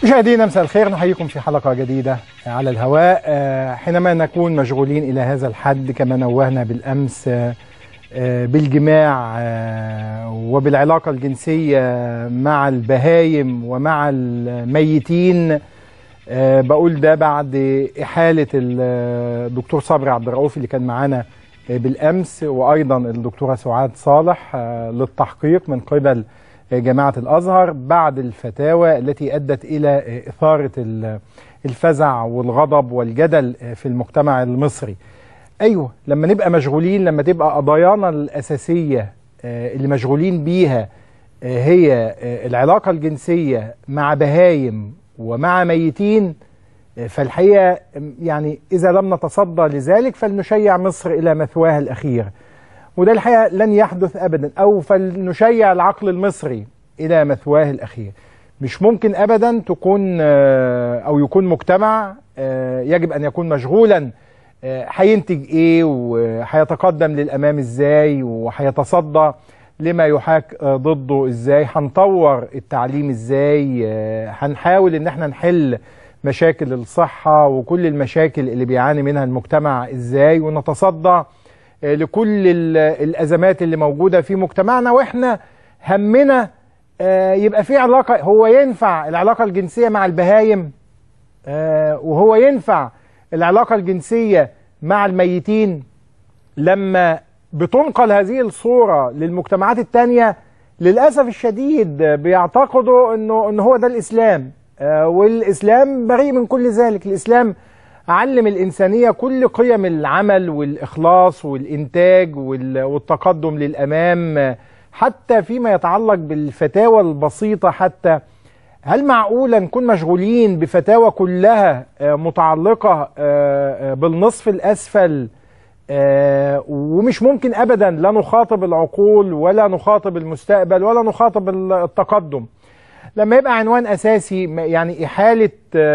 مشاهدينا مساء الخير نحييكم في حلقة جديدة على الهواء حينما نكون مشغولين إلى هذا الحد كما نوهنا بالأمس بالجماع وبالعلاقة الجنسية مع البهايم ومع الميتين بقول ده بعد إحالة الدكتور صبري عبد الرؤوف اللي كان معانا بالأمس وأيضا الدكتورة سعاد صالح للتحقيق من قبل جامعة الأزهر بعد الفتاوى التي أدت إلى إثارة الفزع والغضب والجدل في المجتمع المصري أيوة لما نبقى مشغولين لما تبقى قضايانا الأساسية اللي مشغولين بيها هي العلاقة الجنسية مع بهايم ومع ميتين فالحقيقة يعني إذا لم نتصدى لذلك فلنشيع مصر إلى مثواها الأخير وده الحقيقة لن يحدث أبدا أو فلنشيع العقل المصري إلى مثواه الأخير مش ممكن أبدا تكون أو يكون مجتمع يجب أن يكون مشغولا هينتج إيه وهيتقدم للأمام إزاي وهيتصدى لما يحاك ضده إزاي هنطور التعليم إزاي هنحاول إن احنا نحل مشاكل الصحة وكل المشاكل اللي بيعاني منها المجتمع إزاي ونتصدى لكل الازمات اللي موجوده في مجتمعنا واحنا همنا يبقى في علاقه هو ينفع العلاقه الجنسيه مع البهايم وهو ينفع العلاقه الجنسيه مع الميتين لما بتنقل هذه الصوره للمجتمعات الثانيه للاسف الشديد بيعتقدوا انه ان هو ده الاسلام والاسلام بريء من كل ذلك الاسلام علم الإنسانية كل قيم العمل والإخلاص والإنتاج والتقدم للأمام حتى فيما يتعلق بالفتاوى البسيطة حتى هل معقولة نكون مشغولين بفتاوى كلها متعلقة بالنصف الأسفل ومش ممكن أبدا لا نخاطب العقول ولا نخاطب المستقبل ولا نخاطب التقدم لما يبقى عنوان اساسي يعني احاله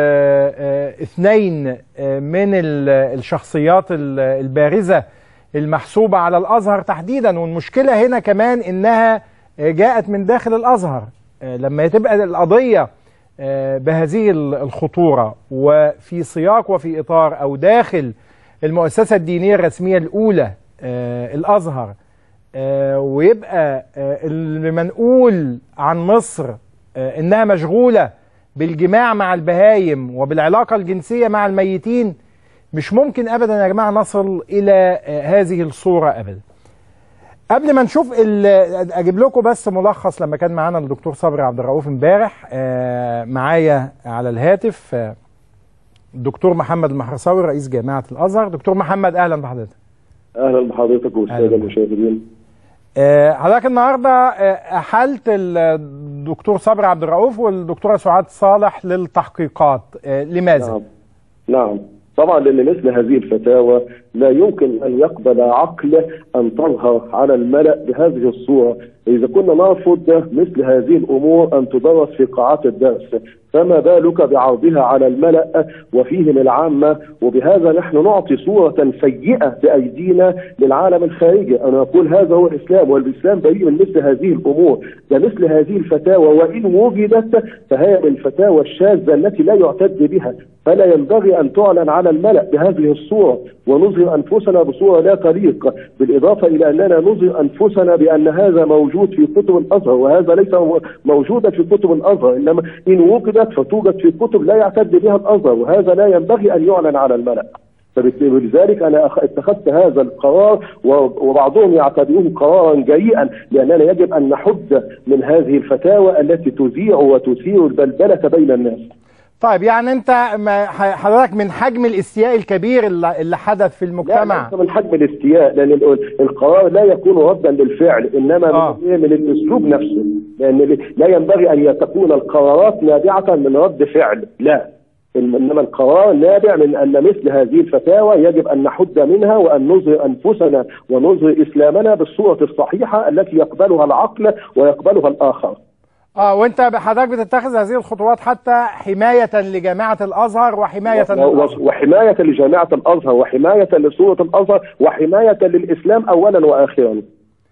اثنين من الشخصيات البارزه المحسوبه على الازهر تحديدا والمشكله هنا كمان انها جاءت من داخل الازهر لما تبقى القضيه بهذه الخطوره وفي سياق وفي اطار او داخل المؤسسه الدينيه الرسميه الاولى الازهر ويبقى المنقول عن مصر انها مشغوله بالجماع مع البهايم وبالعلاقه الجنسيه مع الميتين مش ممكن ابدا يا جماعه نصل الى هذه الصوره ابدا. قبل ما نشوف اجيب لكم بس ملخص لما كان معانا الدكتور صبري عبد الرؤوف امبارح معايا على الهاتف الدكتور محمد المحرصاوي رئيس جامعه الازهر دكتور محمد اهلا بحضرتك. اهلا بحضرتك والساده المشاهدين. حضرتك النهارده احلت الدكتور صبري عبد الرؤوف والدكتوره سعاد صالح للتحقيقات لماذا؟ نعم نعم طبعا لان مثل هذه الفتاوى لا يمكن ان يقبل عقل ان تظهر على الملا بهذه الصوره، اذا كنا نرفض مثل هذه الامور ان تدرس في قاعات الدرس، فما بالك بعرضها على الملا وفيهم العامه وبهذا نحن نعطي صوره سيئه بايدينا للعالم الخارجي، انا اقول هذا هو الاسلام والاسلام بريء من مثل هذه الامور، ده مثل هذه الفتاوى وان وجدت فهي من الفتاوى الشاذه التي لا يعتد بها، فلا ينبغي ان تعلن على الملا بهذه الصوره ونظهر انفسنا بصوره لا تليق، بالاضافه الى اننا نظهر انفسنا بان هذا موجود في كتب الازهر وهذا ليس موجودا في كتب الازهر انما ان وجدت فتوجد في كتب لا يعتد بها الازهر وهذا لا ينبغي ان يعلن على الملا. فلذلك انا اتخذت هذا القرار وبعضهم يعتبروه قرارا جريئا لاننا يجب ان نحد من هذه الفتاوى التي تذيع وتثير البلبله بين الناس. طيب يعني انت حضرتك من حجم الاستياء الكبير اللي حدث في المجتمع لا من حجم الاستياء لان القرار لا يكون ردا للفعل انما آه. من الاسلوب نفسه لان لا ينبغي ان تكون القرارات نابعه من رد فعل لا انما القرار نابع من ان مثل هذه الفتاوى يجب ان نحد منها وان نظهر انفسنا ونظهر اسلامنا بالصوره الصحيحه التي يقبلها العقل ويقبلها الاخر اه وانت حضرتك بتتخذ هذه الخطوات حتى حمايه لجامعه الازهر وحمايه للأزهر. وحمايه لجامعه الازهر وحمايه لصوره الازهر وحمايه للاسلام اولا واخرا.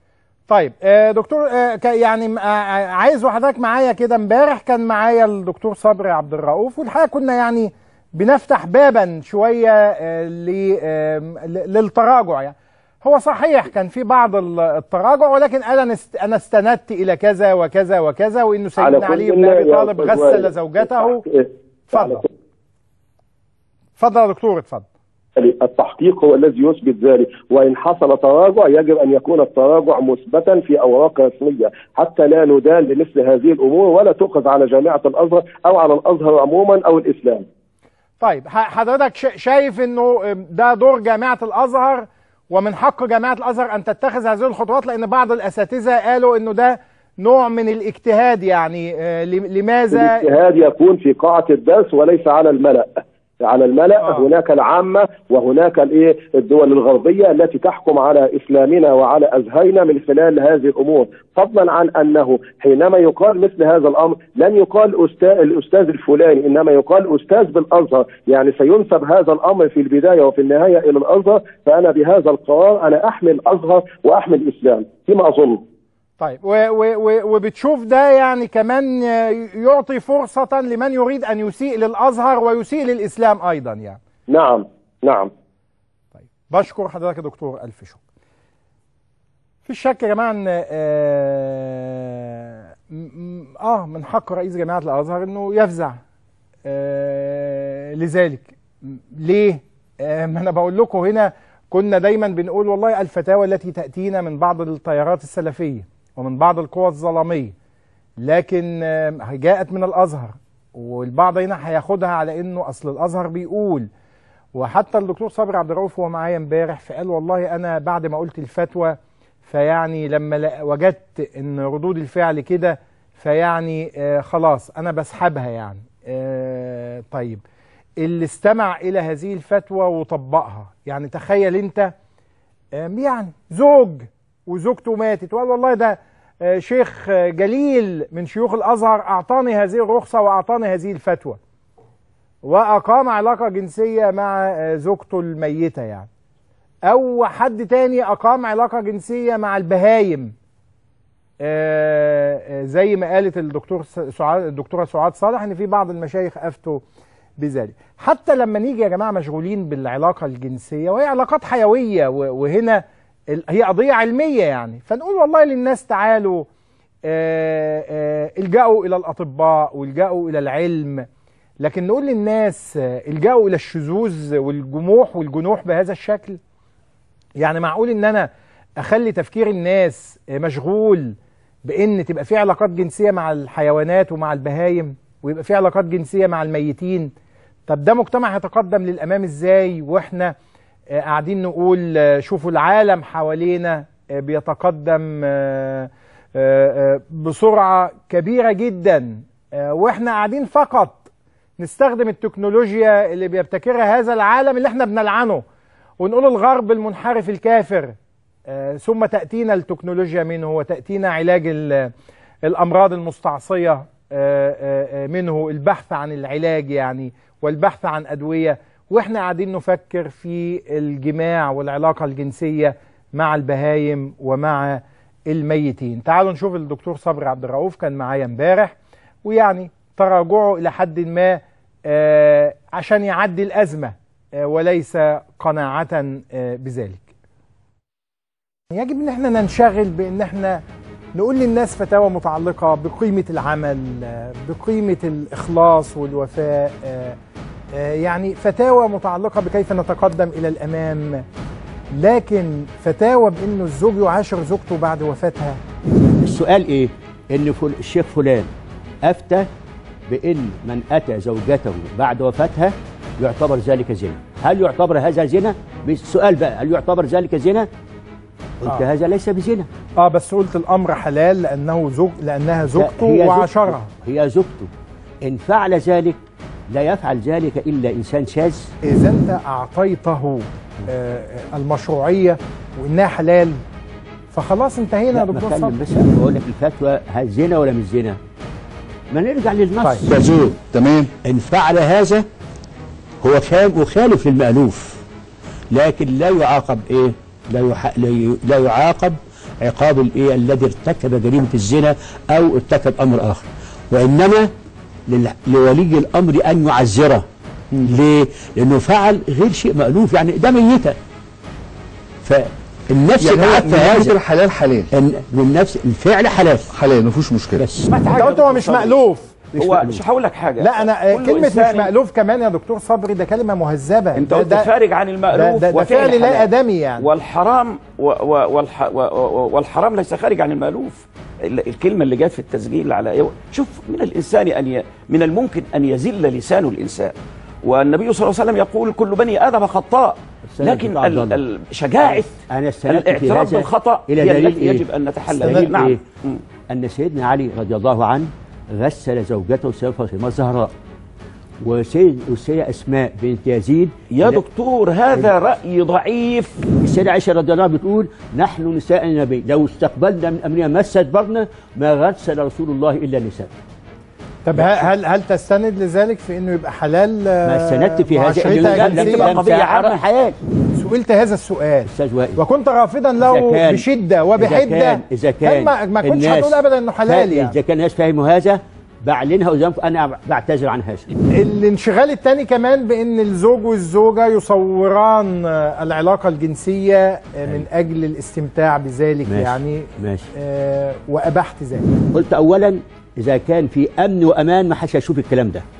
طيب آه، دكتور آه، ك- يعني م- آه، عايز وحضرتك معايا كده امبارح كان معايا الدكتور صبري عبد الرؤوف والحقيقه كنا يعني بنفتح بابا شويه آه، ل- آم، ل- للتراجع يعني هو صحيح كان في بعض ال- التراجع ولكن قال انا است- انا استندت الى كذا وكذا وكذا وانه سيدنا علي بن ابي طالب غسل زوجته اتفضل اتفضل يا دكتور اتفضل التحقيق هو الذي يثبت ذلك وان حصل تراجع يجب ان يكون التراجع مثبتا في اوراق رسميه حتى لا ندان بمثل هذه الامور ولا تؤخذ على جامعه الازهر او على الازهر عموما او الاسلام. طيب ح- حضرتك شا- شايف انه ده دور جامعه الازهر ومن حق جامعه الازهر ان تتخذ هذه الخطوات لان بعض الاساتذه قالوا انه ده نوع من الاجتهاد يعني آه، ل- لماذا الاجتهاد يكون في قاعه الدرس وليس على الملا. على الملا آه. آه. هناك العامه وهناك الايه الدول الغربيه التي تحكم على اسلامنا وعلى ازهرنا من خلال هذه الامور فضلا عن انه حينما يقال مثل هذا الامر لن يقال استاذ الاستاذ الفلاني انما يقال استاذ بالازهر يعني سينسب هذا الامر في البدايه وفي النهايه الى الازهر فانا بهذا القرار انا احمي الازهر واحمي الاسلام فيما اظن طيب و و و وبتشوف ده يعني كمان آه، يعطي فرصه لمن يريد ان يسيء للازهر ويسيء للاسلام ايضا يعني نعم نعم طيب بشكر حضرتك يا دكتور الف شكر في شك يا جماعه ان اه, م- م- آه من حق رئيس جامعه الازهر انه يفزع آه لذلك م- ليه آه ما انا بقول لكم هنا كنا دايما بنقول والله الفتاوى التي تاتينا من بعض التيارات السلفيه ومن بعض القوى الظلاميه لكن آه جاءت من الازهر والبعض هنا هياخدها على انه اصل الازهر بيقول وحتى الدكتور صابر عبد الرؤوف وهو معايا امبارح فقال والله انا بعد ما قلت الفتوى فيعني لما لا- وجدت ان ردود الفعل كده فيعني آه خلاص انا بسحبها يعني آه طيب اللي استمع الى هذه الفتوى وطبقها يعني تخيل انت آم، يعني زوج وزوجته ماتت وقال والله ده آه، شيخ آه، جليل من شيوخ الازهر اعطاني هذه الرخصه واعطاني هذه الفتوى واقام علاقه جنسيه مع آه، زوجته الميته يعني او حد تاني اقام علاقه جنسيه مع البهايم آه، آه، زي ما قالت الدكتور س- سعاد الدكتوره سعاد صالح ان في بعض المشايخ افتوا بذلك حتى لما نيجي يا جماعه مشغولين بالعلاقه الجنسيه وهي علاقات حيويه و- وهنا ال- هي قضيه علميه يعني فنقول والله للناس تعالوا آه، آه، الجأوا الى الاطباء والجأوا الى العلم لكن نقول للناس آه، الجأوا الى الشذوذ والجموح والجنوح بهذا الشكل يعني معقول ان انا اخلي تفكير الناس آه، مشغول بان تبقى في علاقات جنسيه مع الحيوانات ومع البهايم ويبقى في علاقات جنسيه مع الميتين طب ده مجتمع هيتقدم للامام ازاي واحنا آه، قاعدين نقول آه، شوفوا العالم حوالينا آه، بيتقدم آه، آه، آه، بسرعه كبيره جدا آه، واحنا قاعدين فقط نستخدم التكنولوجيا اللي بيبتكرها هذا العالم اللي احنا بنلعنه ونقول الغرب المنحرف الكافر آه، ثم تأتينا التكنولوجيا منه وتأتينا علاج ال- الأمراض المستعصية آه، آه، آه، منه البحث عن العلاج يعني والبحث عن أدوية وإحنا قاعدين نفكر في الجماع والعلاقة الجنسية مع البهايم ومع الميتين تعالوا نشوف الدكتور صبري عبد الرؤوف كان معايا امبارح ويعني تراجعه إلى حد ما آه، عشان يعدي الأزمة آه، وليس قناعة آه، بذلك يجب ان احنا ننشغل بان احنا نقول للناس فتاوى متعلقة بقيمة العمل آه، بقيمة الإخلاص والوفاء آه، آه، يعني فتاوى متعلقة بكيف نتقدم إلى الأمام لكن فتاوى بأنه الزوج يعاشر زوجته بعد وفاتها السؤال ايه ان فل... الشيخ فلان افتى بان من اتى زوجته بعد وفاتها يعتبر ذلك زنا هل يعتبر هذا زنا السؤال بقى هل يعتبر ذلك زنا قلت آه. هذا ليس بزنا اه بس قلت الأمر حلال لأنه زوج لأنها زوجته هي زوجته. وعاشرها هي زوجته ان فعل ذلك لا يفعل ذلك الا انسان شاذ إذا أنت أعطيته آه، المشروعية وإنها حلال فخلاص انتهينا يا لا دكتور بتكلم صبري بس أنا بقول لك الفتوى هل زنا ولا مش زنا ما نرجع للنص طيب. كزوج تمام إن فعل هذا هو خام مخالف للمألوف لكن لا يعاقب إيه؟ لا, يح... لا, ي... لا يعاقب عقاب الايه الذي ارتكب جريمه الزنا او ارتكب امر اخر وانما لل- لولي الامر ان يعزره ليه؟ لانه فعل غير شيء مالوف يعني ده ميته فالنفس يعني هو تعب من في ناحية هذا الحلال حلال إن- من نفس الفعل حلال حلال ما فيهوش مشكله بس انت قلت هو مش مألوف مش هو مألوف. مش هقول لك حاجه لا انا آه، كل كلمه مش إنسان- مألوف كمان يا دكتور صبري ده كلمه مهذبه انت ده- قلت ده- خارج عن ده, المألوف ده, ده وفعل فعل لا حلال. ادمي يعني والحرام و و والح و و والحرام ليس خارج عن المألوف ال- الكلمة اللي جت في التسجيل على إيه؟ شوف من الإنسان أن ي... من الممكن أن يزل لسان الإنسان والنبي صلى الله عليه وسلم يقول كل بني آدم خطاء استنى لكن دكتور عبد ال- الله. ال- شجاعة أنا استندت في الاعتراف هذا بالخطأ إلى هي دليل التي إيه؟ يجب أن نتحلى دليل بها نعم إيه؟ مم. أن سيدنا علي رضي الله عنه غسل زوجته سيدة فاطمة الزهراء وسيد والسيدة أسماء بنت يزيد يا دكتور هذا رأي ضعيف السيدة عائشة رضي الله عنها بتقول نحن نساء النبي لو استقبلنا من أمرنا ما استدبرنا ما غسل رسول الله إلا نساء طب هل هل, هل تستند لذلك في انه يبقى حلال آه، ما استندت في هذا معاشرتها اللي لم جنسياً؟ تبقى قضية عامة. الحياة سئلت هذا السؤال أستاذ وائل وكنت رافضا إذا له كان- بشده إذا وبحده كان إذا كان ما, ما كنتش الناس هتقول ابدا انه حلال فا- يعني إذا كان الناس فهموا هذا بعلنها قدامكم أنا بعتذر عن هذا الانشغال الثاني كمان بان الزوج والزوجه يصوران آه، العلاقه الجنسيه آه، من اجل الاستمتاع بذلك ماشي. يعني ماشي آه، وابحت ذلك قلت اولا اذا كان في امن وامان ما حدش هيشوف الكلام ده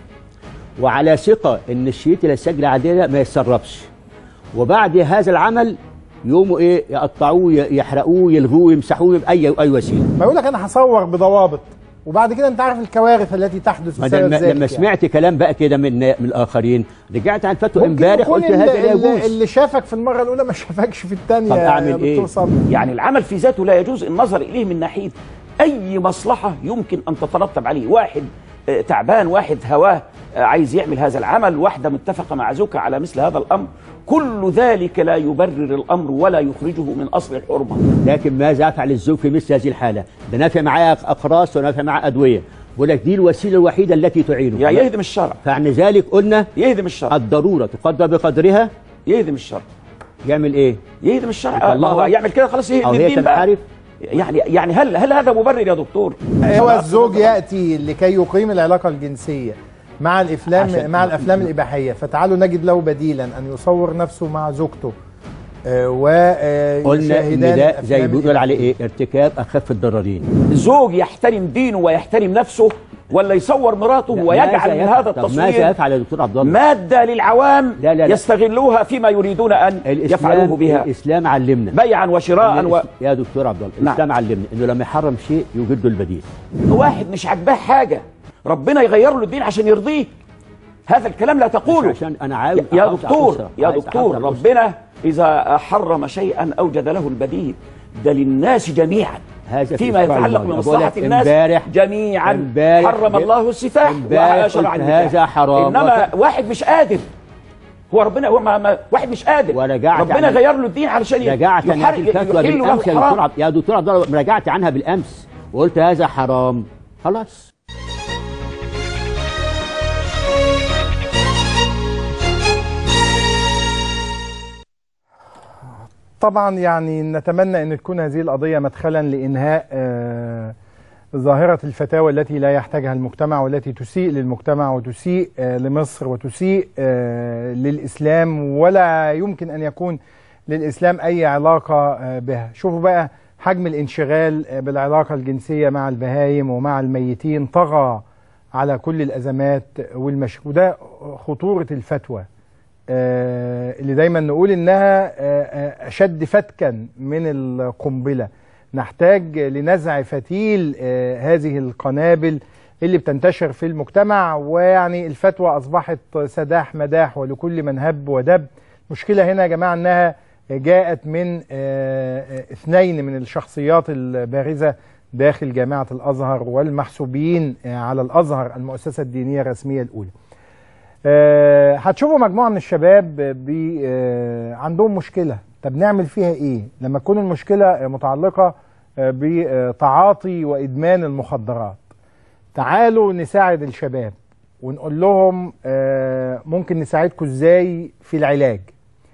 وعلى ثقه ان الشريط اللي السجل عاديه ما يتسربش وبعد هذا العمل يقوموا ايه يقطعوه ي- يحرقوه يلغوه يمسحوه باي اي وسيله ما يقول لك انا هصور بضوابط وبعد كده انت عارف الكوارث التي تحدث ما ده بسبب لما, ذلك لما يعني. سمعت كلام بقى كده من من الاخرين رجعت عن فتوى ممكن امبارح يكون قلت هذا لا اللي, يجوز اللي شافك في المره الاولى ما شافكش في الثانيه طب يا أعمل دكتور إيه؟ صبري يعني العمل في ذاته لا يجوز النظر إليه من ناحية أي مصلحة يمكن أن تترتب عليه واحد آه، تعبان واحد هواه آه، عايز يعمل هذا العمل واحدة متفقة مع زوجها على مثل هذا الأمر كل ذلك لا يبرر الأمر ولا يخرجه من أصل الحرمة لكن ماذا افعل الزوج في مثل هذه الحاله؟ ده نافع معايا اقراص ونافع معاه ادويه بقول لك دي الوسيله الوحيده التي تعينه يا يهدم الشرع فعن ذلك قلنا يهدم الشرع الضروره تقدر بقدرها يهدم الشرع يعمل ايه؟ يهدم الشرع يطلعه. آه، ما هو يعمل كده خلاص يهدم او هي الدين بقى تنحرف يعني يعني هل هل هذا مبرر يا دكتور؟ هو الزوج ياتي لكي يقيم العلاقه الجنسيه مع الافلام عشان- مع الافلام الاباحيه فتعالوا نجد له بديلا ان يصور نفسه مع زوجته آه، قلنا ان ويشاهدان ده زي الأفلام بيقول عليه ايه؟ ارتكاب اخف الضررين زوج يحترم دينه ويحترم نفسه ولا يصور مراته ويجعل من ماذا هذا يفعل؟ طب ماذا التصوير يفعل يا دكتور عبد الله؟ مادة للعوام لا، لا، لا. يستغلوها فيما يريدون أن يفعلوه بها الاسلام علمنا بيعا وشراء و... يا دكتور عبد الله نعم. الاسلام علمنا انه لما يحرم شيء يوجد له البديل واحد مش عاجباه حاجة ربنا يغير له الدين عشان يرضيه هذا الكلام لا تقوله عشان انا عاوز يا أحافظ على دكتور الأسرة. يا عايز دكتور أحافظ على الأسرة. ربنا إذا حرم شيئا أوجد له البديل ده للناس جميعا هذا في فيما أسبوع يتعلق الماضي. بمصلحة بقول لك الناس امبارح- جميعا امبارح حرم ب- الله السفاح امبارح وشرع قلت النكاح. هذا حرام. إنما وك- واحد مش قادر هو ربنا هو ما ما واحد مش قادر ورجعت ربنا عن- غير له الدين علشان ي- رجعت عن يحر- هذه الفتوى يحل له بالامس يا دكتور الحرام عبد يا دكتور عبد الله رجعت عنها بالامس وقلت هذا حرام خلاص طبعا يعني نتمنى ان تكون هذه القضيه مدخلا لانهاء آه، ظاهره الفتاوى التي لا يحتاجها المجتمع والتي تسيء للمجتمع وتسيء آه، لمصر وتسيء آه، للاسلام ولا يمكن ان يكون للاسلام اي علاقه آه، بها شوفوا بقى حجم الانشغال آه، بالعلاقه الجنسيه مع البهايم ومع الميتين طغى على كل الازمات والمشاكل وده خطوره الفتوى آه، اللي دايما نقول انها آه، آه، اشد فتكا من القنبله نحتاج لنزع فتيل آه، هذه القنابل اللي بتنتشر في المجتمع ويعني الفتوى اصبحت سداح مداح ولكل من هب ودب المشكله هنا يا جماعه انها جاءت من آه، آه، اثنين من الشخصيات البارزه داخل جامعه الازهر والمحسوبين آه، على الازهر المؤسسه الدينيه الرسميه الاولى آه، هتشوفوا مجموعه من الشباب بي آه، عندهم مشكله طب نعمل فيها ايه لما تكون المشكله آه، متعلقه آه، بتعاطي وادمان المخدرات تعالوا نساعد الشباب ونقول لهم آه، ممكن نساعدكم ازاي في العلاج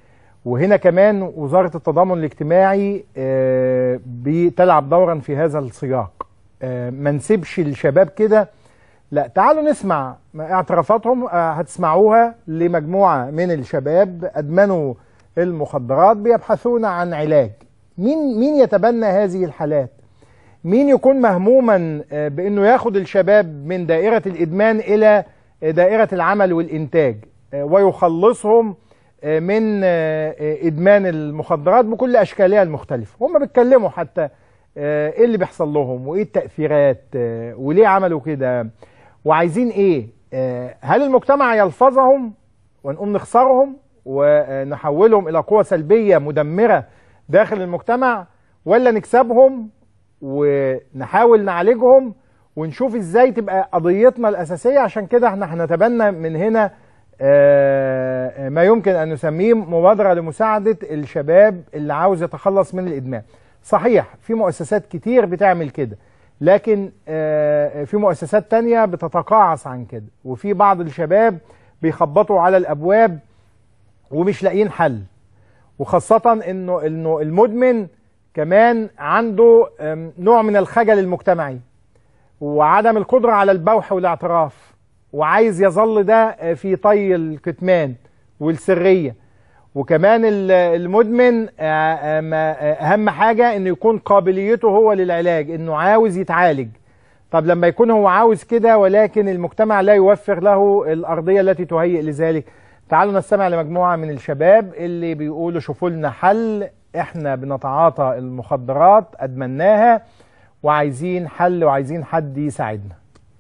وهنا كمان وزارة التضامن الاجتماعي آه، بتلعب دورا في هذا السياق آه، ما نسيبش الشباب كده لا تعالوا نسمع اعترافاتهم آه، هتسمعوها لمجموعة من الشباب أدمنوا المخدرات بيبحثون عن علاج مين مين يتبنى هذه الحالات مين يكون مهموما آه، بانه ياخد الشباب من دائره الادمان الى آه، دائره العمل والانتاج آه، ويخلصهم آه، من آه، آه، ادمان المخدرات بكل اشكالها المختلفه هم بيتكلموا حتى آه، ايه اللي بيحصل لهم وايه التاثيرات آه، وليه عملوا كده وعايزين ايه آه، هل المجتمع يلفظهم ونقوم نخسرهم ونحولهم الى قوة سلبية مدمرة داخل المجتمع ولا نكسبهم ونحاول نعالجهم ونشوف ازاي تبقى قضيتنا الاساسية عشان كده احنا هنتبنى من هنا آه، ما يمكن ان نسميه مبادرة لمساعدة الشباب اللي عاوز يتخلص من الادمان صحيح في مؤسسات كتير بتعمل كده لكن آه، في مؤسسات تانية بتتقاعس عن كده وفي بعض الشباب بيخبطوا على الابواب ومش لاقيين حل وخاصة انه انه المدمن كمان عنده أم، نوع من الخجل المجتمعي وعدم القدرة على البوح والاعتراف وعايز يظل ده آه، في طي الكتمان والسرية وكمان ال- المدمن آه، آه، ما- آه، اهم حاجة انه يكون قابليته هو للعلاج انه عاوز يتعالج طب لما يكون هو عاوز كده ولكن المجتمع لا يوفر له الأرضية التي تهيئ لذلك تعالوا نستمع لمجموعة من الشباب اللي بيقولوا شوفوا لنا حل احنا بنتعاطى المخدرات أدمناها وعايزين حل وعايزين حد يساعدنا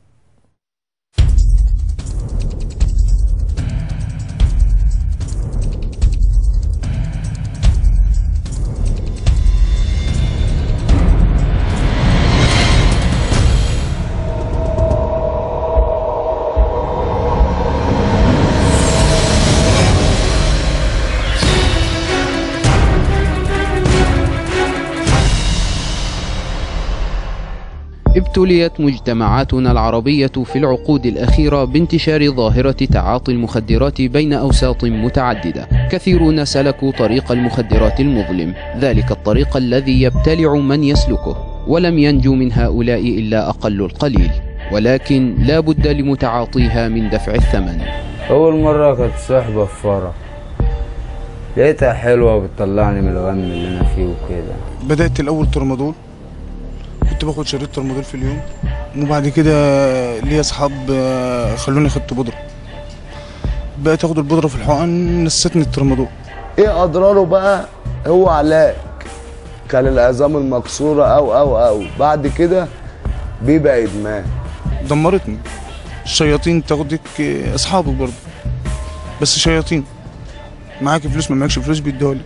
ابتليت مجتمعاتنا العربية في العقود الأخيرة بانتشار ظاهرة تعاطي المخدرات بين أوساط متعددة كثيرون سلكوا طريق المخدرات المظلم ذلك الطريق الذي يبتلع من يسلكه ولم ينجو من هؤلاء إلا أقل القليل ولكن لا بد لمتعاطيها من دفع الثمن أول مرة كانت صحبة في فرح لقيتها حلوة وبتطلعني من الغم اللي أنا فيه وكده بدأت الأول ترمادول كنت باخد شريط ترمادول في اليوم وبعد كده ليا أصحاب آه، خلوني خدت بودرة بقيت اخد البودرة في الحقن نستني الترمادول ايه اضراره بقى هو علاج كان العظام المكسوره او او او بعد كده بيبقى ادمان دمرتني الشياطين تاخدك آه، أصحابك برضه بس شياطين معاك فلوس ما معكش فلوس بيديهولك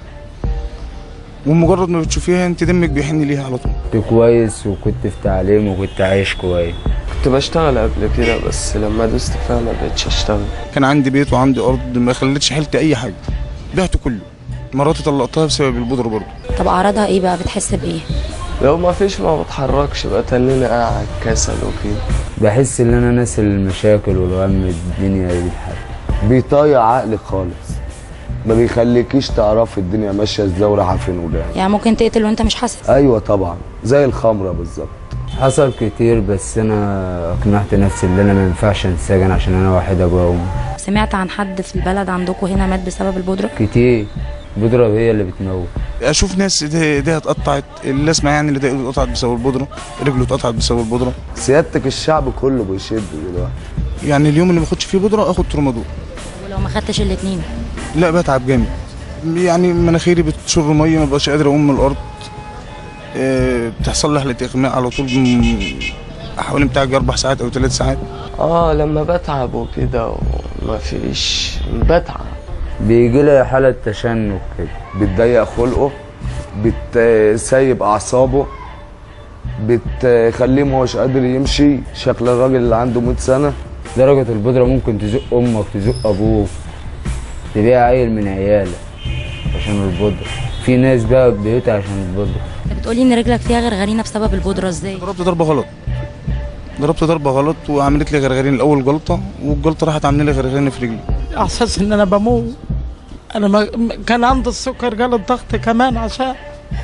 ومجرد ما بتشوفيها انت دمك بيحن ليها على طول كنت كويس وكنت في تعليم وكنت عايش كويس كنت بشتغل قبل كده بس لما دوست فيها ما بقتش اشتغل كان عندي بيت وعندي ارض ما خلتش حيلتي اي حاجه بعته كله مراتي طلقتها بسبب البودره برضه طب اعراضها ايه بقى بتحس بايه لو ما فيش ما بتحركش بقى تنيني قاعد كسل وكده بحس ان انا ناسي المشاكل والغم الدنيا دي الحاجة بيطيع عقلك خالص ما بيخليكيش تعرفي الدنيا ماشيه ازاي ورايحه فين وجايه يعني ممكن تقتل وانت مش حاسس ايوه طبعا زي الخمره بالظبط حصل كتير بس انا اقنعت نفسي ان انا ما ينفعش انسجن عشان انا واحد ابويا وامي سمعت عن حد في البلد عندكم هنا مات بسبب البودره كتير البودرة هي اللي بتموت اشوف ناس ايديها ايديها اتقطعت اللي اسمع يعني اللي ايده اتقطعت بسبب البودره رجله اتقطعت بسبب البودره سيادتك الشعب كله بيشد دلوقتي يعني اليوم اللي ما باخدش فيه بودره اخد ترمادول ولو ما خدتش الاتنين لا بتعب جامد يعني مناخيري بتشر ميه ما بقاش قادر اقوم من الارض آه، بتحصل لي حاله اغماء على طول م- حوالي بتاع اربع ساعات او ثلاث ساعات اه لما بتعب وكده وما فيش بتعب بيجي لي حالة تشنج كده بتضيق خلقه بتسيب اعصابه بتخليه ما هوش قادر يمشي شكل الراجل اللي عنده 100 سنه درجة البودرة ممكن تزق أمك تزق أبوك تبيع عيل من عيالك عشان البودرة في ناس بقى بيوتها عشان البودرة انت بتقولي ان رجلك فيها غرغرينه بسبب البودره ازاي ضربت ضربه غلط ضربت ضربه غلط وعملت لي غرغرين الاول جلطه والجلطه راحت عامله لي غرغرين في رجلي احساس ان انا بموت انا ما ما- كان عندي السكر جال الضغط كمان عشان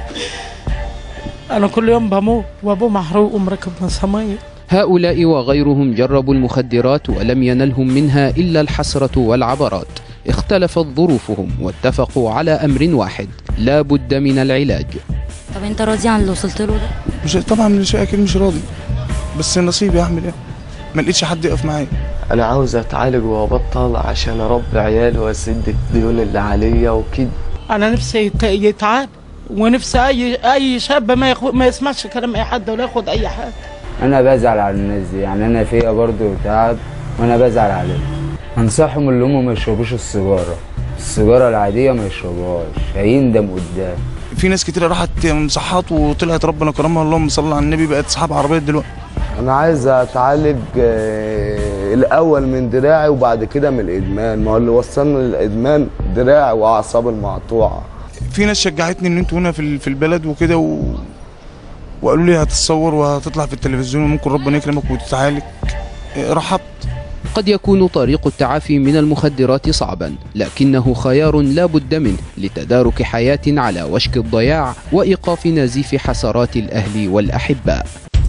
انا كل يوم بموت وابوه محروق ومركب مسامير هؤلاء وغيرهم جربوا المخدرات ولم ينلهم منها إلا الحسرة والعبرات اختلفت ظروفهم واتفقوا على أمر واحد لا بد من العلاج طب انت راضي عن اللي وصلت له ده مش طبعا مش اكيد مش راضي بس نصيبي اعمل ايه ما لقيتش حد يقف معايا انا عاوز اتعالج وابطل عشان اربي عيالي واسد الديون اللي عليا وكده انا نفسي يت- يتعالج ونفسي اي اي شاب ما ياخد ما يسمعش كلام اي حد ولا ياخد اي حاجه انا بزعل على الناس دي يعني انا فيا برضو تعب وانا بزعل عليهم انصحهم اللي هم ما يشربوش السيجاره السيجاره العاديه ما يشربوهاش هيندم قدام في ناس كتير راحت مصحات وطلعت ربنا كرمها اللهم صل على النبي بقت اصحاب عربيات دلوقتي انا عايز اتعالج آه، الاول من دراعي وبعد كده من الادمان ما هو اللي وصلني للادمان دراعي واعصابي المقطوعه في ناس شجعتني ان انتوا هنا في ال- في البلد وكده و... وقالوا لي هتتصور وهتطلع في التلفزيون وممكن ربنا يكرمك وتتعالج إيه، رحبت قد يكون طريق التعافي من المخدرات صعبا لكنه خيار لا بد منه لتدارك حياة على وشك الضياع وإيقاف نزيف حسرات الأهل والأحباء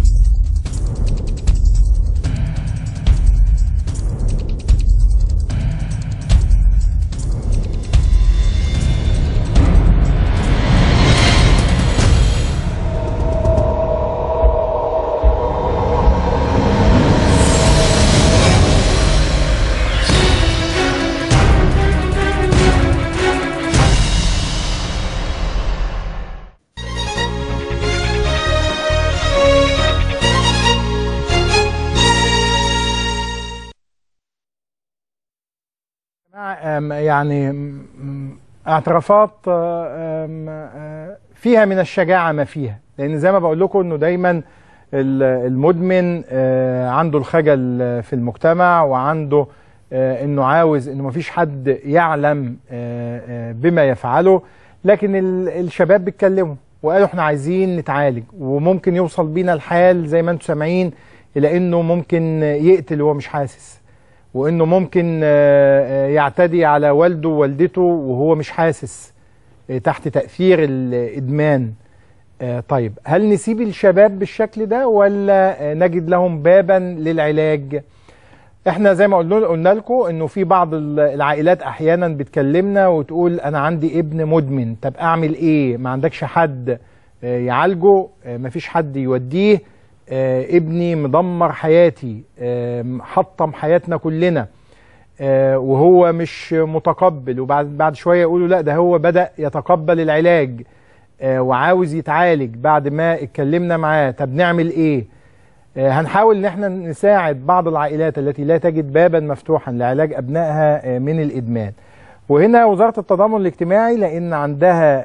أم، يعني أم، اعترافات أم، أه، فيها من الشجاعة ما فيها لأن زي ما بقول لكم أنه دايما ال- المدمن أه، عنده الخجل في المجتمع وعنده أه، أنه عاوز أنه مفيش حد يعلم أه، أه، بما يفعله لكن ال- الشباب بيتكلموا وقالوا احنا عايزين نتعالج وممكن يوصل بينا الحال زي ما انتم سامعين الى انه ممكن يقتل وهو مش حاسس وانه ممكن آه، آه، يعتدي على والده ووالدته وهو مش حاسس آه، تحت تأثير الإدمان آه، طيب هل نسيب الشباب بالشكل ده ولا آه، نجد لهم بابا للعلاج احنا زي ما قلنا قلنا لكم انه في بعض ال- العائلات احيانا بتكلمنا وتقول انا عندي ابن مدمن طب اعمل ايه ما عندكش حد آه، يعالجه آه، مفيش حد يوديه آه، ابني مدمر حياتي آه، حطم حياتنا كلنا آه، وهو مش متقبل وبعد بعد شويه يقولوا لا ده هو بدأ يتقبل العلاج آه، وعاوز يتعالج بعد ما اتكلمنا معاه طب نعمل ايه آه، هنحاول ان احنا نساعد بعض العائلات التي لا تجد بابا مفتوحا لعلاج ابنائها آه، من الادمان وهنا وزارة التضامن الاجتماعي لان عندها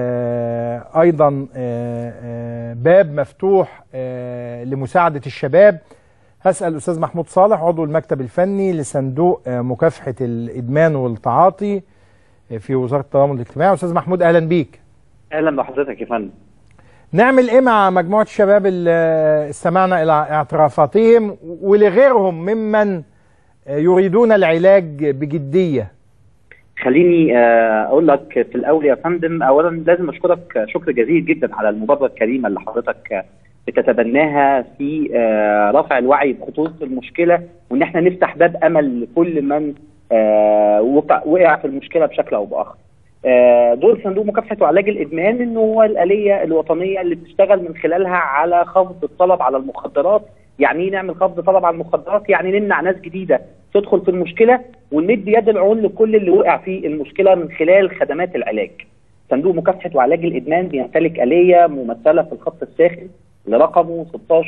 آه، ايضا آه، آه، باب مفتوح آه، لمساعدة الشباب هسأل أستاذ محمود صالح عضو المكتب الفني لصندوق آه، مكافحة الإدمان والتعاطي آه، في وزارة التضامن الاجتماعي أستاذ محمود أهلا بيك اهلا بحضرتك يا فندم نعمل إيه مع مجموعة الشباب اللي آه، استمعنا إلى اعترافاتهم ولغيرهم ممن آه، يريدون العلاج بجدية خليني آه، اقول لك في الاول يا فندم اولا لازم اشكرك شكر جزيل جدا على المبادره الكريمه اللي حضرتك آه، بتتبناها في آه، رفع الوعي بخطوره المشكله وان احنا نفتح باب امل لكل من آه، وقع وقع في المشكله بشكل او باخر. آه، دور صندوق مكافحه وعلاج الادمان انه هو الاليه الوطنيه اللي بتشتغل من خلالها على خفض الطلب على المخدرات يعني ايه نعمل خفض طلب على المخدرات يعني نمنع ناس جديده تدخل في المشكله ونمد يد العون لكل اللي وقع في المشكله من خلال خدمات العلاج. صندوق مكافحه وعلاج الادمان بيمتلك اليه ممثله في الخط الساخن لرقمه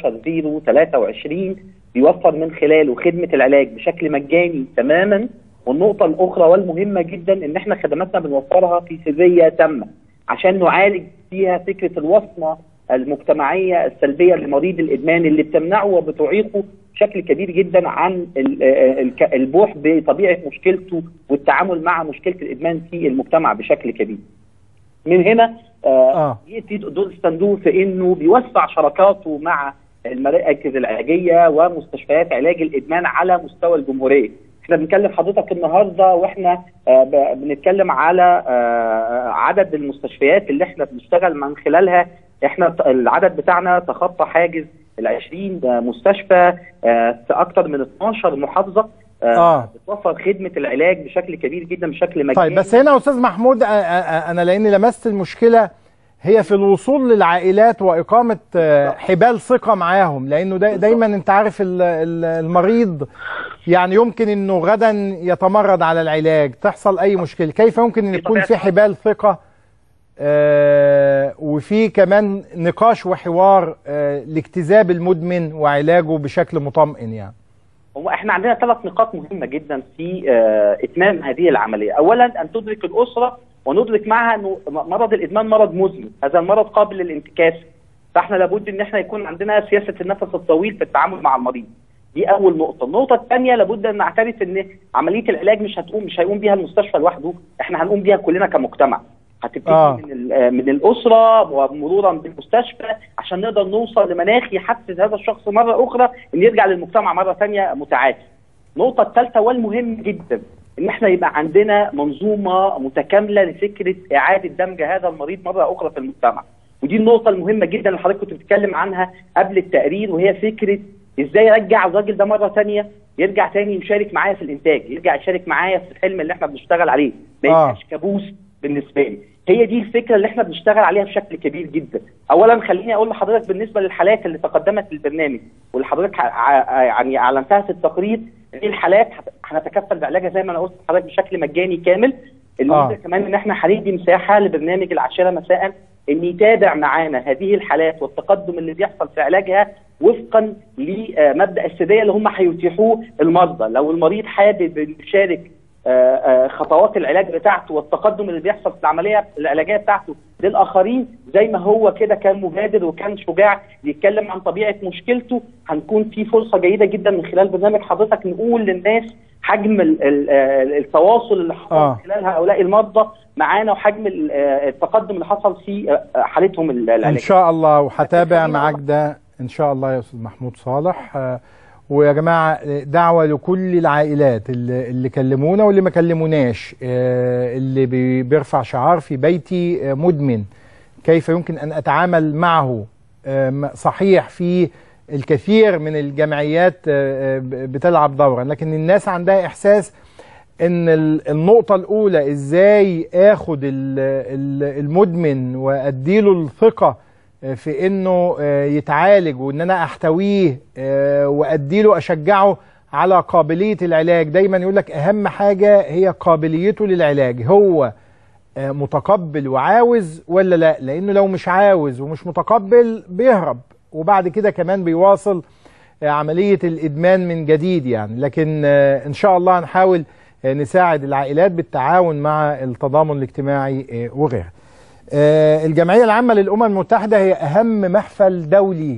16023 بيوفر من خلاله خدمه العلاج بشكل مجاني تماما والنقطه الاخرى والمهمه جدا ان احنا خدماتنا بنوفرها في سريه تامه عشان نعالج فيها فكره الوصمه المجتمعيه السلبيه لمريض الادمان اللي بتمنعه وبتعيقه بشكل كبير جدا عن ال- آه، الك- البوح بطبيعه مشكلته والتعامل مع مشكله الادمان في المجتمع بشكل كبير. من هنا آه ياتي دور الصندوق في انه بيوسع شراكاته مع المراكز العلاجيه ومستشفيات علاج الادمان على مستوى الجمهوريه. احنا بنكلم حضرتك النهارده واحنا آه، ب- بنتكلم على آه، عدد المستشفيات اللي احنا بنشتغل من خلالها احنا ت- العدد بتاعنا تخطى حاجز ال 20 مستشفى آه، في اكثر من 12 محافظه آه، آه. بتوفر خدمه العلاج بشكل كبير جدا بشكل مجاني طيب بس هنا يا استاذ محمود آه، آه، آه، انا لاني لمست المشكله هي في الوصول للعائلات واقامه آه، حبال ثقه معاهم لانه دا دايما انت عارف ال- ال- المريض يعني يمكن انه غدا يتمرد على العلاج تحصل اي مشكله كيف يمكن ان يكون في حبال ثقه آه، وفي كمان نقاش وحوار آه، لاجتذاب المدمن وعلاجه بشكل مطمئن يعني هو احنا عندنا ثلاث نقاط مهمه جدا في آه، اتمام هذه العمليه، اولا ان تدرك الاسره وندرك معها انه م- مرض الادمان مرض مزمن، هذا المرض قابل للانتكاس فاحنا لابد ان احنا يكون عندنا سياسه النفس الطويل في التعامل مع المريض. دي اول نقطه، النقطه الثانيه لابد ان نعترف ان عمليه العلاج مش هتقوم مش هيقوم بيها المستشفى لوحده، احنا هنقوم بيها كلنا كمجتمع. هتبتدي آه. آه. من ال- آه، من الاسره ومرورا بالمستشفى عشان نقدر نوصل لمناخ يحفز هذا الشخص مره اخرى ان يرجع للمجتمع مره ثانيه متعافي. النقطه الثالثه والمهم جدا ان احنا يبقى عندنا منظومه متكامله لفكره اعاده دمج هذا المريض مره اخرى في المجتمع. ودي النقطه المهمه جدا اللي حضرتك كنت بتتكلم عنها قبل التقرير وهي فكره ازاي ارجع الراجل ده مره ثانيه يرجع تاني يشارك معايا في الانتاج، يرجع يشارك معايا في الحلم اللي احنا بنشتغل عليه، ما آه. يبقاش كابوس بالنسبه لي. هي دي الفكره اللي احنا بنشتغل عليها بشكل كبير جدا. اولا خليني اقول لحضرتك بالنسبه للحالات اللي تقدمت للبرنامج واللي حضرتك ع- ع- يعني اعلنتها في التقرير دي الحالات هت- هنتكفل بعلاجها زي ما انا قلت لحضرتك بشكل مجاني كامل. الميزه آه. كمان ان احنا هندي مساحه لبرنامج العاشره مساء ان يتابع معانا هذه الحالات والتقدم اللي بيحصل في علاجها وفقا لمبدا السديه اللي هم هيتيحوه المرضى، لو المريض حابب إنه يشارك آه، آه، خطوات العلاج بتاعته والتقدم اللي بيحصل في العمليه العلاجيه بتاعته للاخرين زي ما هو كده كان مبادر وكان شجاع يتكلم عن طبيعه مشكلته هنكون في فرصه جيده جدا من خلال برنامج حضرتك نقول للناس حجم ال- ال- آه، التواصل اللي حصل آه. من خلال هؤلاء المرضى معانا وحجم ال- آه، التقدم اللي حصل في آه، حالتهم ال- ان العلاجيه شاء الله وهتابع معاك ده ان شاء الله يا استاذ محمود صالح آه، ويا جماعه دعوه لكل العائلات اللي, اللي كلمونا واللي ما كلموناش آه، اللي بي- بيرفع شعار في بيتي آه، مدمن كيف يمكن ان اتعامل معه آه، م- صحيح في الكثير من الجمعيات آه، آه، ب- بتلعب دورا لكن الناس عندها احساس ان ال- النقطة الأولى ازاي اخد ال- ال- المدمن واديله الثقة في انه آه، يتعالج وان انا احتويه آه، واديله اشجعه على قابلية العلاج دايما يقول لك اهم حاجة هي قابليته للعلاج هو آه، متقبل وعاوز ولا لا لانه لو مش عاوز ومش متقبل بيهرب وبعد كده كمان بيواصل آه، عملية الإدمان من جديد يعني لكن آه، إن شاء الله هنحاول آه، نساعد العائلات بالتعاون مع التضامن الاجتماعي آه، وغيره آه، الجمعية العامة للأمم المتحدة هي أهم محفل دولي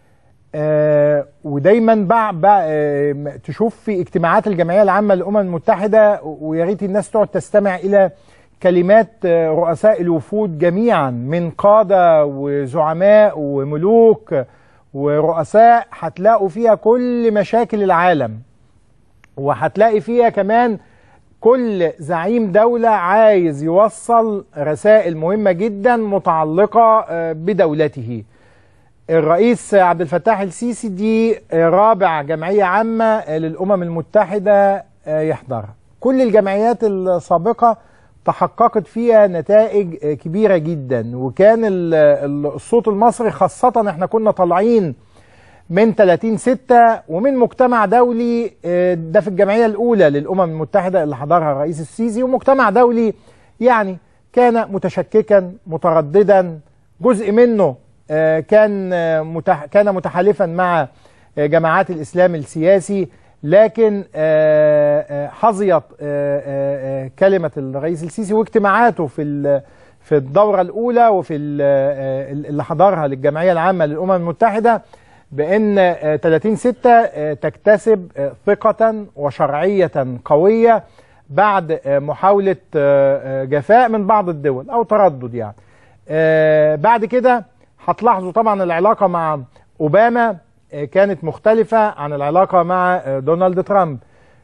آه، ودايما بع بع آه، م- تشوف في اجتماعات الجمعية العامة للأمم المتحدة و- ويا ريت الناس تقعد تستمع إلى كلمات آه، رؤساء الوفود جميعا من قادة وزعماء وملوك ورؤساء هتلاقوا فيها كل مشاكل العالم وهتلاقي فيها كمان كل زعيم دولة عايز يوصل رسائل مهمة جدا متعلقة آه، بدولته الرئيس عبد الفتاح السيسي دي آه، رابع جمعية عامة آه، للأمم المتحدة آه، يحضرها كل الجمعيات السابقة تحققت فيها نتائج آه، كبيرة جدا وكان ال- ال- الصوت المصري خاصة احنا كنا طالعين من 30 6 ومن مجتمع دولي آه، ده في الجمعية الأولى للأمم المتحدة اللي حضرها الرئيس السيسي ومجتمع دولي يعني كان متشككا مترددا جزء منه آه، كان آه، متح كان متحالفا مع آه، جماعات الإسلام السياسي لكن آه، آه، حظيت آه، آه، آه، كلمة الرئيس السيسي واجتماعاته في ال- في الدورة الأولى وفي ال- آه، اللي حضرها للجمعية العامة للأمم المتحدة بأن آه، 30 6 آه، تكتسب آه، ثقة وشرعية قوية بعد آه، محاولة آه، آه، جفاء من بعض الدول أو تردد يعني آه، بعد كده هتلاحظوا طبعا العلاقة مع أوباما آه، كانت مختلفة عن العلاقة مع آه، دونالد ترامب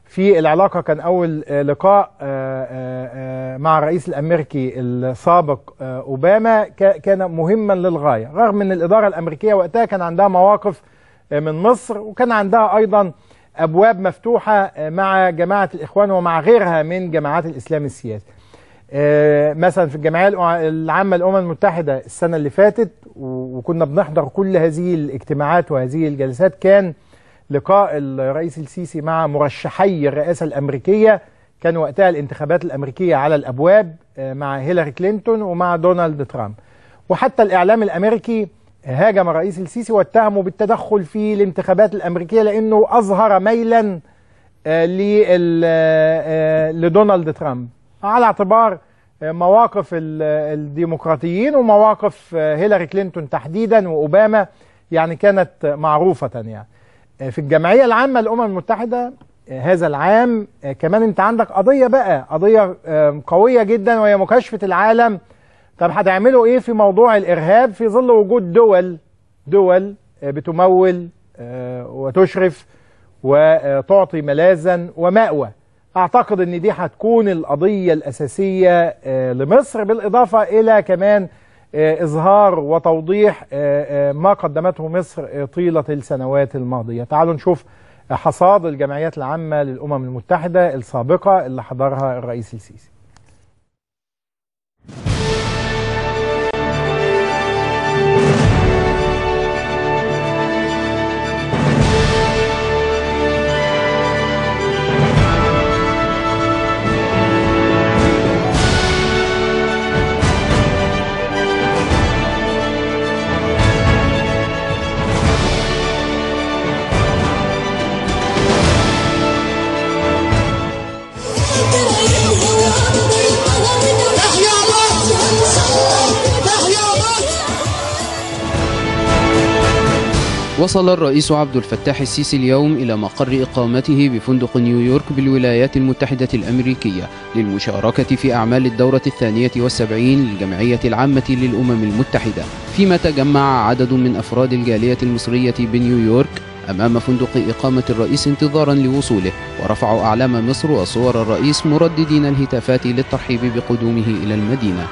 في العلاقة كان أول آه، لقاء آه، آه، آه، مع الرئيس الأمريكي السابق آه، أوباما كا- كان مهما للغاية رغم أن الإدارة الأمريكية وقتها كان عندها مواقف آه، من مصر وكان عندها أيضا أبواب مفتوحة آه، مع جماعة الإخوان ومع غيرها من جماعات الإسلام السياسي آه، مثلا في الجمعيه الأع- العامه للامم المتحده السنه اللي فاتت و- وكنا بنحضر كل هذه الاجتماعات وهذه الجلسات كان لقاء الرئيس السيسي مع مرشحي الرئاسه الامريكيه كان وقتها الانتخابات الامريكيه على الابواب آه، مع هيلاري كلينتون ومع دونالد ترامب وحتى الاعلام الامريكي هاجم الرئيس السيسي واتهمه بالتدخل في الانتخابات الامريكيه لانه اظهر ميلا آه، لل- آه، لدونالد ترامب على اعتبار آه، مواقف ال- الديمقراطيين ومواقف آه، هيلاري كلينتون تحديدا واوباما يعني كانت معروفه يعني آه، في الجمعيه العامه للامم المتحده آه، هذا العام آه، كمان انت عندك قضيه بقى قضيه آه، قويه جدا وهي مكاشفه العالم طب هتعملوا ايه في موضوع الارهاب في ظل وجود دول دول آه، بتمول آه، وتشرف وتعطي ملاذا ومأوى اعتقد ان دي هتكون القضيه الاساسيه آه، لمصر بالاضافه الى كمان آه، اظهار وتوضيح آه، آه، ما قدمته مصر آه، طيله السنوات الماضيه تعالوا نشوف آه، حصاد الجمعيات العامه للامم المتحده السابقه اللي حضرها الرئيس السيسي وصل الرئيس عبد الفتاح السيسي اليوم إلى مقر إقامته بفندق نيويورك بالولايات المتحدة الأمريكية للمشاركة في أعمال الدورة الثانية والسبعين للجمعية العامة للأمم المتحدة فيما تجمع عدد من أفراد الجالية المصرية بنيويورك أمام فندق إقامة الرئيس انتظارا لوصوله ورفعوا أعلام مصر وصور الرئيس مرددين الهتافات للترحيب بقدومه إلى المدينة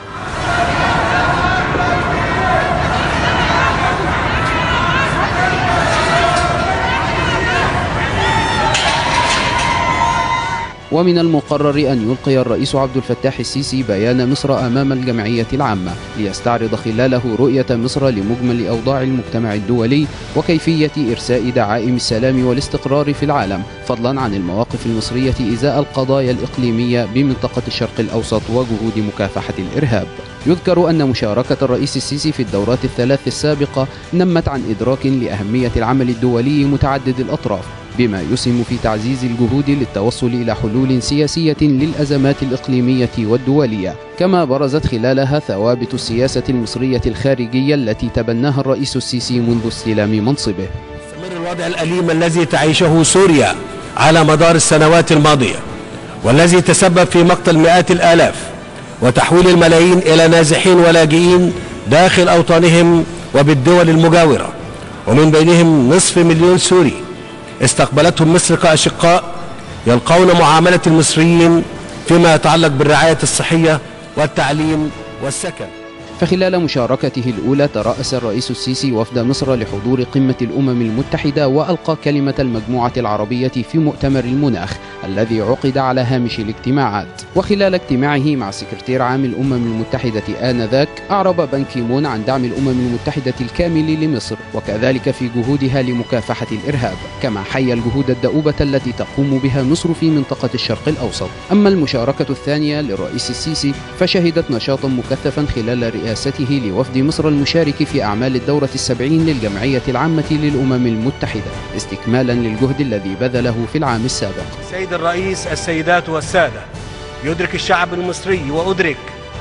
ومن المقرر أن يلقي الرئيس عبد الفتاح السيسي بيان مصر أمام الجمعية العامة ليستعرض خلاله رؤية مصر لمجمل أوضاع المجتمع الدولي وكيفية إرساء دعائم السلام والاستقرار في العالم فضلا عن المواقف المصرية إزاء القضايا الإقليمية بمنطقة الشرق الأوسط وجهود مكافحة الإرهاب يذكر أن مشاركة الرئيس السيسي في الدورات الثلاث السابقة نمت عن إدراك لأهمية العمل الدولي متعدد الأطراف بما يسهم في تعزيز الجهود للتوصل إلى حلول سياسية للأزمات الإقليمية والدولية كما برزت خلالها ثوابت السياسة المصرية الخارجية التي تبناها الرئيس السيسي منذ استلام منصبه يستمر الوضع الأليم الذي تعيشه سوريا على مدار السنوات الماضية والذي تسبب في مقتل مئات الآلاف وتحويل الملايين إلى نازحين ولاجئين داخل أوطانهم وبالدول المجاورة ومن بينهم نصف مليون سوري استقبلتهم مصر كأشقاء يلقون معاملة المصريين فيما يتعلق بالرعاية الصحية والتعليم والسكن فخلال مشاركته الأولى ترأس الرئيس السيسي وفد مصر لحضور قمة الأمم المتحدة وألقى كلمة المجموعة العربية في مؤتمر المناخ الذي عقد على هامش الاجتماعات وخلال اجتماعه مع سكرتير عام الأمم المتحدة آنذاك أعرب بان كيمون عن دعم الأمم المتحدة الكامل لمصر وكذلك في جهودها لمكافحة الإرهاب كما حي الجهود الدؤوبة التي تقوم بها مصر في منطقة الشرق الأوسط أما المشاركة الثانية للرئيس السيسي فشهدت نشاطا مكثفا خلال رئاسته لوفد مصر المشارك في أعمال الدورة السبعين للجمعية العامة للأمم المتحدة استكمالا للجهد الذي بذله في العام السابق سيد الرئيس السيدات والسادة يدرك الشعب المصري وأدرك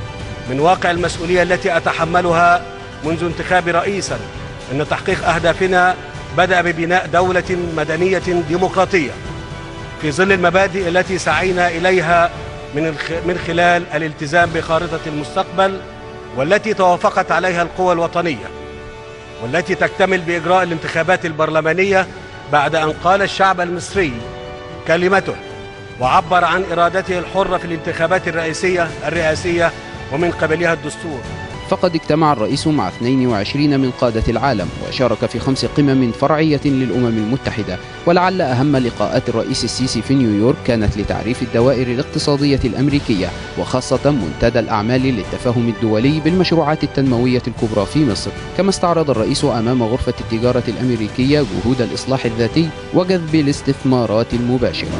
من واقع المسؤولية التي أتحملها منذ انتخاب رئيسا أن تحقيق أهدافنا بدأ ببناء دولة مدنية ديمقراطية في ظل المبادئ التي سعينا إليها من الخ- من خلال الالتزام بخارطة المستقبل والتي توافقت عليها القوى الوطنية والتي تكتمل بإجراء الانتخابات البرلمانية بعد أن قال الشعب المصري كلمته وعبر عن إرادته الحرة في الانتخابات الرئيسية الرئاسية ومن قبلها الدستور فقد اجتمع الرئيس مع 22 من قادة العالم وشارك في خمس قمم فرعية للأمم المتحدة ولعل أهم لقاءات الرئيس السيسي في نيويورك كانت لتعريف الدوائر الاقتصادية الأمريكية وخاصة منتدى الأعمال للتفاهم الدولي بالمشروعات التنموية الكبرى في مصر كما استعرض الرئيس أمام غرفة التجارة الأمريكية جهود الإصلاح الذاتي وجذب الاستثمارات المباشرة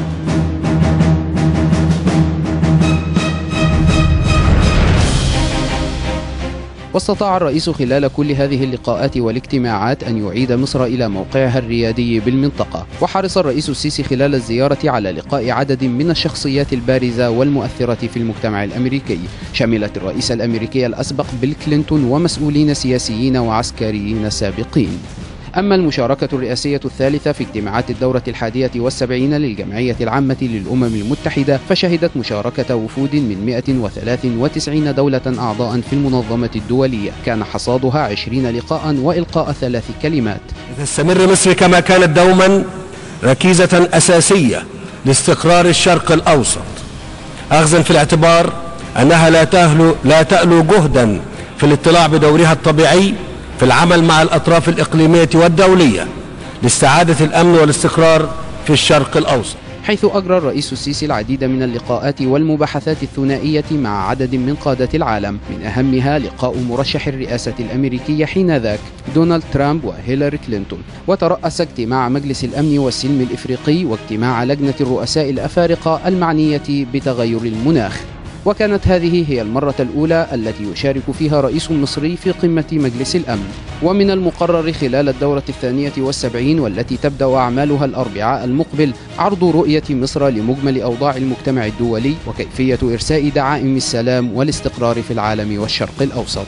واستطاع الرئيس خلال كل هذه اللقاءات والاجتماعات أن يعيد مصر إلى موقعها الريادي بالمنطقة وحرص الرئيس السيسي خلال الزيارة على لقاء عدد من الشخصيات البارزة والمؤثرة في المجتمع الأمريكي شملت الرئيس الأمريكي الأسبق بيل كلينتون ومسؤولين سياسيين وعسكريين سابقين أما المشاركة الرئاسية الثالثة في اجتماعات الدورة الحادية والسبعين للجمعية العامة للأمم المتحدة فشهدت مشاركة وفود من 193 دولة أعضاء في المنظمة الدولية كان حصادها 20 لقاء وإلقاء ثلاث كلمات تستمر مصر كما كانت دوما ركيزة أساسية لاستقرار الشرق الأوسط أخذا في الاعتبار أنها لا تهلو لا تألو جهدا في الاطلاع بدورها الطبيعي في العمل مع الأطراف الإقليمية والدولية لاستعادة الأمن والاستقرار في الشرق الأوسط حيث أجرى الرئيس السيسي العديد من اللقاءات والمباحثات الثنائية مع عدد من قادة العالم من أهمها لقاء مرشح الرئاسة الأمريكية حينذاك دونالد ترامب وهيلاري كلينتون وترأس اجتماع مجلس الأمن والسلم الإفريقي واجتماع لجنة الرؤساء الأفارقة المعنية بتغير المناخ وكانت هذه هي المرة الأولى التي يشارك فيها رئيس مصري في قمة مجلس الأمن ومن المقرر خلال الدورة الثانية والسبعين والتي تبدأ أعمالها الأربعاء المقبل عرض رؤية مصر لمجمل أوضاع المجتمع الدولي وكيفية إرساء دعائم السلام والاستقرار في العالم والشرق الأوسط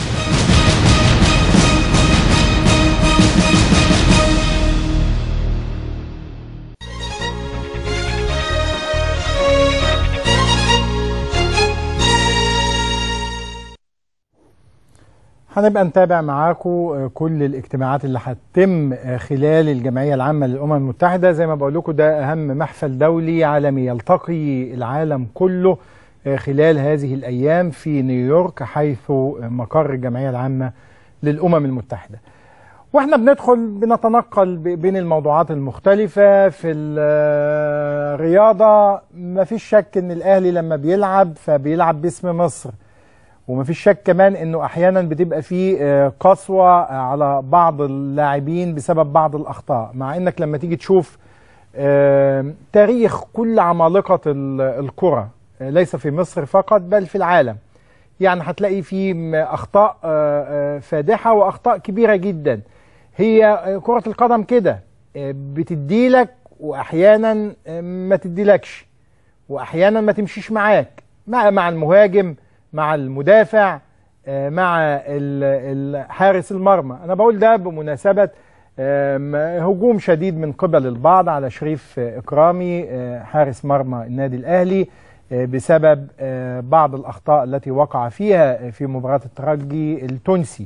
هنبقى نتابع معاكم كل الاجتماعات اللي هتتم خلال الجمعيه العامه للامم المتحده زي ما بقول لكم ده اهم محفل دولي عالمي يلتقي العالم كله خلال هذه الايام في نيويورك حيث مقر الجمعيه العامه للامم المتحده. واحنا بندخل بنتنقل بين الموضوعات المختلفة في الرياضة مفيش شك ان الاهلي لما بيلعب فبيلعب باسم مصر ومفيش شك كمان انه احيانا بتبقى في قسوه على بعض اللاعبين بسبب بعض الاخطاء مع انك لما تيجي تشوف تاريخ كل عمالقه الكره ليس في مصر فقط بل في العالم يعني هتلاقي في اخطاء فادحه واخطاء كبيره جدا هي كره القدم كده بتديلك واحيانا ما تديلكش واحيانا ما تمشيش معاك مع مع المهاجم مع المدافع مع حارس المرمى انا بقول ده بمناسبه هجوم شديد من قبل البعض على شريف اكرامي حارس مرمى النادي الاهلي بسبب بعض الاخطاء التي وقع فيها في مباراه الترجي التونسي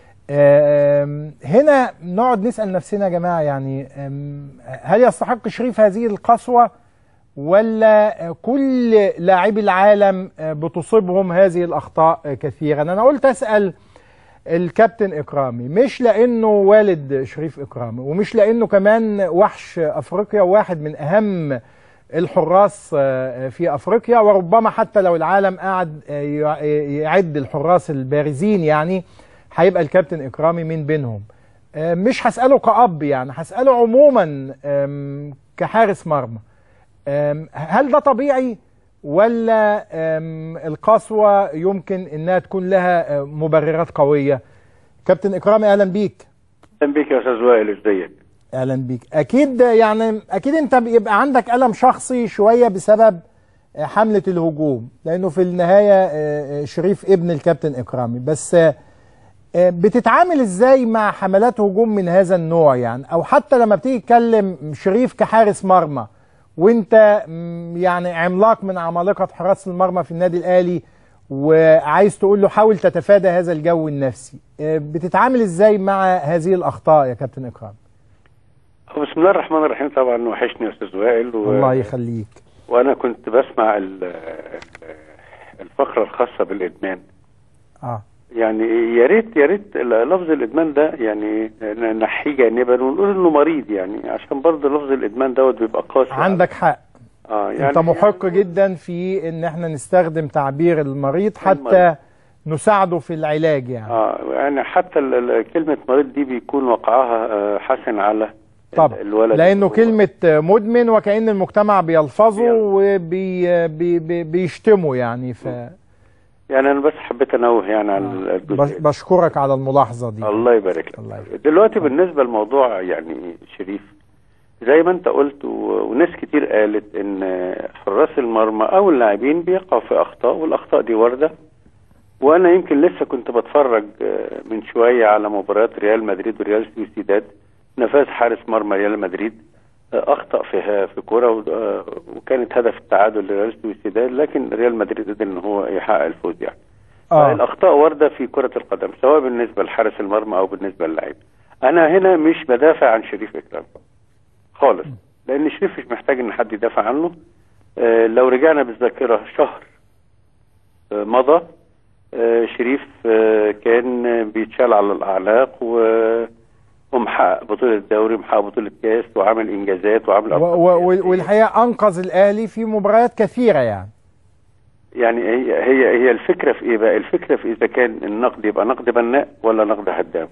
هنا نقعد نسال نفسنا يا جماعه يعني هل يستحق شريف هذه القسوه ولا كل لاعبي العالم بتصيبهم هذه الاخطاء كثيرا انا قلت اسال الكابتن اكرامي مش لانه والد شريف اكرامي ومش لانه كمان وحش افريقيا واحد من اهم الحراس في افريقيا وربما حتى لو العالم قعد يعد الحراس البارزين يعني هيبقى الكابتن اكرامي من بينهم مش هساله كأب يعني هساله عموما كحارس مرمى هل ده طبيعي ولا القسوة يمكن انها تكون لها مبررات قوية كابتن اكرامي اهلا بيك اهلا بيك يا استاذ وائل ازيك اهلا بيك اكيد يعني اكيد انت بيبقى عندك الم شخصي شوية بسبب حملة الهجوم لانه في النهاية شريف ابن الكابتن اكرامي بس بتتعامل ازاي مع حملات هجوم من هذا النوع يعني او حتى لما بتيجي تكلم شريف كحارس مرمى وانت يعني عملاق من عمالقه حراس المرمى في النادي الاهلي وعايز تقول له حاول تتفادى هذا الجو النفسي بتتعامل ازاي مع هذه الاخطاء يا كابتن اكرام بسم الله الرحمن الرحيم طبعا وحشني يا استاذ وائل و... الله يخليك وانا كنت بسمع ال- ال- الفقره الخاصه بالادمان اه يعني يا ريت يا ريت لفظ الادمان ده يعني نحيه جانبا ونقول انه مريض يعني عشان برضه لفظ الادمان دوت بيبقى قاسي عندك حق اه يعني انت محق جدا في ان احنا نستخدم تعبير المريض حتى المريض. نساعده في العلاج يعني اه يعني حتى ال- ال- كلمه مريض دي بيكون وقعها آه، حسن على طبعا الولد لانه كلمه مدمن وكأن المجتمع بيلفظه وبيشتمه يعني ف يعني انا بس حبيت انوه يعني على الجزء بش- بشكرك على الملاحظه دي الله يبارك لك دلوقتي بالنسبه لموضوع يعني شريف زي ما انت قلت و- وناس كتير قالت ان حراس المرمى او اللاعبين بيقعوا في اخطاء والاخطاء دي وارده وانا يمكن لسه كنت بتفرج آه، من شويه على مباريات ريال مدريد وريال سوسيداد نفاذ حارس مرمى ريال مدريد آه، اخطا في في كوره و- آه، وكانت هدف التعادل لريال سوسيداد لكن ريال مدريد قدر ان هو يحقق الفوز يعني آه. الاخطاء وارده في كره القدم سواء بالنسبه لحارس المرمى او بالنسبه للاعب انا هنا مش بدافع عن شريف اكرام خالص لان شريف مش محتاج ان حد يدافع عنه آه لو رجعنا بالذاكره شهر آه مضى آه شريف آه كان آه، بيتشال على الاعناق و ومحقق بطولة دوري محقق بطولة كاس وعامل انجازات وعامل و- و- والحقيقه انقذ الاهلي في مباريات كثيره يعني يعني هي هي هي الفكره في ايه بقى؟ الفكره في اذا كان النقد يبقى نقد بناء ولا نقد هدام.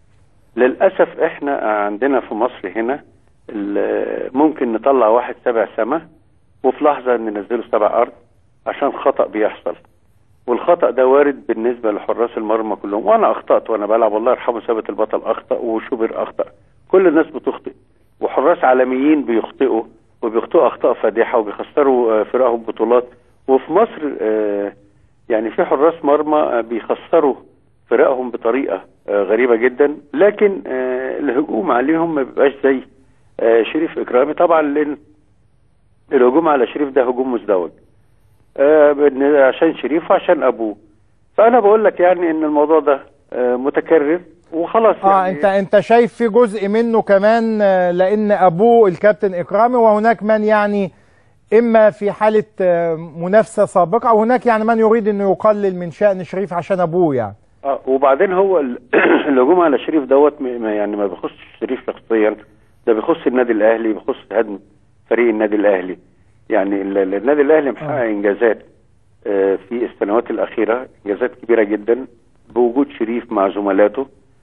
للاسف احنا عندنا في مصر هنا ال- ممكن نطلع واحد سبع سما وفي لحظه ننزله سبع ارض عشان خطا بيحصل. والخطا ده وارد بالنسبه لحراس المرمى كلهم وانا اخطات وانا بلعب الله يرحمه ثابت البطل اخطا وشوبر اخطا. كل الناس بتخطئ وحراس عالميين بيخطئوا وبيخطئوا اخطاء فادحه وبيخسروا آه، فرقهم بطولات وفي مصر آه، يعني في حراس مرمى آه، بيخسروا فرقهم بطريقه آه، غريبه جدا لكن آه، الهجوم عليهم ما بيبقاش زي آه، شريف اكرامي طبعا لان الهجوم على شريف ده هجوم مزدوج آه، بالن- عشان شريف وعشان ابوه فانا بقول لك يعني ان الموضوع ده آه، متكرر وخلاص اه يعني انت انت شايف في جزء منه كمان آه، لان ابوه الكابتن اكرامي وهناك من يعني اما في حاله آه، منافسه سابقه او هناك يعني من يريد انه يقلل من شان شريف عشان ابوه يعني اه وبعدين هو ال- الهجوم على شريف دوت م- ما- يعني ما بيخصش شريف شخصيا ده بيخص النادي الاهلي بيخص هدم فريق النادي الاهلي يعني ال- ال- النادي الاهلي محقق انجازات آه، في السنوات الاخيره انجازات كبيره جدا بوجود شريف مع زملاته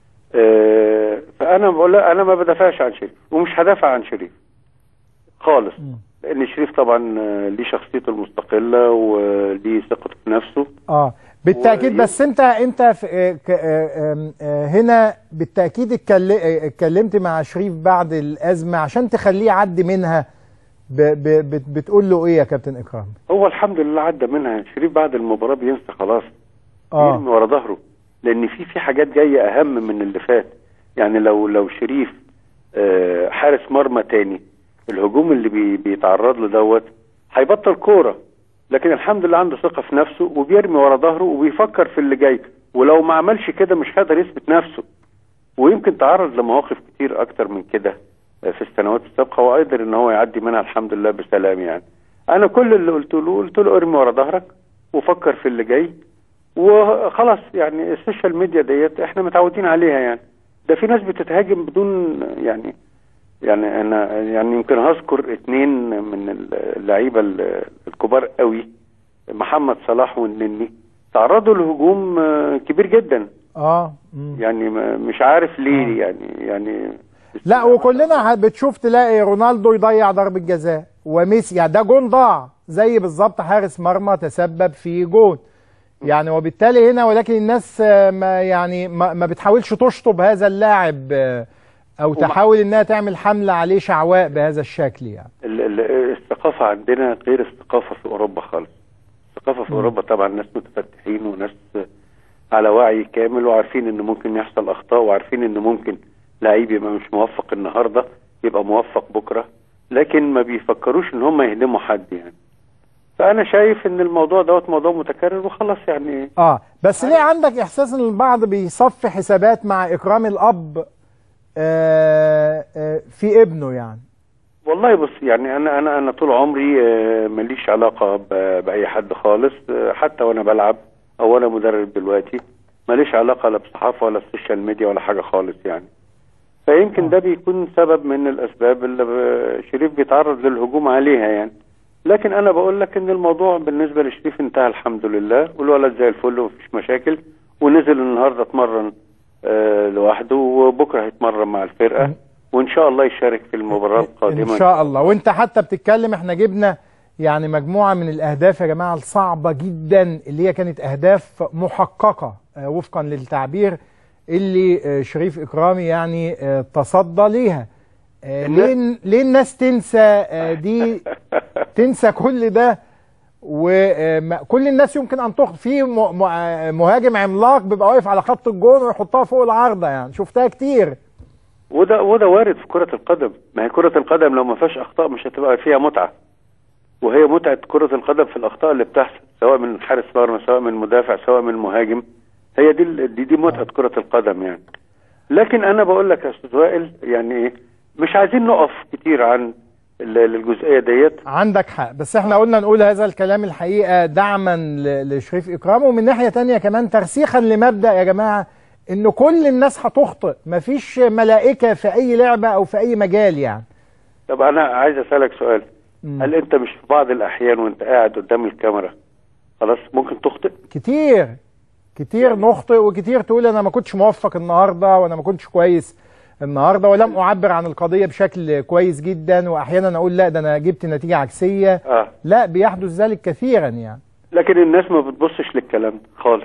آه، فانا بقول لا انا ما بدافعش عن شريف ومش هدافع عن شريف خالص لان شريف طبعا آه، ليه شخصيته المستقله وليه ثقته في نفسه اه بالتاكيد بس انت انت في آه، ك- آه، آم، آه، هنا بالتاكيد اتكل- آه، اتكلمت مع شريف بعد الازمه عشان تخليه يعدي منها ب ب بت- بتقول له ايه يا كابتن اكرام هو الحمد لله عدى منها شريف بعد المباراة بينسى خلاص اه بيرمي ورا ظهره لان في في حاجات جاية اهم من اللي فات يعني لو لو شريف آه، حارس مرمى تاني الهجوم اللي بي بيتعرض له دوت هيبطل كورة لكن الحمد لله عنده ثقة في نفسه وبيرمي ورا ظهره وبيفكر في اللي جاي ولو ما عملش كده مش هيقدر يثبت نفسه ويمكن تعرض لمواقف كتير اكتر من كده آه، في السنوات السابقة وقدر ان هو يعدي منها الحمد لله بسلام يعني انا كل اللي قلت له قلت له ارمي ورا ظهرك وفكر في اللي جاي وخلاص يعني السوشيال ميديا ديت احنا متعودين عليها يعني ده في ناس بتتهاجم بدون يعني يعني انا يعني يمكن هذكر اتنين من اللعيبه ال- الكبار قوي محمد صلاح والنني تعرضوا لهجوم آه، كبير جدا اه مم. يعني ما- مش عارف ليه يعني يعني لا وكلنا ه- بتشوف تلاقي رونالدو يضيع ضربة جزاء وميسي يعني ده جون ضاع زي بالظبط حارس مرمى تسبب في جون يعني وبالتالي هنا ولكن الناس آه، ما يعني ما, ما بتحاولش تشطب هذا اللاعب آه، او تحاول انها تعمل حملة عليه شعواء بهذا الشكل يعني ال- ال- الثقافة عندنا غير الثقافة في أوروبا خالص الثقافة في مم. أوروبا طبعا ناس متفتحين وناس على وعي كامل وعارفين إن ممكن يحصل أخطاء وعارفين إن ممكن لعيب يبقى مش موفق النهاردة يبقى موفق بكرة لكن ما بيفكروش إن هم يهدموا حد يعني فأنا شايف إن الموضوع دوت موضوع متكرر وخلاص يعني اه بس ليه عندك احساس ان البعض بيصفي حسابات مع اكرام الاب آه آه في ابنه يعني والله بص يعني انا انا انا طول عمري آه، ماليش علاقه ب- باي حد خالص آه، حتى وانا بلعب او انا مدرب دلوقتي ماليش علاقه لا بالصحافه ولا السوشيال ميديا ولا حاجه خالص يعني فيمكن ده بيكون سبب من الاسباب اللي ب- شريف بيتعرض للهجوم عليها يعني لكن انا بقول لك ان الموضوع بالنسبه لشريف انتهى الحمد لله والولد زي الفل ومفيش مشاكل ونزل النهارده اتمرن آه لوحده وبكره هيتمرن مع الفرقه وان شاء الله يشارك في المباراه القادمه ان شاء الله وانت حتى بتتكلم احنا جبنا يعني مجموعه من الاهداف يا جماعه الصعبه جدا اللي هي كانت اهداف محققه آه، وفقا للتعبير اللي آه، شريف اكرامي يعني آه، تصدى ليها آه، ليه ليه الناس تنسى آه، دي تنسى كل ده وكل الناس يمكن ان تخطئ في م- م- مهاجم عملاق بيبقى واقف على خط الجون ويحطها فوق العارضه يعني شفتها كتير وده وده وارد في كرة القدم ما هي كرة القدم لو ما فيهاش أخطاء مش هتبقى فيها متعة وهي متعة كرة القدم في الأخطاء اللي بتحصل سواء من حارس مرمى سواء من مدافع سواء من مهاجم هي دي ال- دي, دي متعة كرة القدم يعني لكن أنا بقول لك يا أستاذ وائل يعني إيه مش عايزين نقف كتير عن ال- الجزئية ديت عندك حق بس احنا قلنا نقول هذا الكلام الحقيقة دعما ل- لشريف إكرام ومن ناحية تانية كمان ترسيخا لمبدأ يا جماعة إن كل الناس هتخطئ مفيش ملائكة في أي لعبة أو في أي مجال يعني طب أنا عايز أسألك سؤال هل أنت مش في بعض الأحيان وأنت قاعد قدام الكاميرا خلاص ممكن تخطئ كتير كتير نخطئ وكتير تقول أنا ما كنتش موفق النهاردة وأنا ما كنتش كويس النهاردة ولم أعبر عن القضية بشكل كويس جدا وأحيانا أقول لا ده أنا جبت نتيجة عكسية آه. لا بيحدث ذلك كثيرا يعني لكن الناس ما بتبصش للكلام ده خالص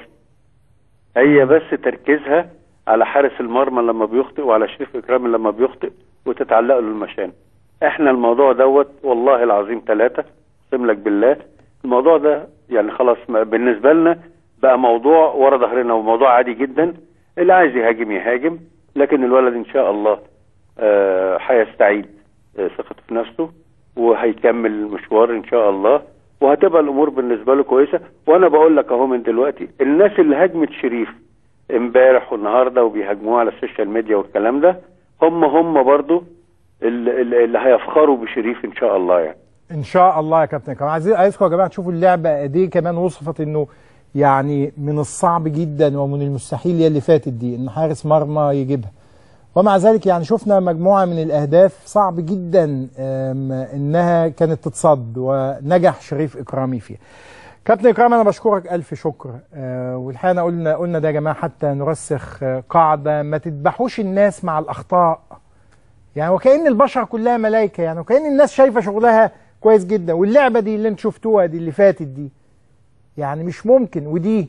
هي بس تركيزها على حارس المرمى لما بيخطئ وعلى شريف اكرامي لما بيخطئ وتتعلق له المشان احنا الموضوع دوت والله العظيم ثلاثة اقسم لك بالله الموضوع ده يعني خلاص ما- بالنسبة لنا بقى موضوع ورا ظهرنا وموضوع عادي جدا اللي عايز يهاجم يهاجم لكن الولد ان شاء الله آه، هيستعيد آه، ثقته في نفسه وهيكمل المشوار ان شاء الله وهتبقى الامور بالنسبه له كويسه وانا بقول لك اهو من دلوقتي الناس اللي هاجمت شريف امبارح والنهارده وبيهاجموه على السوشيال ميديا والكلام ده هم هم برضو اللي, اللي اللي هيفخروا بشريف ان شاء الله يعني ان شاء الله يا كابتن كمان عايزين عايزكم يا جماعه تشوفوا اللعبه قد ايه كمان وصفت انه يعني من الصعب جدا ومن المستحيل هي اللي فاتت دي ان حارس مرمى يجيبها ومع ذلك يعني شفنا مجموعه من الاهداف صعب جدا آم، انها كانت تتصد ونجح شريف اكرامي فيها. كابتن اكرام انا بشكرك الف شكر آه، والحقيقه أنا قلنا قلنا ده يا جماعه حتى نرسخ آه، قاعده ما تذبحوش الناس مع الاخطاء يعني وكأن البشر كلها ملائكة يعني وكأن الناس شايفة شغلها كويس جدا واللعبة دي اللي انتوا شفتوها دي اللي فاتت دي يعني مش ممكن ودي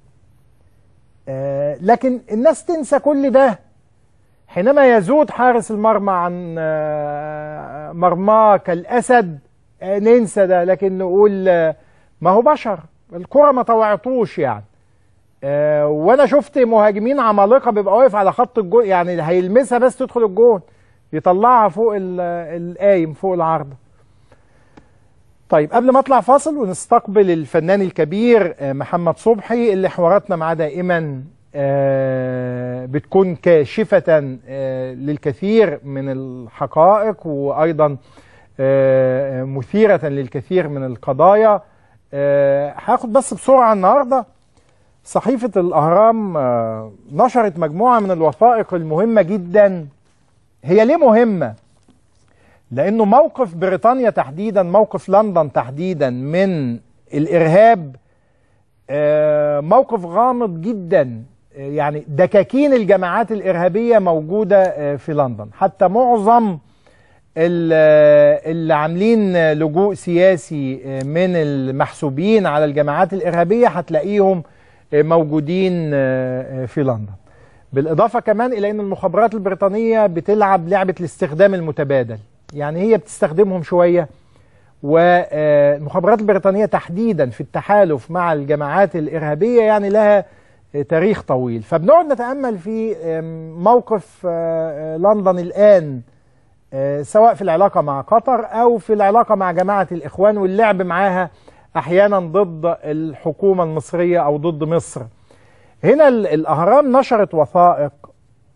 آه لكن الناس تنسى كل ده حينما يزود حارس المرمى عن آه مرماه كالأسد آه ننسى ده لكن نقول آه ما هو بشر الكرة ما طوعتوش يعني آه وانا شفت مهاجمين عمالقه بيبقى واقف على خط الجون يعني هيلمسها بس تدخل الجون يطلعها فوق ال- القايم فوق العارضه طيب قبل ما اطلع فاصل ونستقبل الفنان الكبير آه، محمد صبحي اللي حواراتنا معاه دائما آه، بتكون كاشفة آه، للكثير من الحقائق وأيضا آه، مثيرة للكثير من القضايا آه، هاخد بس بسرعة النهاردة صحيفة الأهرام آه، نشرت مجموعة من الوثائق المهمة جدا هي ليه مهمة؟ لأنه موقف بريطانيا تحديدا موقف لندن تحديدا من الإرهاب آه، موقف غامض جدا آه، يعني دكاكين الجماعات الإرهابية موجودة آه، في لندن حتى معظم ال- آه، اللي عاملين آه، لجوء سياسي آه، من المحسوبين على الجماعات الإرهابية هتلاقيهم آه، موجودين آه، آه، في لندن بالإضافة كمان إلى أن المخابرات البريطانية بتلعب لعبة الاستخدام المتبادل يعني هي بتستخدمهم شوية والمخابرات البريطانية تحديدا في التحالف مع الجماعات الإرهابية يعني لها تاريخ طويل فبنقعد نتأمل في موقف لندن الآن سواء في العلاقة مع قطر أو في العلاقة مع جماعة الإخوان واللعب معاها أحيانا ضد الحكومة المصرية أو ضد مصر هنا ال- الأهرام نشرت وثائق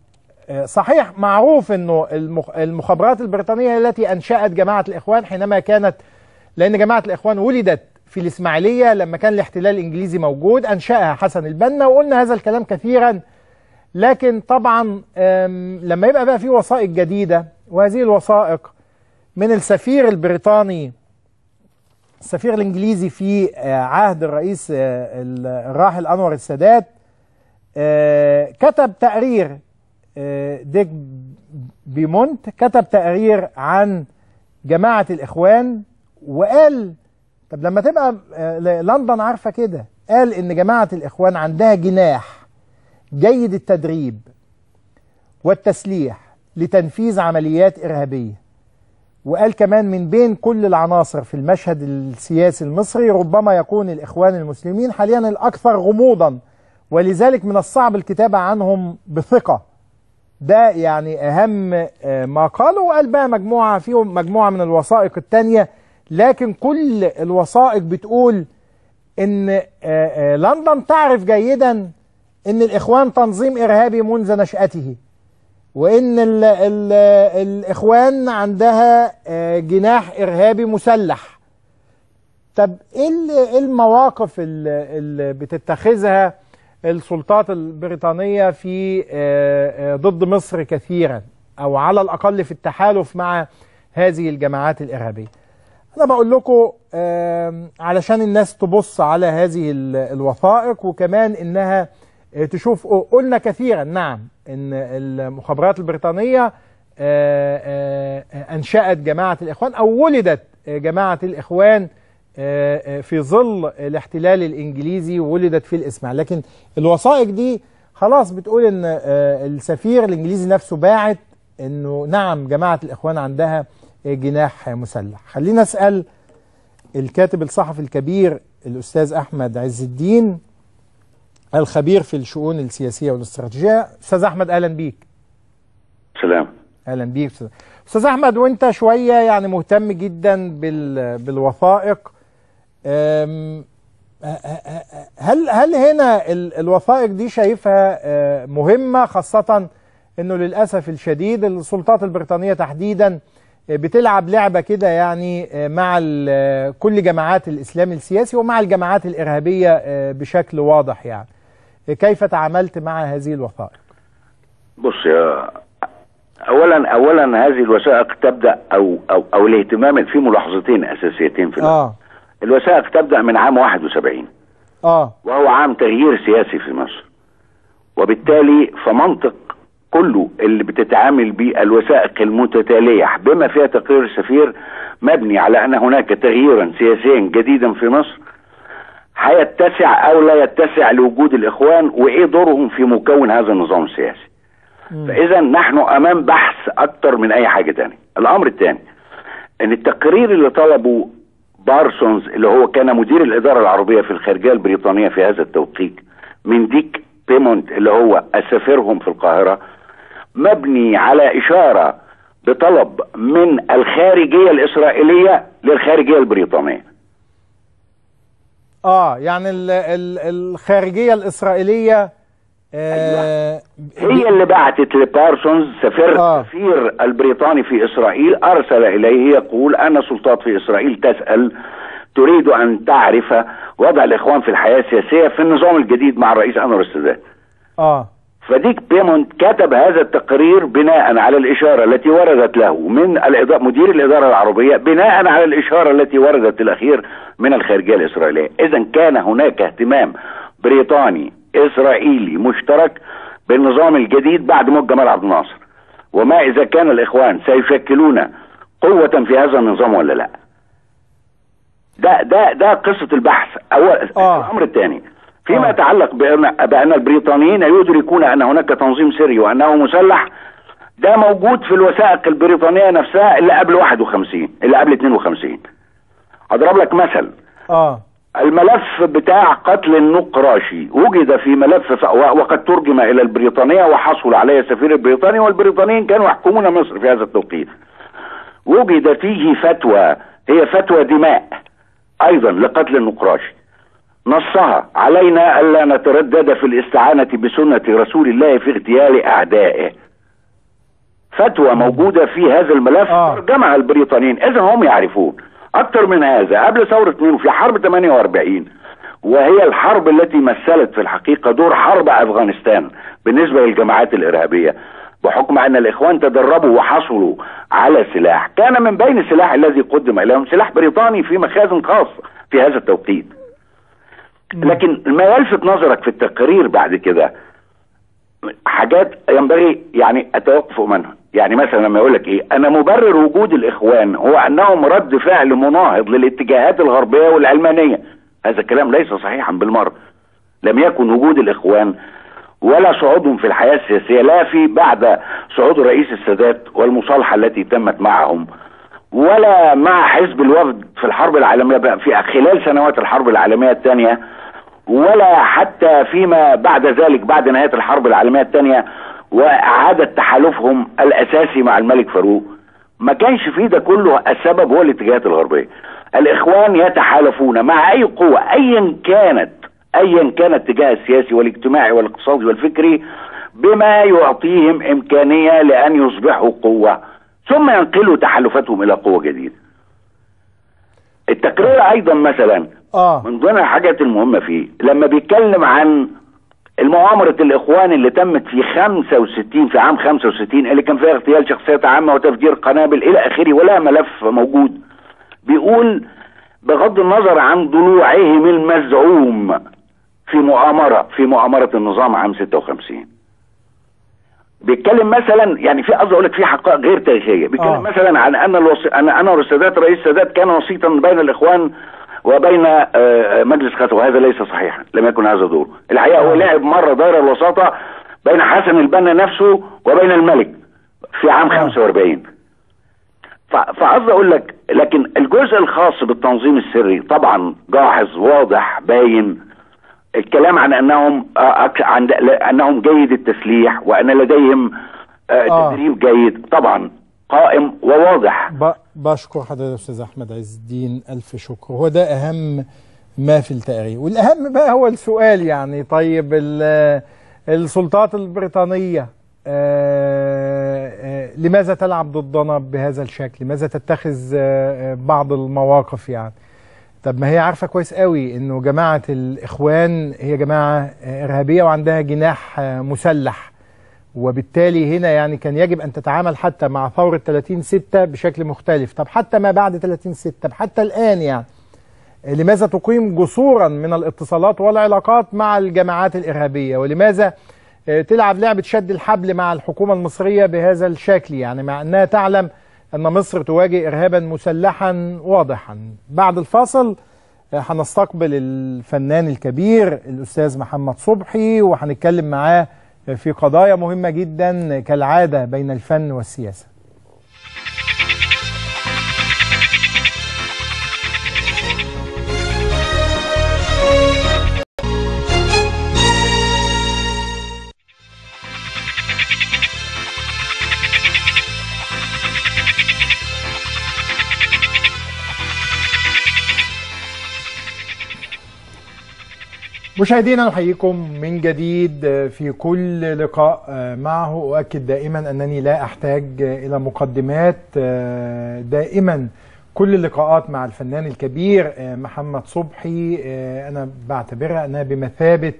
آه، صحيح معروف انه المخ- المخابرات البريطانيه التي انشات جماعه الاخوان حينما كانت لان جماعه الاخوان ولدت في الاسماعيليه لما كان الاحتلال الانجليزي موجود انشاها حسن البنا وقلنا هذا الكلام كثيرا لكن طبعا آم، لما يبقى بقى في وثائق جديده وهذه الوثائق من السفير البريطاني السفير الانجليزي في آه، عهد الرئيس آه، الراحل انور السادات آه، كتب تقرير آه، ديك بيمونت كتب تقرير عن جماعة الإخوان وقال طب لما تبقى آه، لندن عارفة كده قال إن جماعة الإخوان عندها جناح جيد التدريب والتسليح لتنفيذ عمليات إرهابية وقال كمان من بين كل العناصر في المشهد السياسي المصري ربما يكون الإخوان المسلمين حاليا الأكثر غموضا ولذلك من الصعب الكتابة عنهم بثقة ده يعني أهم آه، ما قاله وقال بقى مجموعة فيهم مجموعة من الوثائق التانية لكن كل الوثائق بتقول إن آه، آه، لندن تعرف جيدا إن الإخوان تنظيم إرهابي منذ نشأته وإن ال ال الإخوان عندها آه، جناح إرهابي مسلح طب إيه ال- إيه المواقف اللي بتتخذها السلطات البريطانية في آه، آه، ضد مصر كثيرا أو على الأقل في التحالف مع هذه الجماعات الإرهابية أنا بقول لكم آم، علشان الناس تبص على هذه ال- الوثائق وكمان إنها آه، تشوف قلنا كثيرا نعم إن المخابرات البريطانية آه، آه، آه، أنشأت جماعة الإخوان أو ولدت آه، جماعة الإخوان آه، آه، في ظل الاحتلال الإنجليزي ولدت في الإسماعيلية لكن الوثائق دي خلاص بتقول إن آه، السفير الإنجليزي نفسه باعت إنه نعم جماعة الإخوان عندها آه، جناح مسلح خلينا أسأل الكاتب الصحفي الكبير الأستاذ أحمد عز الدين الخبير في الشؤون السياسية والاستراتيجية أستاذ أحمد أهلا بيك سلام اهلا بيك استاذ استاذ احمد وانت شويه يعني مهتم جدا بال بالوثائق أم، ه- ه- هل هل هنا ال- الوثائق دي شايفها آه، مهمه خاصه انه للاسف الشديد السلطات البريطانيه تحديدا آه، بتلعب لعبه كده يعني آه، مع ال- كل جماعات الاسلام السياسي ومع الجماعات الارهابيه آه، بشكل واضح يعني آه، كيف تعاملت مع هذه الوثائق؟ بص يا اولا اولا هذه الوثائق تبدا او او او الاهتمام في ملاحظتين اساسيتين في الوثائق. اه الوثائق تبدا من عام 71 اه وهو عام تغيير سياسي في مصر وبالتالي فمنطق كله اللي بتتعامل به الوثائق المتتالية بما فيها تقرير السفير مبني على أن هناك تغييرا سياسيا جديدا في مصر هيتسع أو لا يتسع لوجود الإخوان وإيه دورهم في مكون هذا النظام السياسي فإذا نحن أمام بحث أكتر من أي حاجة تانية الأمر الثاني أن التقرير اللي طلبه بارسونز اللي هو كان مدير الإدارة العربية في الخارجية البريطانية في هذا التوقيت من ديك بيمونت اللي هو سفيرهم في القاهرة مبني على إشارة بطلب من الخارجية الإسرائيلية للخارجية البريطانية اه يعني ال ال الخارجيه الاسرائيليه آه هي اللي بعتت لبارسونز سفير آه. السفير البريطاني في اسرائيل ارسل اليه يقول ان سلطات في اسرائيل تسال تريد ان تعرف وضع الاخوان في الحياه السياسيه في النظام الجديد مع الرئيس انور السادات. اه فديك بيمونت كتب هذا التقرير بناء على الاشاره التي وردت له من الإدارة مدير الاداره العربيه بناء على الاشاره التي وردت الاخير من الخارجيه الاسرائيليه، اذا كان هناك اهتمام بريطاني اسرائيلي مشترك بالنظام الجديد بعد موت جمال عبد الناصر وما اذا كان الاخوان سيشكلون قوة في هذا النظام ولا لا ده ده ده قصة البحث اول آه. الامر الثاني فيما يتعلق بأن, بأن البريطانيين يدركون أن هناك تنظيم سري وأنه مسلح ده موجود في الوثائق البريطانية نفسها اللي قبل 51 اللي قبل 52 أضرب لك مثل اه الملف بتاع قتل النقراشي وجد في ملف ف... وقد ترجم الى البريطانيه وحصل عليه السفير البريطاني والبريطانيين كانوا يحكمون مصر في هذا التوقيت. وجد فيه فتوى هي فتوى دماء ايضا لقتل النقراشي. نصها علينا الا نتردد في الاستعانه بسنه رسول الله في اغتيال اعدائه. فتوى موجوده في هذا الملف ترجمها البريطانيين اذا هم يعرفون اكثر من هذا قبل ثوره 2 وفي حرب 48 وهي الحرب التي مثلت في الحقيقه دور حرب افغانستان بالنسبه للجماعات الارهابيه بحكم ان الاخوان تدربوا وحصلوا على سلاح كان من بين السلاح الذي قدم اليهم سلاح بريطاني في مخازن خاصه في هذا التوقيت لكن ما يلفت نظرك في التقرير بعد كده حاجات ينبغي يعني التوقف منها يعني مثلا لما يقول لك ايه انا مبرر وجود الاخوان هو انهم رد فعل مناهض للاتجاهات الغربيه والعلمانيه هذا الكلام ليس صحيحا بالمره لم يكن وجود الاخوان ولا صعودهم في الحياه السياسيه لا في بعد صعود الرئيس السادات والمصالحه التي تمت معهم ولا مع حزب الوفد في الحرب العالميه بقى في خلال سنوات الحرب العالميه الثانيه ولا حتى فيما بعد ذلك بعد نهايه الحرب العالميه الثانيه واعاده تحالفهم الاساسي مع الملك فاروق ما كانش فيه ده كله السبب هو الاتجاهات الغربيه الاخوان يتحالفون مع اي قوه ايا كانت ايا كان الاتجاه السياسي والاجتماعي والاقتصادي والفكري بما يعطيهم امكانيه لان يصبحوا قوه ثم ينقلوا تحالفاتهم الى قوه جديده التقرير ايضا مثلا آه. من ضمن الحاجات المهمه فيه لما بيتكلم عن المؤامرة الإخوان اللي تمت في 65 في عام 65 اللي كان فيها اغتيال شخصيات عامة وتفجير قنابل إلى آخره ولا ملف موجود بيقول بغض النظر عن ضلوعهم المزعوم في مؤامرة في مؤامرة النظام عام 56 بيتكلم مثلا يعني في قصدي اقول لك في حقائق غير تاريخيه بيتكلم آه. مثلا عن ان الوصي... ان انور السادات رئيس السادات كان وسيطا بين الاخوان وبين آه، مجلس خاتم وهذا ليس صحيحا لم يكن هذا دوره الحقيقه هو لعب مره دائره الوساطه بين حسن البنا نفسه وبين الملك في عام 45 ف- فقصدي اقول لك لكن الجزء الخاص بالتنظيم السري طبعا جاحظ واضح باين الكلام عن انهم آه، أك- عن انهم جيد التسليح وان لديهم آه، آه. تدريب جيد طبعا قائم وواضح ب- بشكر حضرتك استاذ احمد عز الدين الف شكر هو ده اهم ما في التقرير والاهم بقى هو السؤال يعني طيب ال- السلطات البريطانيه آه، آه، لماذا تلعب ضدنا بهذا الشكل لماذا تتخذ آه، آه، بعض المواقف يعني طب ما هي عارفه كويس قوي انه جماعه الاخوان هي جماعه آه، ارهابيه وعندها جناح آه، مسلح وبالتالي هنا يعني كان يجب أن تتعامل حتى مع ثورة 30 ستة بشكل مختلف طب حتى ما بعد 30 ستة حتى الآن يعني لماذا تقيم جسورا من الاتصالات والعلاقات مع الجماعات الإرهابية ولماذا آه، تلعب لعبة شد الحبل مع الحكومة المصرية بهذا الشكل يعني مع أنها تعلم أن مصر تواجه إرهابا مسلحا واضحا بعد الفاصل آه، هنستقبل الفنان الكبير الأستاذ محمد صبحي وهنتكلم معاه في قضايا مهمة جدا كالعادة بين الفن والسياسة مشاهدينا نحييكم من جديد في كل لقاء معه أؤكد دائما أنني لا أحتاج إلى مقدمات دائما كل اللقاءات مع الفنان الكبير محمد صبحي أنا بعتبرها أنها بمثابة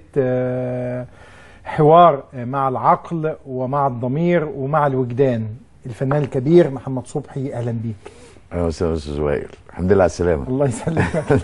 حوار مع العقل ومع الضمير ومع الوجدان الفنان الكبير محمد صبحي أهلا بيك اهلا وسهلا استاذ وائل الحمد لله على السلامه الله يسلمك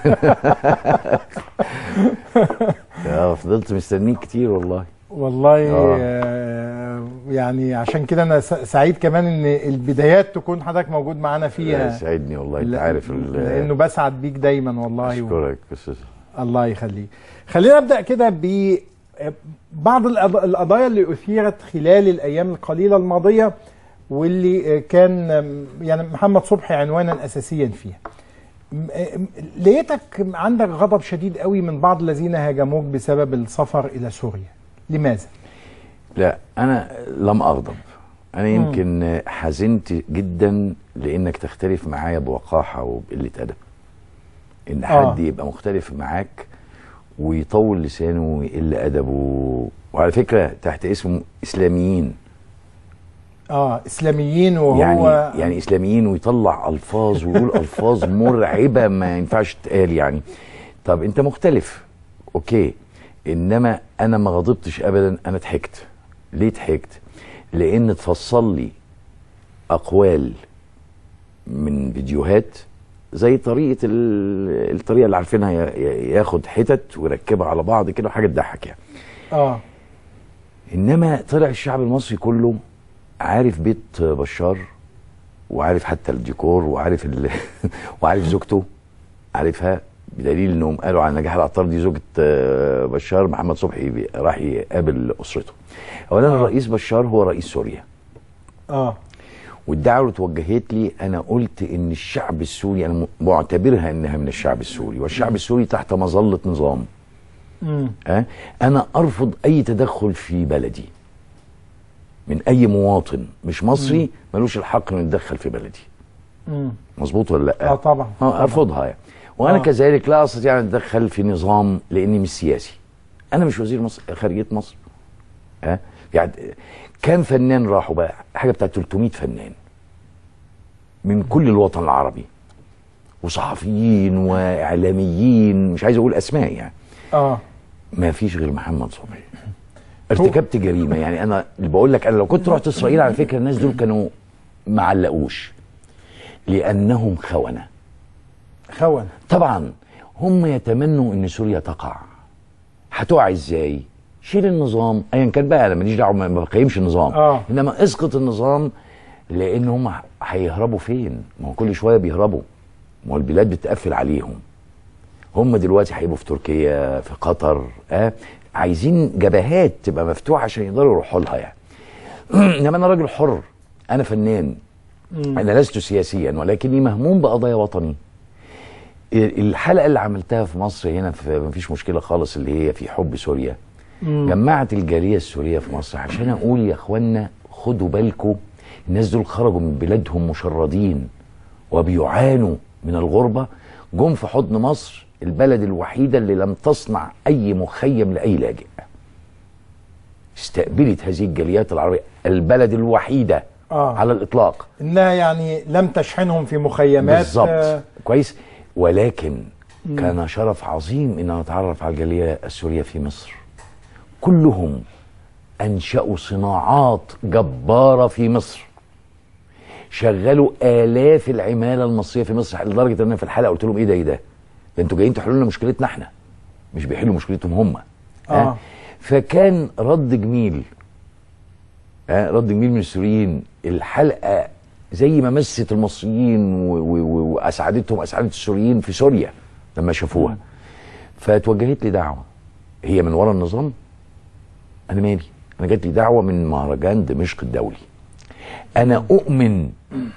يا فضلت مستنيك كتير والله والله آه. آه، يعني عشان كده انا س- سعيد كمان ان البدايات تكون حضرتك موجود معانا فيها يسعدني والله انت لا- عارف ال- لانه بسعد بيك دايما والله و... اشكرك استاذ الله يخليك خلينا نبدا كده ب بعض القض- القضايا اللي اثيرت خلال الايام القليله الماضيه واللي كان يعني محمد صبحي عنوانا اساسيا فيها م- م- لقيتك عندك غضب شديد قوي من بعض الذين هاجموك بسبب السفر الى سوريا لماذا لا انا لم اغضب انا مم. يمكن حزنت جدا لانك تختلف معايا بوقاحه وبقله ادب ان آه. حد يبقى مختلف معاك ويطول لسانه ويقل ادبه وعلى فكره تحت اسمه اسلاميين اه اسلاميين وهو يعني يعني اسلاميين ويطلع الفاظ ويقول الفاظ مرعبه ما ينفعش تتقال يعني طب انت مختلف اوكي انما انا ما غضبتش ابدا انا ضحكت ليه ضحكت لان تفصل لي اقوال من فيديوهات زي طريقه ال- الطريقه اللي عارفينها ي- ي- ياخد حتت ويركبها على بعض كده وحاجه تضحك يعني اه انما طلع الشعب المصري كله عارف بيت بشار وعارف حتى الديكور وعارف ال... وعارف زوجته عارفها بدليل انهم قالوا على نجاح العطار دي زوجة آه، بشار محمد صبحي بي- راح يقابل اسرته. اولا الرئيس بشار هو رئيس سوريا اه والدعوه اللي اتوجهت لي انا قلت ان الشعب السوري انا م- معتبرها انها من الشعب السوري والشعب السوري تحت مظله نظام امم أه؟ انا ارفض اي تدخل في بلدي من اي مواطن مش مصري ملوش الحق انه يتدخل في بلدي امم مظبوط ولا لا اه طبعا اه ارفضها يعني وانا آه. آه. كذلك لا استطيع ان اتدخل في نظام لاني مش سياسي انا مش وزير مصر خارجيه مصر ها أه؟ يعني كام فنان راحوا بقى حاجه بتاعت 300 فنان من كل الوطن العربي وصحفيين واعلاميين مش عايز اقول اسماء يعني اه ما فيش غير محمد صبحي ارتكبت جريمه يعني انا اللي بقول لك انا لو كنت رحت اسرائيل على فكره الناس دول كانوا ما علقوش لانهم خونه خون طبعا هم يتمنوا ان سوريا تقع هتقع ازاي شيل النظام ايا كان بقى انا ماليش دعوه ما ما بقيمش النظام آه. انما اسقط النظام لان هم هيهربوا فين ما هو كل شويه بيهربوا ما هو البلاد بتقفل عليهم هم دلوقتي هيبقوا في تركيا في قطر اه عايزين جبهات تبقى مفتوحه عشان يقدروا يروحوا لها يعني انما انا راجل حر انا فنان مم. انا لست سياسيا ولكني مهموم بقضايا وطني الحلقه اللي عملتها في مصر هنا في مفيش مشكله خالص اللي هي في حب سوريا مم. جمعت الجاليه السوريه في مصر عشان اقول يا اخوانا خدوا بالكم الناس دول خرجوا من بلادهم مشردين وبيعانوا من الغربه جم في حضن مصر البلد الوحيده اللي لم تصنع اي مخيم لاي لاجئ استقبلت هذه الجاليات العربيه البلد الوحيده آه. على الاطلاق انها يعني لم تشحنهم في مخيمات بالظبط آه، كويس ولكن مم. كان شرف عظيم ان نتعرف على الجاليه السوريه في مصر كلهم انشأوا صناعات جباره في مصر شغلوا الاف العماله المصريه في مصر لدرجه ان انا في الحلقه قلت لهم ايه ده ايه ده؟ ده انتوا جايين تحلوا لنا مشكلتنا احنا مش بيحلوا مشكلتهم هم آه. فكان رد جميل آه رد جميل من السوريين الحلقه زي ما مست المصريين و- و- و- واسعدتهم اسعدت السوريين في سوريا لما شافوها فتوجهت لي دعوه هي من ورا النظام انا مالي انا جات لي دعوه من مهرجان دمشق الدولي انا اؤمن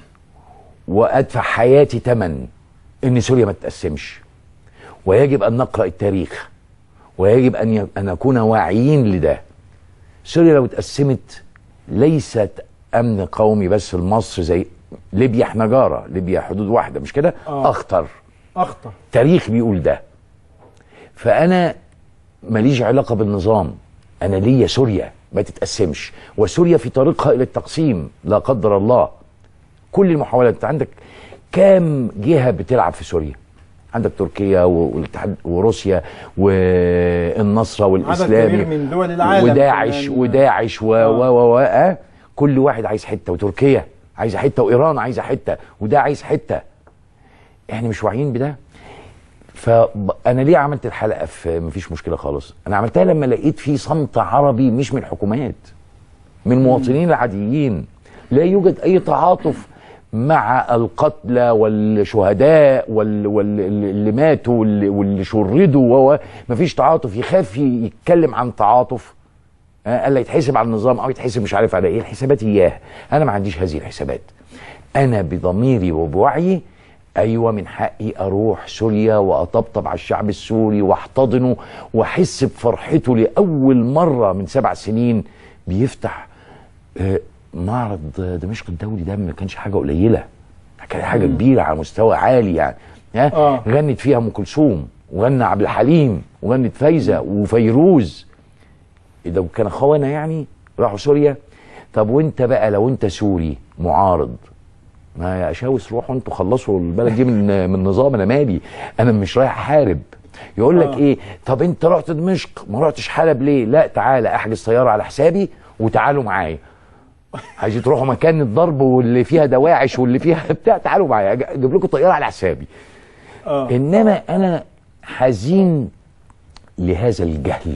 وادفع حياتي ثمن ان سوريا ما تتقسمش ويجب ان نقرا التاريخ ويجب ان ي- ان نكون واعيين لده سوريا لو اتقسمت ليست امن قومي بس لمصر زي ليبيا احنا جاره ليبيا حدود واحده مش كده آه. اخطر اخطر تاريخ بيقول ده فانا ماليش علاقه بالنظام انا ليا سوريا ما تتقسمش وسوريا في طريقها الى التقسيم لا قدر الله كل المحاولات انت عندك كام جهه بتلعب في سوريا عندك تركيا و- والاتحاد وروسيا والنصره والاسلامي كبير من دول العالم وداعش كمان. وداعش و و و و آه. كل واحد عايز حته وتركيا عايزه حته وايران عايزه حته وده عايز حته احنا مش واعيين بده فانا ليه عملت الحلقه في مفيش مشكله خالص انا عملتها لما لقيت في صمت عربي مش من الحكومات من المواطنين العاديين لا يوجد اي تعاطف مع القتلى والشهداء وال- وال- اللي ماتوا واللي واللي شردوا و مفيش تعاطف يخاف يتكلم عن تعاطف آه، قال لا يتحسب على النظام او يتحسب مش عارف على ايه الحسابات اياه انا ما عنديش هذه الحسابات انا بضميري وبوعي ايوه من حقي اروح سوريا واطبطب على الشعب السوري واحتضنه واحس بفرحته لاول مره من سبع سنين بيفتح آه، معرض دمشق الدولي ده ما كانش حاجه قليله كان حاجه مم. كبيره على مستوى عالي يعني ها آه. غنت فيها ام كلثوم وغنى عبد الحليم وغنت فايزه وفيروز ده كان اخوانا يعني راحوا سوريا طب وانت بقى لو انت سوري معارض ما يا اشاوس روحوا انتوا خلصوا البلد دي من من نظام انا مالي انا مش رايح احارب يقول لك آه. ايه طب انت رحت دمشق ما رحتش حلب ليه لا تعالى احجز طياره على حسابي وتعالوا معايا عايزين تروحوا مكان الضرب واللي فيها دواعش واللي فيها بتاع تعالوا معايا أج- اجيب لكم طياره على حسابي آه. انما انا حزين لهذا الجهل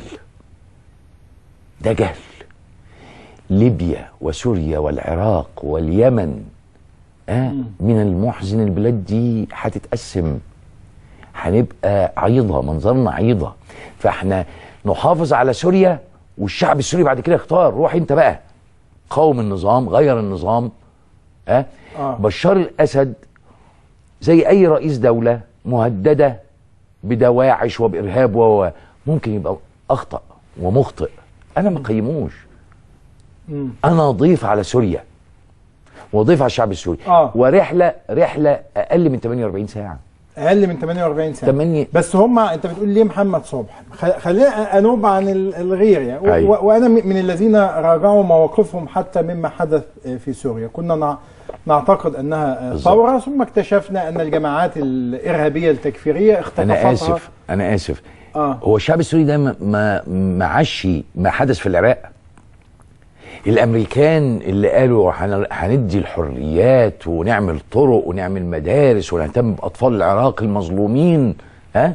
ده جهل ليبيا وسوريا والعراق واليمن آه من المحزن البلاد دي هتتقسم هنبقى عيضة منظرنا عيضة فاحنا نحافظ على سوريا والشعب السوري بعد كده يختار روح انت بقى قاوم النظام غير النظام آه؟ آه. بشار الأسد زي أي رئيس دولة مهددة بدواعش وبإرهاب و ممكن يبقى أخطأ ومخطئ أنا ما قيموش مم. أنا ضيف على سوريا وضيف على الشعب السوري آه. ورحلة رحلة أقل من 48 ساعة اقل من 48 ساعه 8 بس هم انت بتقول ليه محمد صبحي خ- خلينا انوب عن ال- الغير يعني و- أيوة. وانا م- من الذين راجعوا مواقفهم حتى مما حدث في سوريا كنا نع- نعتقد انها بالظبط. ثوره ثم اكتشفنا ان الجماعات الارهابيه التكفيريه اختطفتها أنا آسف أنا آسف آه. هو الشعب السوري ده ما- ما ما عاش ما حدث في العراق الامريكان اللي قالوا هن- هندي الحريات ونعمل طرق ونعمل مدارس ونهتم باطفال العراق المظلومين ها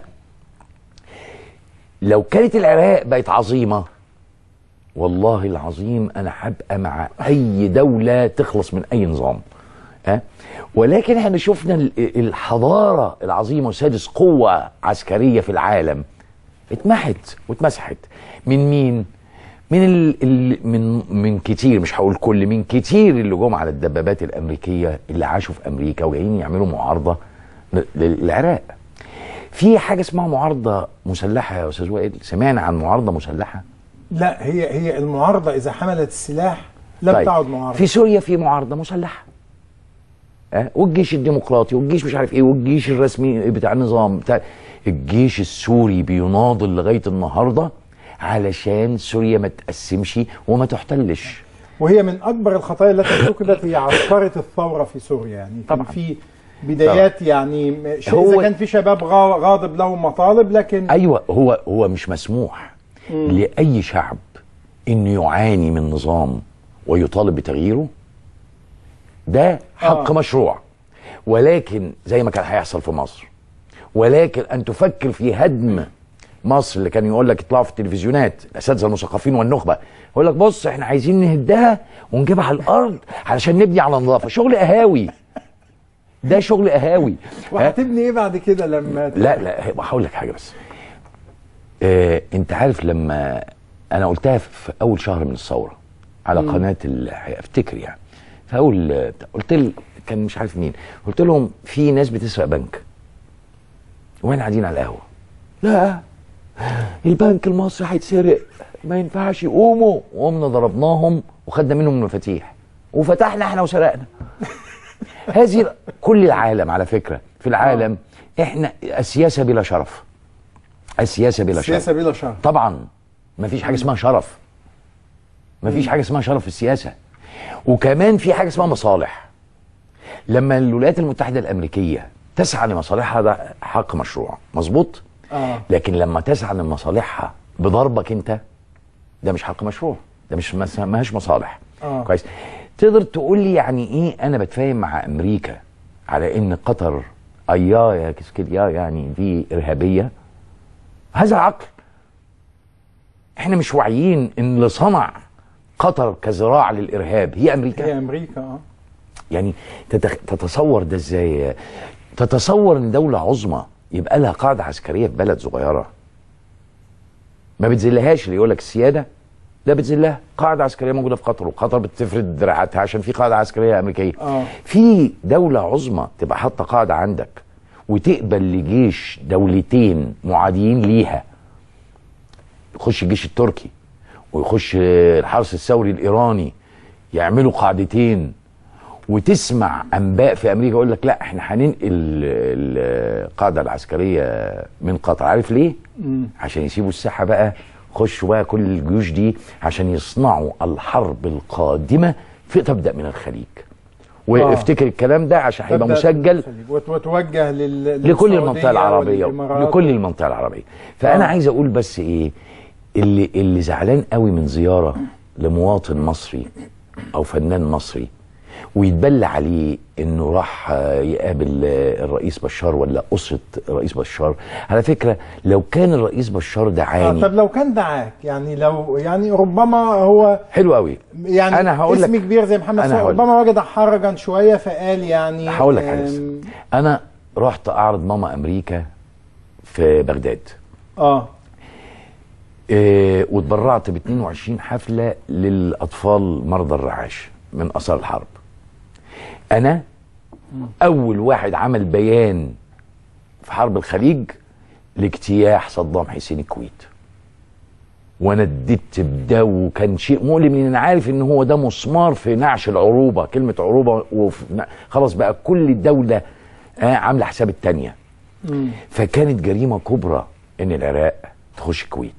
لو كانت العراق بقت عظيمه والله العظيم انا هبقى مع اي دوله تخلص من اي نظام ها ولكن احنا شفنا ال- الحضاره العظيمه وسادس قوه عسكريه في العالم اتمحت واتمسحت من مين؟ من ال ال من من كتير مش هقول كل من كتير اللي جم على الدبابات الامريكيه اللي عاشوا في امريكا وجايين يعملوا معارضه ل- للعراق. في حاجه اسمها معارضه مسلحه يا استاذ وائل، سمعنا عن معارضه مسلحه؟ لا هي هي المعارضه اذا حملت السلاح لم طيب، تعد معارضه في سوريا في معارضه مسلحه أه؟ والجيش الديمقراطي والجيش مش عارف ايه والجيش الرسمي بتاع النظام بتاع الجيش السوري بيناضل لغايه النهارده علشان سوريا ما تقسمش وما تحتلش وهي من اكبر الخطايا التي ارتكبت هي عسكره الثوره في سوريا يعني كان طبعاً. في بدايات يعني ش- هو- اذا كان في شباب غا- غاضب لهم مطالب لكن ايوه هو هو مش مسموح مم. لاي شعب انه يعاني من نظام ويطالب بتغييره ده حق آه. مشروع ولكن زي ما كان هيحصل في مصر ولكن ان تفكر في هدم مصر اللي كان يقول لك يطلعوا في التلفزيونات الاساتذه المثقفين والنخبه يقول لك بص احنا عايزين نهدها ونجيبها على الارض علشان نبني على نظافه شغل قهاوي ده شغل قهاوي ها؟ وهتبني ايه بعد كده لما ت- لا لا هقول لك حاجه بس آه انت عارف لما انا قلتها في اول شهر من الثوره على مم. قناه ال- افتكر يعني في اول قلت ل... كان مش عارف مين قلت لهم في ناس بتسرق بنك واحنا قاعدين على القهوه لا البنك المصري هيتسرق ما ينفعش يقوموا وقمنا ضربناهم وخدنا منهم المفاتيح وفتحنا احنا وسرقنا هذه كل العالم على فكره في العالم احنا السياسه بلا شرف السياسه بلا شرف السياسه بلا شرف طبعا ما فيش حاجه اسمها شرف ما فيش حاجه اسمها شرف في السياسه وكمان في حاجه اسمها مصالح لما الولايات المتحده الامريكيه تسعى لمصالحها ده حق مشروع مظبوط اه لكن لما تسعى لمصالحها بضربك انت ده مش حق مشروع ده مش مس- ماهاش مصالح آه. كويس تقدر تقول لي يعني ايه انا بتفاهم مع امريكا على ان قطر اياه يا كسكيليا يعني دي ارهابيه هذا عقل احنا مش واعيين ان اللي صنع قطر كذراع للارهاب هي امريكا هي امريكا اه يعني تتخ... تتصور ده ازاي تتصور ان دولة عظمى يبقى لها قاعدة عسكرية في بلد صغيرة ما بتذلهاش اللي يقول لك السيادة لا بتذلها قاعدة عسكرية موجودة في قطر وقطر بتفرد دراعاتها عشان في قاعدة عسكرية أمريكية اه في دولة عظمى تبقى حاطة قاعدة عندك وتقبل لجيش دولتين معاديين ليها يخش الجيش التركي ويخش الحرس الثوري الإيراني يعملوا قاعدتين وتسمع انباء في امريكا يقول لك لا احنا هننقل القاعده العسكريه من قطر عارف ليه مم. عشان يسيبوا الساحه بقى خشوا بقى كل الجيوش دي عشان يصنعوا الحرب القادمه في تبدا من الخليج وافتكر الكلام ده عشان هيبقى تبدأ مسجل وت- وتوجه لل... لكل للسعودية المنطقه العربيه والإمارات. لكل المنطقه العربيه فانا آه. عايز اقول بس ايه اللي اللي زعلان قوي من زياره لمواطن مصري او فنان مصري ويتبلى عليه انه راح آه، يقابل آه، الرئيس بشار ولا اسره الرئيس بشار على فكره لو كان الرئيس بشار آه دعاني طب لو كان دعاك يعني لو يعني ربما هو حلو قوي يعني أنا هقول اسم لك- كبير زي محمد أنا صلاح هقول ربما وجد حرجا شويه فقال يعني هقول لك على آم، اسم. انا رحت اعرض ماما امريكا في بغداد اه إيه واتبرعت ب 22 حفله للاطفال مرضى الرعاش من اثار الحرب. انا اول واحد عمل بيان في حرب الخليج لاجتياح صدام حسين الكويت. وانا اديت بده وكان شيء مؤلم لان انا عارف ان هو ده مسمار في نعش العروبه، كلمه عروبه وفي خلاص بقى كل دوله آه عامله حساب الثانيه. فكانت جريمه كبرى ان العراق تخش الكويت.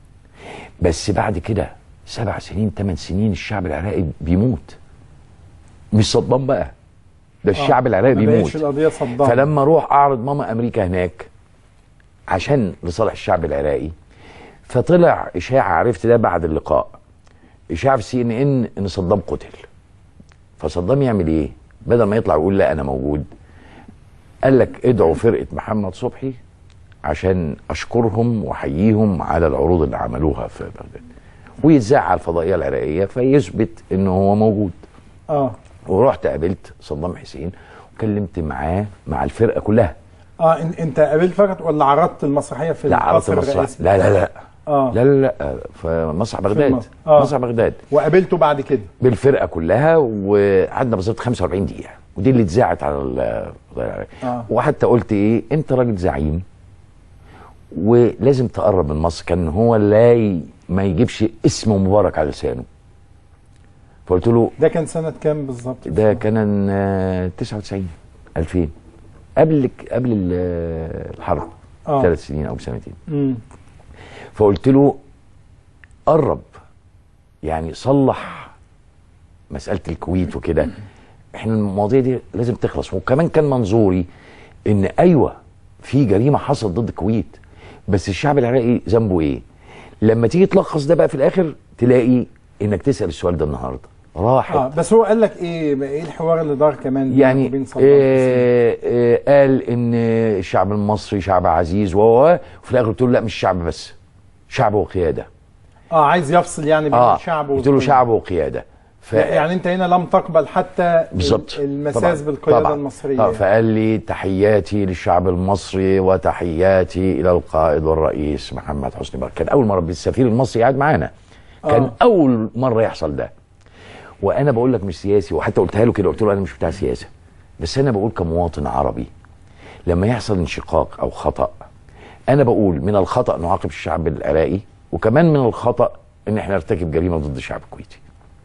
بس بعد كده سبع سنين ثمان سنين الشعب العراقي بيموت مش صدام بقى ده الشعب آه، العراقي ما بيموت بقتش القضيه صدام فلما اروح اعرض ماما امريكا هناك عشان لصالح الشعب العراقي فطلع اشاعه عرفت ده بعد اللقاء اشاعه في سي ان ان ان صدام قتل فصدام يعمل ايه بدل ما يطلع ويقول لا انا موجود قال لك ادعوا فرقه محمد صبحي عشان اشكرهم واحييهم على العروض اللي عملوها في بغداد ويتذاع على الفضائيه العراقيه فيثبت ان هو موجود اه ورحت قابلت صدام حسين وكلمت معاه مع الفرقه كلها اه إن- انت قابلت فقط ولا عرضت المسرحيه في لا عرضت القصر مسرح الرئيسي لا لا لا اه لا لا لا في مسرح بغداد مصر. آه. مسرح بغداد وقابلته بعد كده بالفرقه كلها وقعدنا بالظبط 45 دقيقه ودي اللي اتذاعت على ال- آه. وحتى قلت ايه انت راجل زعيم ولازم تقرب من مصر كان هو لا ي... ما يجيبش اسم مبارك على لسانه فقلت له ده كان سنه كام بالظبط ده كان آه، 99 2000 قبل قبل ال- الحرب آه. ثلاث سنين او سنتين امم فقلت له قرب يعني صلح مساله الكويت وكده احنا المواضيع دي لازم تخلص وكمان كان منظوري ان ايوه في جريمه حصلت ضد الكويت بس الشعب العراقي ذنبه ايه؟ لما تيجي تلخص ده بقى في الاخر تلاقي انك تسال السؤال ده النهارده راحت اه بس هو قال لك ايه ايه الحوار اللي دار كمان بينك يعني وبين صدام حسين؟ آه آه قال ان الشعب المصري شعب عزيز و و- وفي الاخر قلت له لا مش شعب بس شعب وقياده اه عايز يفصل يعني بين اه الشعب قلت له والقيادة. شعب وقياده ف... يعني انت هنا لم تقبل حتى بالظبط المساس طبعاً. بالقياده طبعاً. المصريه طبعا فقال لي تحياتي للشعب المصري وتحياتي الى القائد والرئيس محمد حسني مبارك كان اول مره السفير المصري قاعد معانا كان آه. اول مره يحصل ده وانا بقول لك مش سياسي وحتى قلتها له كده قلت له انا مش بتاع سياسه بس انا بقول كمواطن عربي لما يحصل انشقاق او خطا انا بقول من الخطا نعاقب الشعب العراقي وكمان من الخطا ان احنا نرتكب جريمه ضد الشعب الكويتي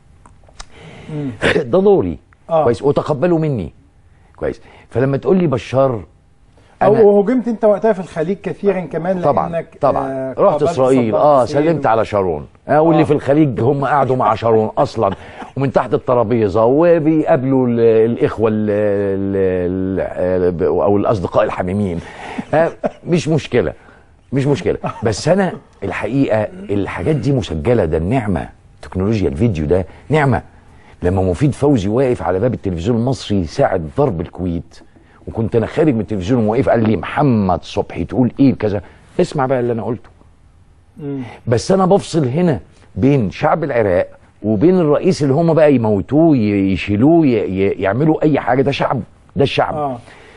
ده دوري آه. كويس وتقبلوا مني كويس فلما تقول لي بشار او أنا- وهجمت انت وقتها في الخليج كثيرا كمان طبعا لانك طبعا آه رحت قابلت اسرائيل صدام اه حسين سلمت على شارون آه واللي في الخليج هم قعدوا مع شارون اصلا ومن تحت الترابيزه وبيقابلوا ال- الاخوه ال ال ال او الاصدقاء الحميمين آه مش مشكله مش مشكله بس انا الحقيقه الحاجات دي مسجله ده النعمه تكنولوجيا الفيديو ده نعمه لما مفيد فوزي واقف على باب التلفزيون المصري ساعه ضرب الكويت وكنت انا خارج من التلفزيون وواقف قال لي محمد صبحي تقول ايه كذا اسمع بقى اللي انا قلته بس انا بفصل هنا بين شعب العراق وبين الرئيس اللي هم بقى يموتوه ي- يشيلوه ي- ي- يعملوا اي حاجه ده شعب ده الشعب اه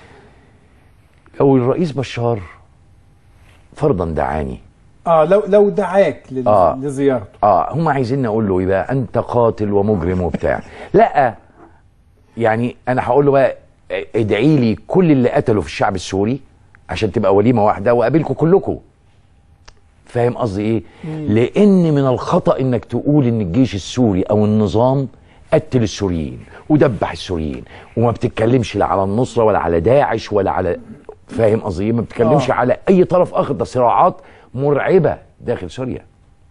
او الرئيس بشار فرضا دعاني اه لو لو دعاك لل- آه. لزيارته اه هم عايزين اقول له ايه بقى انت قاتل ومجرم وبتاع لا يعني انا هقول له بقى ادعي لي كل اللي قتلوا في الشعب السوري عشان تبقى وليمه واحده واقابلكم كلكم فاهم قصدي ايه لان من الخطا انك تقول ان الجيش السوري او النظام قتل السوريين ودبح السوريين وما بتتكلمش لا على النصره ولا على داعش ولا على فاهم قصدي ايه ما بتتكلمش آه. على اي طرف اخر ده صراعات مرعبه داخل سوريا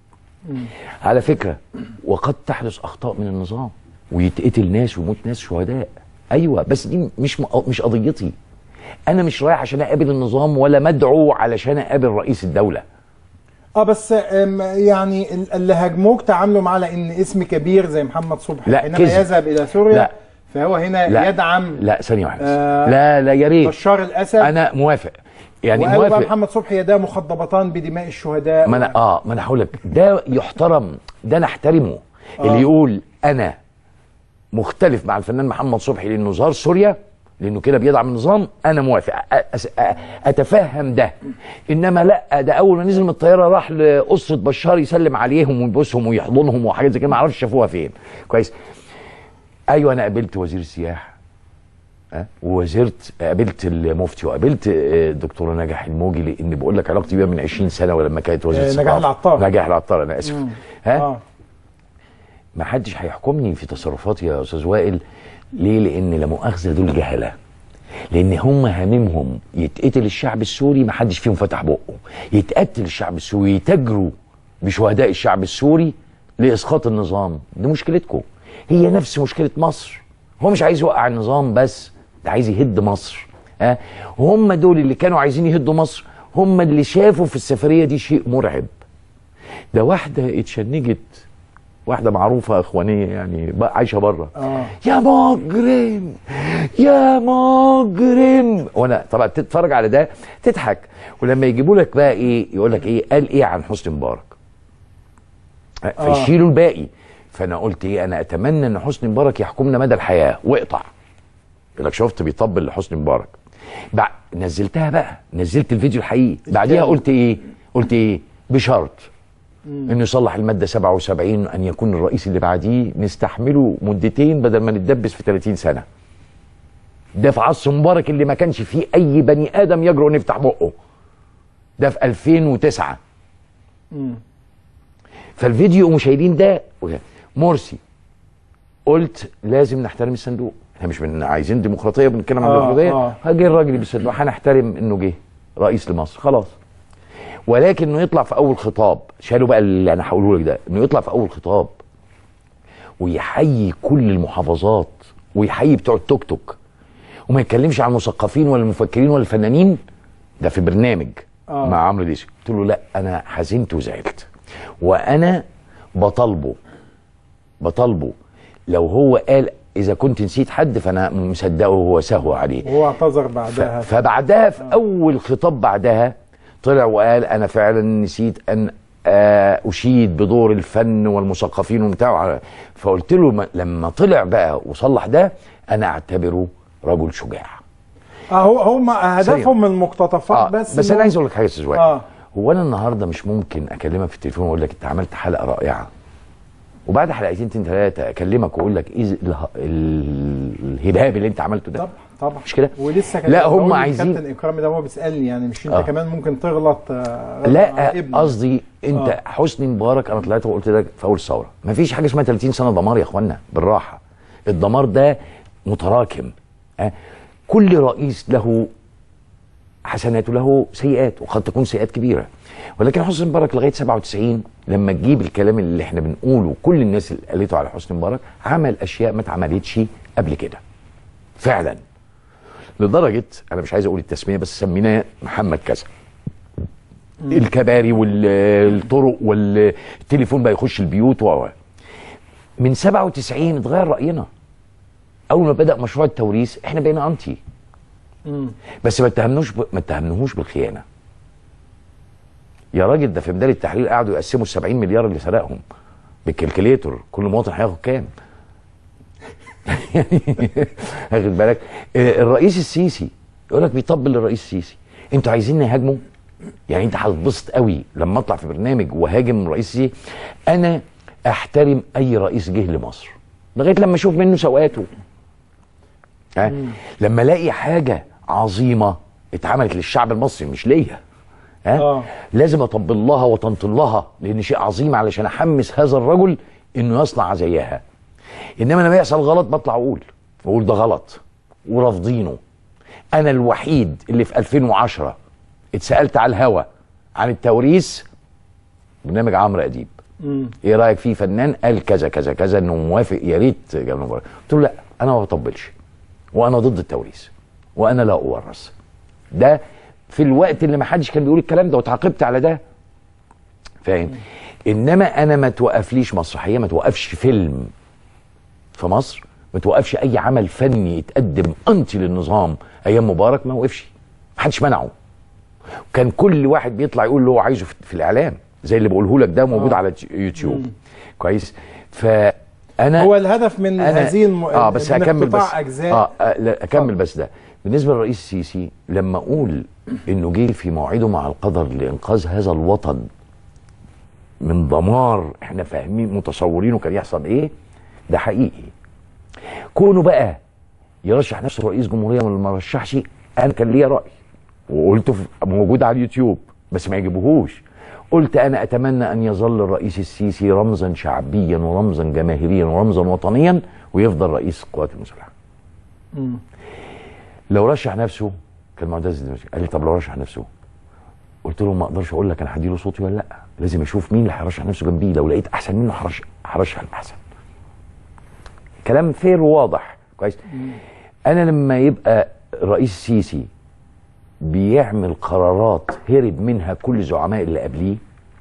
على فكره وقد تحدث اخطاء من النظام ويتقتل ناس ويموت ناس شهداء ايوه بس دي مش م- مش قضيتي انا مش رايح عشان اقابل النظام ولا مدعو علشان اقابل رئيس الدوله اه بس أم، يعني ال- اللي هاجموك تعاملوا معاه على ان اسم كبير زي محمد صبحي لا، حينما كذب. يذهب الى سوريا لا. فهو هنا لا. يدعم لا ثانيه واحده آه، لا لا يا ريت بشار الاسد انا موافق يعني وقالوا بقى موافق محمد صبحي يداه مخضبطان بدماء الشهداء ما انا اه ما انا هقول لك ده يحترم ده نحترمه آه. اللي يقول انا مختلف مع الفنان محمد صبحي لانه زار سوريا لانه كده بيدعم النظام انا موافق أ- أس- أ- اتفهم ده انما لا ده اول ما نزل من الطياره راح لاسره بشار يسلم عليهم ويبوسهم ويحضنهم وحاجات زي كده ما اعرفش شافوها فين كويس ايوه انا قابلت وزير السياحه أه؟ ووزيرت قابلت المفتي وقابلت آه، الدكتوره نجاح الموجي لان بقول لك علاقتي بيها من 20 سنه ولما كانت وزيره آه، نجاح الثقافة. العطار. نجاح العطار انا اسف مم. ها آه. ما حدش هيحكمني في تصرفاتي يا استاذ وائل ليه لان لا مؤاخذه دول جهله لان هم هاممهم يتقتل الشعب السوري ما حدش فيهم فتح بقه يتقتل الشعب السوري يتاجروا بشهداء الشعب السوري لاسقاط النظام دي مشكلتكم هي نفس مشكله مصر هو مش عايز يوقع النظام بس ده عايز يهد مصر ها وهم دول اللي كانوا عايزين يهدوا مصر هم اللي شافوا في السفريه دي شيء مرعب ده واحده اتشنجت واحده معروفه اخوانيه يعني بقى عايشه بره اه يا مجرم يا مجرم وانا طبعا تتفرج على ده تضحك ولما يجيبوا لك بقى ايه يقول لك ايه قال ايه عن حسني مبارك آه. فيشيلوا الباقي فانا قلت ايه انا اتمنى ان حسني مبارك يحكمنا مدى الحياه واقطع يقول لك شفت بيطبل لحسني مبارك بع... نزلتها بقى نزلت الفيديو الحقيقي بعديها قلت ايه قلت ايه بشرط انه يصلح الماده 77 ان يكون الرئيس اللي بعديه نستحمله مدتين بدل ما نتدبس في 30 سنه ده في عصر مبارك اللي ما كانش فيه اي بني ادم يجرؤ انه يفتح بقه ده في 2009 مم. فالفيديو يقوموا شايلين ده وده. مرسي قلت لازم نحترم الصندوق احنا مش من عايزين ديمقراطيه بنتكلم عن آه، ديمقراطيه آه. هاجي الراجل اللي بالصندوق هنحترم انه جه رئيس لمصر خلاص ولكن انه يطلع في اول خطاب شالوا بقى اللي انا هقوله لك ده انه يطلع في اول خطاب ويحيي كل المحافظات ويحيي بتوع التوك توك وما يتكلمش عن المثقفين ولا المفكرين ولا الفنانين ده في برنامج آه. مع عمرو ديسي قلت له لا انا حزنت وزعلت وانا بطالبه بطالبه لو هو قال اذا كنت نسيت حد فانا مصدقه وهو سهو عليه وهو اعتذر ف- بعدها فبعدها في اول خطاب بعدها طلع وقال انا فعلا نسيت ان آه، اشيد بدور الفن والمثقفين وبتاع فقلت له ما- لما طلع بقى وصلح ده انا اعتبره رجل شجاع اه هو هم هدفهم من المقتطفات آه بس بس إنه- انا عايز اقول لك حاجه يا استاذ وائل اه هو انا النهارده مش ممكن اكلمك في التليفون واقول لك انت عملت حلقه رائعه وبعد حلقتين اتنين ثلاثه اكلمك واقول لك ايه اله- ال- الهباب اللي انت عملته ده طبعا طبعا مش كده ولسه كان لا بقول هم للكابتن عايزين اكرامي ده هو بيسالني يعني مش انت آه. كمان ممكن تغلط آه، مع لا ابنك. قصدي انت آه. حسني مبارك انا طلعت وقلت لك في اول الثوره مفيش حاجه اسمها 30 سنه دمار يا اخوانا بالراحه الدمار ده متراكم أه؟ كل رئيس له حسنات وله سيئات وقد تكون سيئات كبيره ولكن حسني مبارك لغايه 97 لما تجيب الكلام اللي احنا بنقوله كل الناس اللي قالته على حسني مبارك عمل اشياء ما اتعملتش قبل كده فعلا لدرجه انا مش عايز اقول التسميه بس سميناه محمد كذا الكباري والطرق والتليفون بقى يخش البيوت و من 97 اتغير راينا اول ما بدا مشروع التوريث احنا بقينا انتي مم. بس ما اتهمنوش ب... ما اتهمناهوش بالخيانه يا راجل ده في ميدان التحرير قعدوا يقسموا ال 70 مليار اللي سرقهم بالكالكليتور كل مواطن هياخد كام واخد بالك آه، الرئيس السيسي يقول لك بيطبل للرئيس السيسي انتوا عايزين نهاجمه يعني انت هتتبسط قوي لما اطلع في برنامج وهاجم الرئيس السيسي انا احترم اي رئيس جه لمصر لغايه لما اشوف منه سوءاته ها لما الاقي حاجه عظيمه اتعملت للشعب المصري مش ليا ها آه. لازم اطبل لها وتنطل لها لان شيء عظيم علشان احمس هذا الرجل انه يصنع زيها انما لما يحصل غلط بطلع اقول اقول ده غلط ورافضينه انا الوحيد اللي في 2010 اتسالت على الهوا عن التوريث برنامج عمرو اديب مم. ايه رايك في فنان قال كذا كذا كذا انه موافق يا ريت جاب له مبارك قلت له لا انا ما بطبلش وانا ضد التوريث وانا لا اورث ده في الوقت اللي ما حدش كان بيقول الكلام ده وتعاقبت على ده فاهم انما انا ما توقفليش مسرحيه ما توقفش فيلم في مصر ما توقفش اي عمل فني يتقدم انتي للنظام ايام مبارك ما وقفش ما حدش منعه كان كل واحد بيطلع يقول اللي هو عايزه في, في الاعلام زي اللي بقوله لك ده موجود آه. على يوتيوب كويس فانا هو الهدف من أنا هذه الم... اه بس من هكمل اقتطاع بس اجزاء اه آه، لا اكمل بس ده بالنسبه للرئيس السيسي لما اقول انه جه في موعده مع القدر لانقاذ هذا الوطن من دمار احنا فاهمين متصورينه كان يحصل ايه ده حقيقي كونه بقى يرشح نفسه رئيس جمهوريه ولا ما رشحش انا كان ليا راي وقلته في- موجود على اليوتيوب بس ما يجيبوهوش قلت انا اتمنى ان يظل الرئيس السيسي رمزا شعبيا ورمزا جماهيريا ورمزا وطنيا ويفضل رئيس القوات المسلحه مم. لو رشح نفسه كان معتز دمشق قال لي طب لو رشح نفسه قلت له ما اقدرش اقول لك انا هديله صوتي ولا لا لازم اشوف مين اللي هيرشح نفسه جنبيه لو لقيت احسن منه هرشح هرشح الاحسن كلام فير وواضح كويس انا لما يبقى الرئيس السيسي بيعمل قرارات هرب منها كل الزعماء اللي قبليه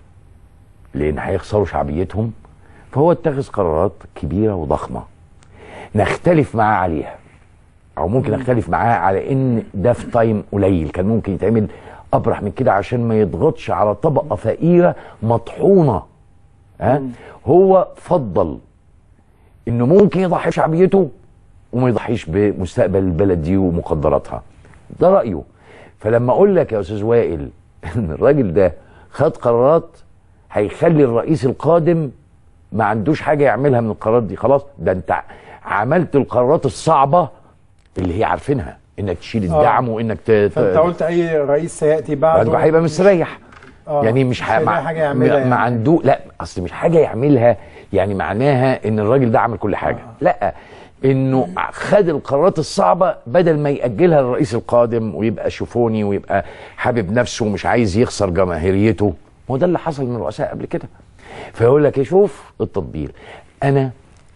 لان هيخسروا شعبيتهم فهو اتخذ قرارات كبيره وضخمه نختلف معاه عليها او ممكن اختلف معاه على ان ده في تايم قليل كان ممكن يتعمل ابرح من كده عشان ما يضغطش على طبقه فقيره مطحونه ها هو فضل انه ممكن يضحي بشعبيته وما يضحيش بمستقبل البلد دي ومقدراتها ده رايه فلما اقول لك يا استاذ وائل ان الراجل ده خد قرارات هيخلي الرئيس القادم ما عندوش حاجه يعملها من القرارات دي خلاص ده انت عملت القرارات الصعبه اللي هي عارفينها انك تشيل آه. الدعم وانك ت... ت- فانت قلت اي رئيس سياتي بعده بعده هيبقى مستريح آه، يعني مش مش ه- هيلاقي مع- حاجة يعملها ما يعني. ما عنده لا اصل مش حاجه يعملها يعني معناها ان الراجل ده عمل كل حاجه لا انه خد القرارات الصعبه بدل ما ياجلها للرئيس القادم ويبقى شوفوني ويبقى حابب نفسه ومش عايز يخسر جماهيريته ما هو ده اللي حصل من الرؤساء قبل كده فيقول لك إيه، شوف التطبيل انا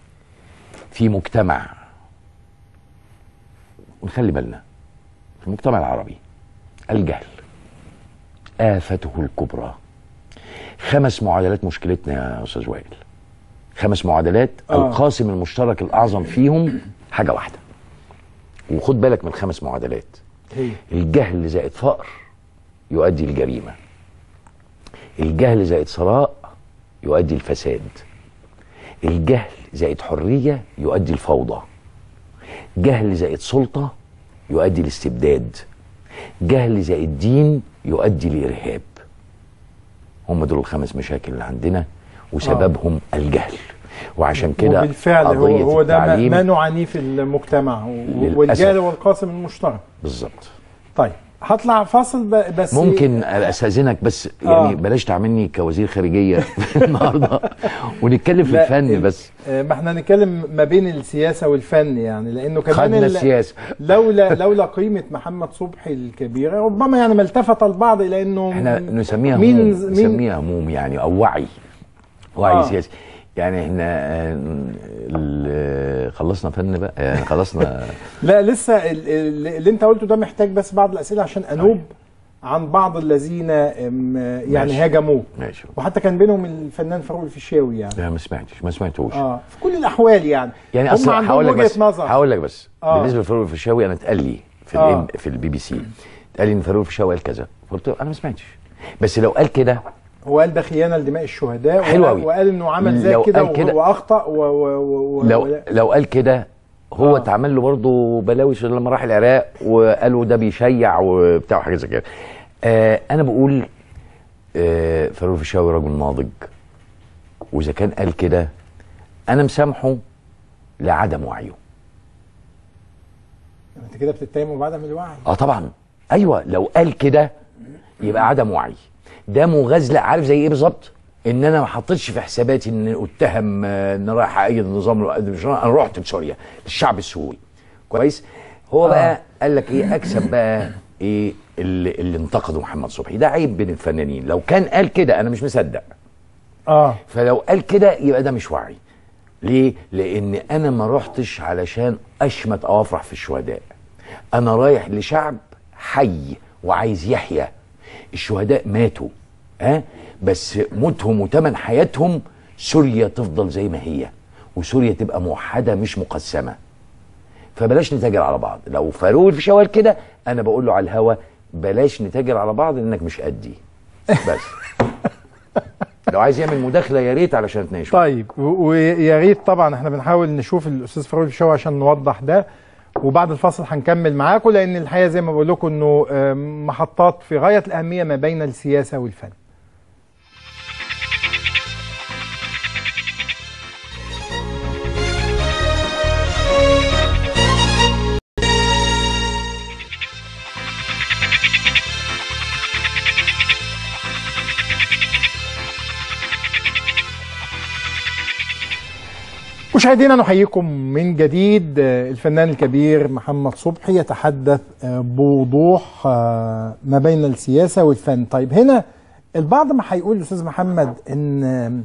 في مجتمع ونخلي بالنا في المجتمع العربي الجهل آفته الكبرى خمس معادلات مشكلتنا يا أستاذ وائل خمس معادلات آه. القاسم المشترك الأعظم فيهم حاجة واحدة وخد بالك من الخمس معادلات هي الجهل زائد فقر يؤدي الجريمة الجهل زائد ثراء يؤدي الفساد الجهل زائد حرية يؤدي الفوضى جهل زائد سلطة يؤدي الاستبداد جهل زائد دين يؤدي الإرهاب هم دول الخمس مشاكل اللي عندنا وسببهم الجهل وعشان كده وبالفعل هو, قضية هو ده ما, التعليم ما نعانيه في المجتمع و- للأسف. والجهل والقاسم المشترك بالظبط طيب هطلع فاصل ب- بس ممكن استاذنك بس يعني آه. بلاش تعاملني كوزير خارجيه النهارده ونتكلم في لا، الفن ال- بس آه، ما احنا هنتكلم ما بين السياسه والفن يعني لانه كمان خدنا ال- السياسة. لولا لولا قيمه محمد صبحي الكبيره ربما يعني ما التفت البعض الى انه احنا نسميها مين مين مين نسميها هموم يعني او وعي وعي آه. سياسي يعني احنا آه، ال- خلصنا فن بقى يعني خلصنا لا لسه ال- ال- اللي انت قلته ده محتاج بس بعض الاسئله عشان انوب عن بعض الذين أم، يعني ماشي. هاجموه ماشي وحتى كان بينهم الفنان فاروق الفيشاوي يعني لا ما سمعتش ما سمعتوش اه في كل الاحوال يعني يعني هم اصل عندهم هقول لك وجهه بس نظر هقول لك بس آه. بالنسبه لفاروق الفيشاوي انا اتقال لي في آه. الام في البي بي سي اتقال لي ان فاروق الفيشاوي قال كذا قلت له انا ما سمعتش بس لو قال كده هو قال ده خيانه لدماء الشهداء حلو وقال- أوي. وقال انه عمل زي لو كده قال كده- و- واخطا و و و و لو و- لو قال كده هو اتعمل له برضه بلاوي لما راح العراق وقالوا ده بيشيع وبتاع وحاجه زي كده آه انا بقول آه فاروق الفيشاوي رجل ناضج واذا كان قال كده انا مسامحه لعدم وعيه انت كده بتتهمه بعدم الوعي اه طبعا ايوه لو قال كده يبقى عدم وعي ده مغازله عارف زي ايه بالظبط ان انا ما حطيتش في حساباتي ان اتهم آه، ان رايح ايد النظام الوقت مش انا رحت لسوريا للشعب السوري كويس هو بقى قال لك ايه اكسب بقى ايه اللي, اللي انتقده محمد صبحي ده عيب بين الفنانين لو كان قال كده انا مش مصدق اه فلو قال كده يبقى ده مش وعي ليه لان انا ما رحتش علشان اشمت او افرح في الشهداء انا رايح لشعب حي وعايز يحيا الشهداء ماتوا ها بس موتهم وتمن حياتهم سوريا تفضل زي ما هي وسوريا تبقى موحده مش مقسمه فبلاش نتاجر على بعض لو فاروق الفيشاوي قال كده انا بقول له على الهوا بلاش نتاجر على بعض لانك مش قدي بس لو عايز يعمل مداخله يا ريت علشان نتناقش طيب و- ويا ريت طبعا احنا بنحاول نشوف الاستاذ فاروق الشاوي عشان نوضح ده وبعد الفاصل هنكمل معاكم لان الحقيقه زي ما بقول لكم انه آم، محطات في غايه الاهميه ما بين السياسه والفن مشاهدينا نحييكم من جديد آه، الفنان الكبير محمد صبحي يتحدث آه، بوضوح آه، ما بين السياسة والفن طيب هنا البعض ما هيقول الأستاذ محمد إن آم،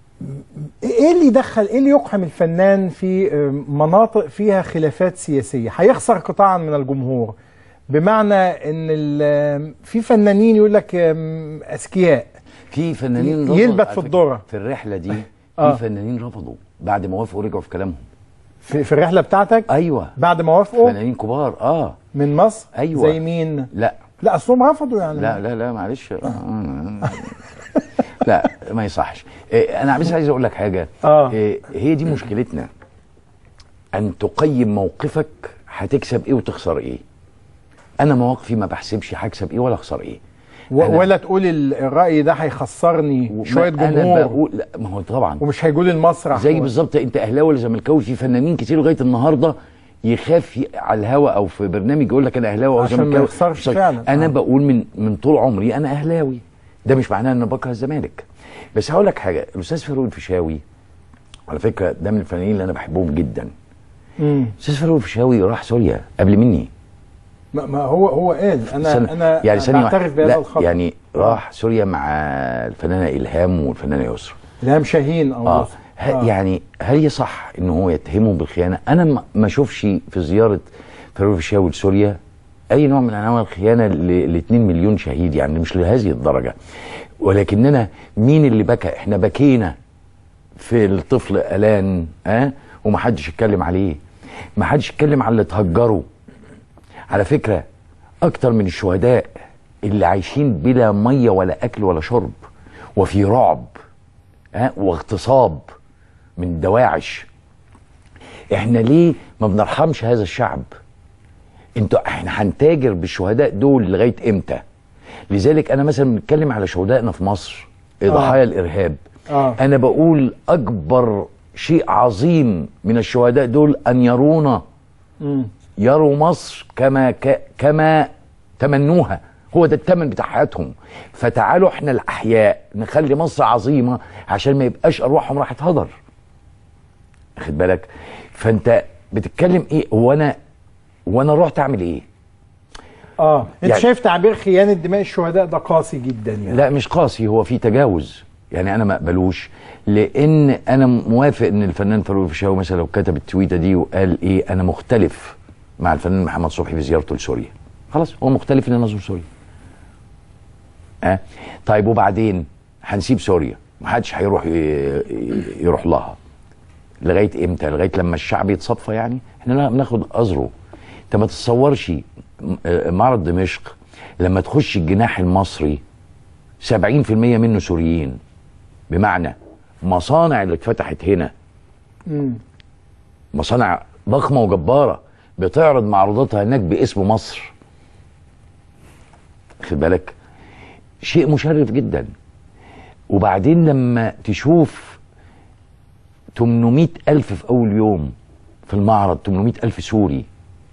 إيه اللي يدخل إيه اللي يقحم الفنان في آم، مناطق فيها خلافات سياسية هيخسر قطاعا من الجمهور بمعنى إن ال- آم، في فنانين يقول لك آم، أذكياء في فنانين رفضوا- يلبت على في فكرة الذرة في الرحله دي آه. في فنانين رفضوا بعد ما وافقوا رجعوا في كلامهم في, في الرحلة بتاعتك ايوه بعد ما وافقوا فنانين كبار اه من مصر ايوه زي مين لا لا اصلهم رفضوا يعني لا لا لا معلش آه. لا ما يصحش إيه، انا بس عايز اقول لك حاجه آه. إيه، هي دي مشكلتنا ان تقيم موقفك هتكسب ايه وتخسر ايه انا مواقفي ما بحسبش هكسب ايه ولا اخسر ايه و- أنا- ولا تقول ال- الرأي ده هيخسرني شوية ما انا جمهور بقول لا ما هو طبعا ومش هيقول المسرح زي و- بالظبط انت اهلاوي ولا زملكاوي في فنانين كتير لغايه النهارده يخاف ي- على الهوا او في برنامج يقول لك انا اهلاوي او عشان ما زملكاوي يخسرش بالظبط. فعلا. انا آه. بقول من من طول عمري انا اهلاوي ده مش معناه ان انا بكره الزمالك بس هقول لك حاجه الاستاذ فاروق الفيشاوي على فكره ده من الفنانين اللي انا بحبهم جدا مم. الاستاذ فاروق الفيشاوي راح سوريا قبل مني ما ما هو هو قال انا سنة- انا يعني ثانيه واحدة. بعترف بهذا لا، الخطأ يعني راح سوريا مع الفنانه الهام والفنانه يسرا الهام شاهين او اه يوسف. ه- يعني هل هي صح ان هو يتهمهم بالخيانه؟ انا ما- ما اشوفش في زياره فاروق الفيشاوي لسوريا اي نوع من انواع الخيانه ل 2 مليون شهيد يعني مش لهذه الدرجه ولكننا مين اللي بكى؟ احنا بكينا في الطفل الان ها أه؟ ومحدش اتكلم عليه محدش اتكلم على اللي اتهجروا على فكره اكتر من الشهداء اللي عايشين بلا ميه ولا اكل ولا شرب وفي رعب ها واغتصاب من دواعش احنا ليه ما بنرحمش هذا الشعب انتوا احنا هنتاجر بالشهداء دول لغايه امتى لذلك انا مثلا بنتكلم على شهدائنا في مصر ضحايا الارهاب آه. انا بقول اكبر شيء عظيم من الشهداء دول ان يرونا مم. يروا مصر كما ك... كما تمنوها هو ده الثمن بتاع حياتهم فتعالوا احنا الاحياء نخلي مصر عظيمه عشان ما يبقاش ارواحهم راحت هدر خد بالك فانت بتتكلم ايه هو انا وانا رحت اعمل ايه اه انت يعني- شايف تعبير خيانة دماء الشهداء ده قاسي جدا يعني لا مش قاسي هو في تجاوز يعني انا ما اقبلوش لان انا موافق ان الفنان فاروق الفيشاوي مثلا لو كتب التويته دي وقال ايه انا مختلف مع الفنان محمد صبحي في زيارته لسوريا خلاص هو مختلف ان انا ازور سوريا اه طيب وبعدين هنسيب سوريا محدش هيروح ي- ي- يروح لها لغايه امتى لغايه لما الشعب يتصفى يعني احنا لا بناخد اذره انت ما تتصورش م- آه، معرض دمشق لما تخش الجناح المصري 70% منه سوريين بمعنى مصانع اللي اتفتحت هنا مم. مصانع ضخمه وجباره بتعرض معروضاتها هناك باسم مصر خد بالك شيء مشرف جدا وبعدين لما تشوف 800 ألف في أول يوم في المعرض 800 ألف سوري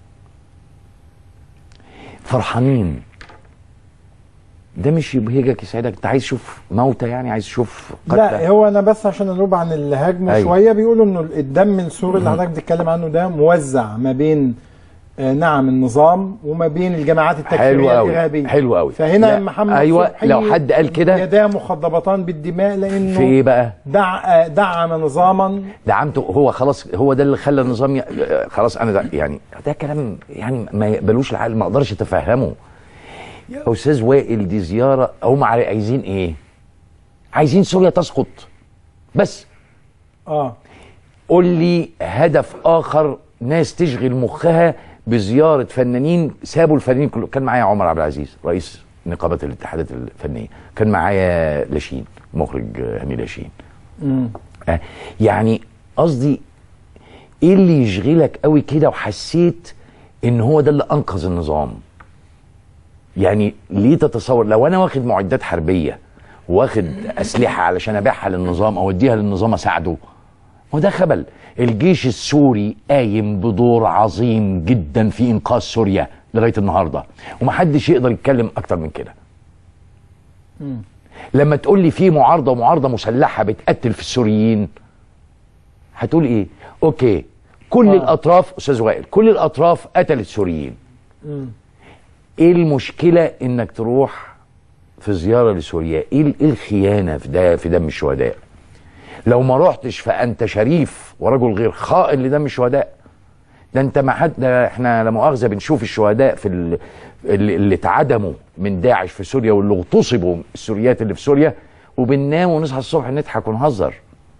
فرحانين ده مش يبهجك يسعدك انت عايز تشوف موتى يعني عايز تشوف لا هو انا بس عشان انوب عن اللي هاجمه أيوة. شويه بيقولوا انه الدم السوري اللي حضرتك بتتكلم عنه ده موزع ما بين آه، نعم النظام وما بين الجماعات حلو التكفيريه قوي الارهابيه حلو قوي فهنا لا، محمد ايوه صبحي لو حد قال كده يداه مخضبتان بالدماء لانه في ايه بقى دع دعم نظاما دعمته هو خلاص هو ده اللي خلى النظام ي... خلاص انا ده يعني ده كلام يعني ما يقبلوش العقل ما اقدرش اتفهمه يا استاذ وائل دي زياره هم عاي- عايزين ايه عايزين سوريا تسقط بس اه قول لي هدف اخر ناس تشغل مخها بزياره فنانين سابوا الفنانين كله كان معايا عمر عبد العزيز رئيس نقابه الاتحادات الفنيه كان معايا لاشين مخرج آه، هاني لاشين مم. آه، يعني قصدي ايه اللي يشغلك قوي كده وحسيت ان هو ده اللي انقذ النظام يعني ليه تتصور لو انا واخد معدات حربيه واخد اسلحه علشان ابيعها للنظام او اديها للنظام اساعده هو ده خبل الجيش السوري قايم بدور عظيم جدا في انقاذ سوريا لغايه النهارده ومحدش يقدر يتكلم اكتر من كده مم. لما تقول لي في معارضه ومعارضه مسلحه بتقتل في السوريين هتقول ايه اوكي كل آه. الاطراف استاذ وائل كل الاطراف قتلت سوريين مم. ايه المشكله انك تروح في زياره لسوريا ايه ال- إيه الخيانه في ده في دم الشهداء لو ما رحتش فانت شريف ورجل غير خائن لدم الشهداء ده انت ما حد ده احنا لا مؤاخذه بنشوف الشهداء في ال- اللي, اللي اتعدموا من داعش في سوريا واللي اغتصبوا السوريات اللي في سوريا وبننام ونصحى الصبح نضحك ونهزر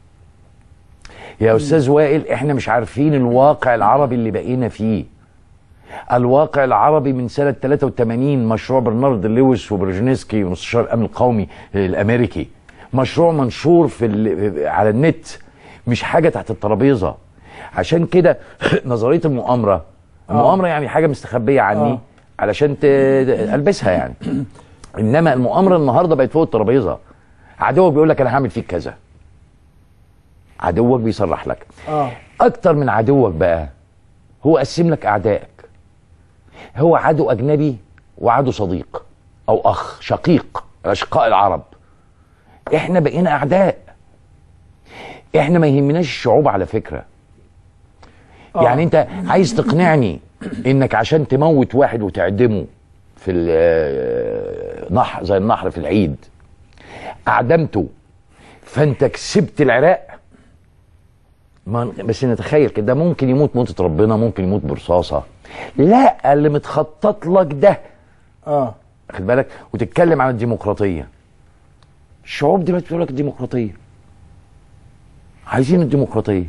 يا استاذ وائل احنا مش عارفين الواقع العربي اللي بقينا فيه الواقع العربي من سنة 83 مشروع برنارد لويس وبرجنسكي مستشار الأمن القومي الأمريكي مشروع منشور في ال- على النت مش حاجة تحت الترابيزة عشان كده نظرية المؤامرة المؤامرة يعني حاجة مستخبية عني آه. علشان ت- ألبسها يعني إنما المؤامرة النهاردة بقت فوق الترابيزة عدوك بيقول لك أنا هعمل فيك كذا عدوك بيصرح لك اه اكتر من عدوك بقى هو قسم لك اعدائك هو عدو اجنبي وعدو صديق او اخ شقيق اشقاء العرب احنا بقينا اعداء احنا ما يهمناش الشعوب على فكره آه. يعني انت عايز تقنعني انك عشان تموت واحد وتعدمه في النحر زي النحر في العيد اعدمته فانت كسبت العراق ما بس نتخيل كده ممكن يموت موتة ربنا ممكن يموت برصاصة لا اللي متخطط لك ده اه خد بالك وتتكلم عن الديمقراطية الشعوب دلوقتي بتقول لك الديمقراطية عايزين الديمقراطية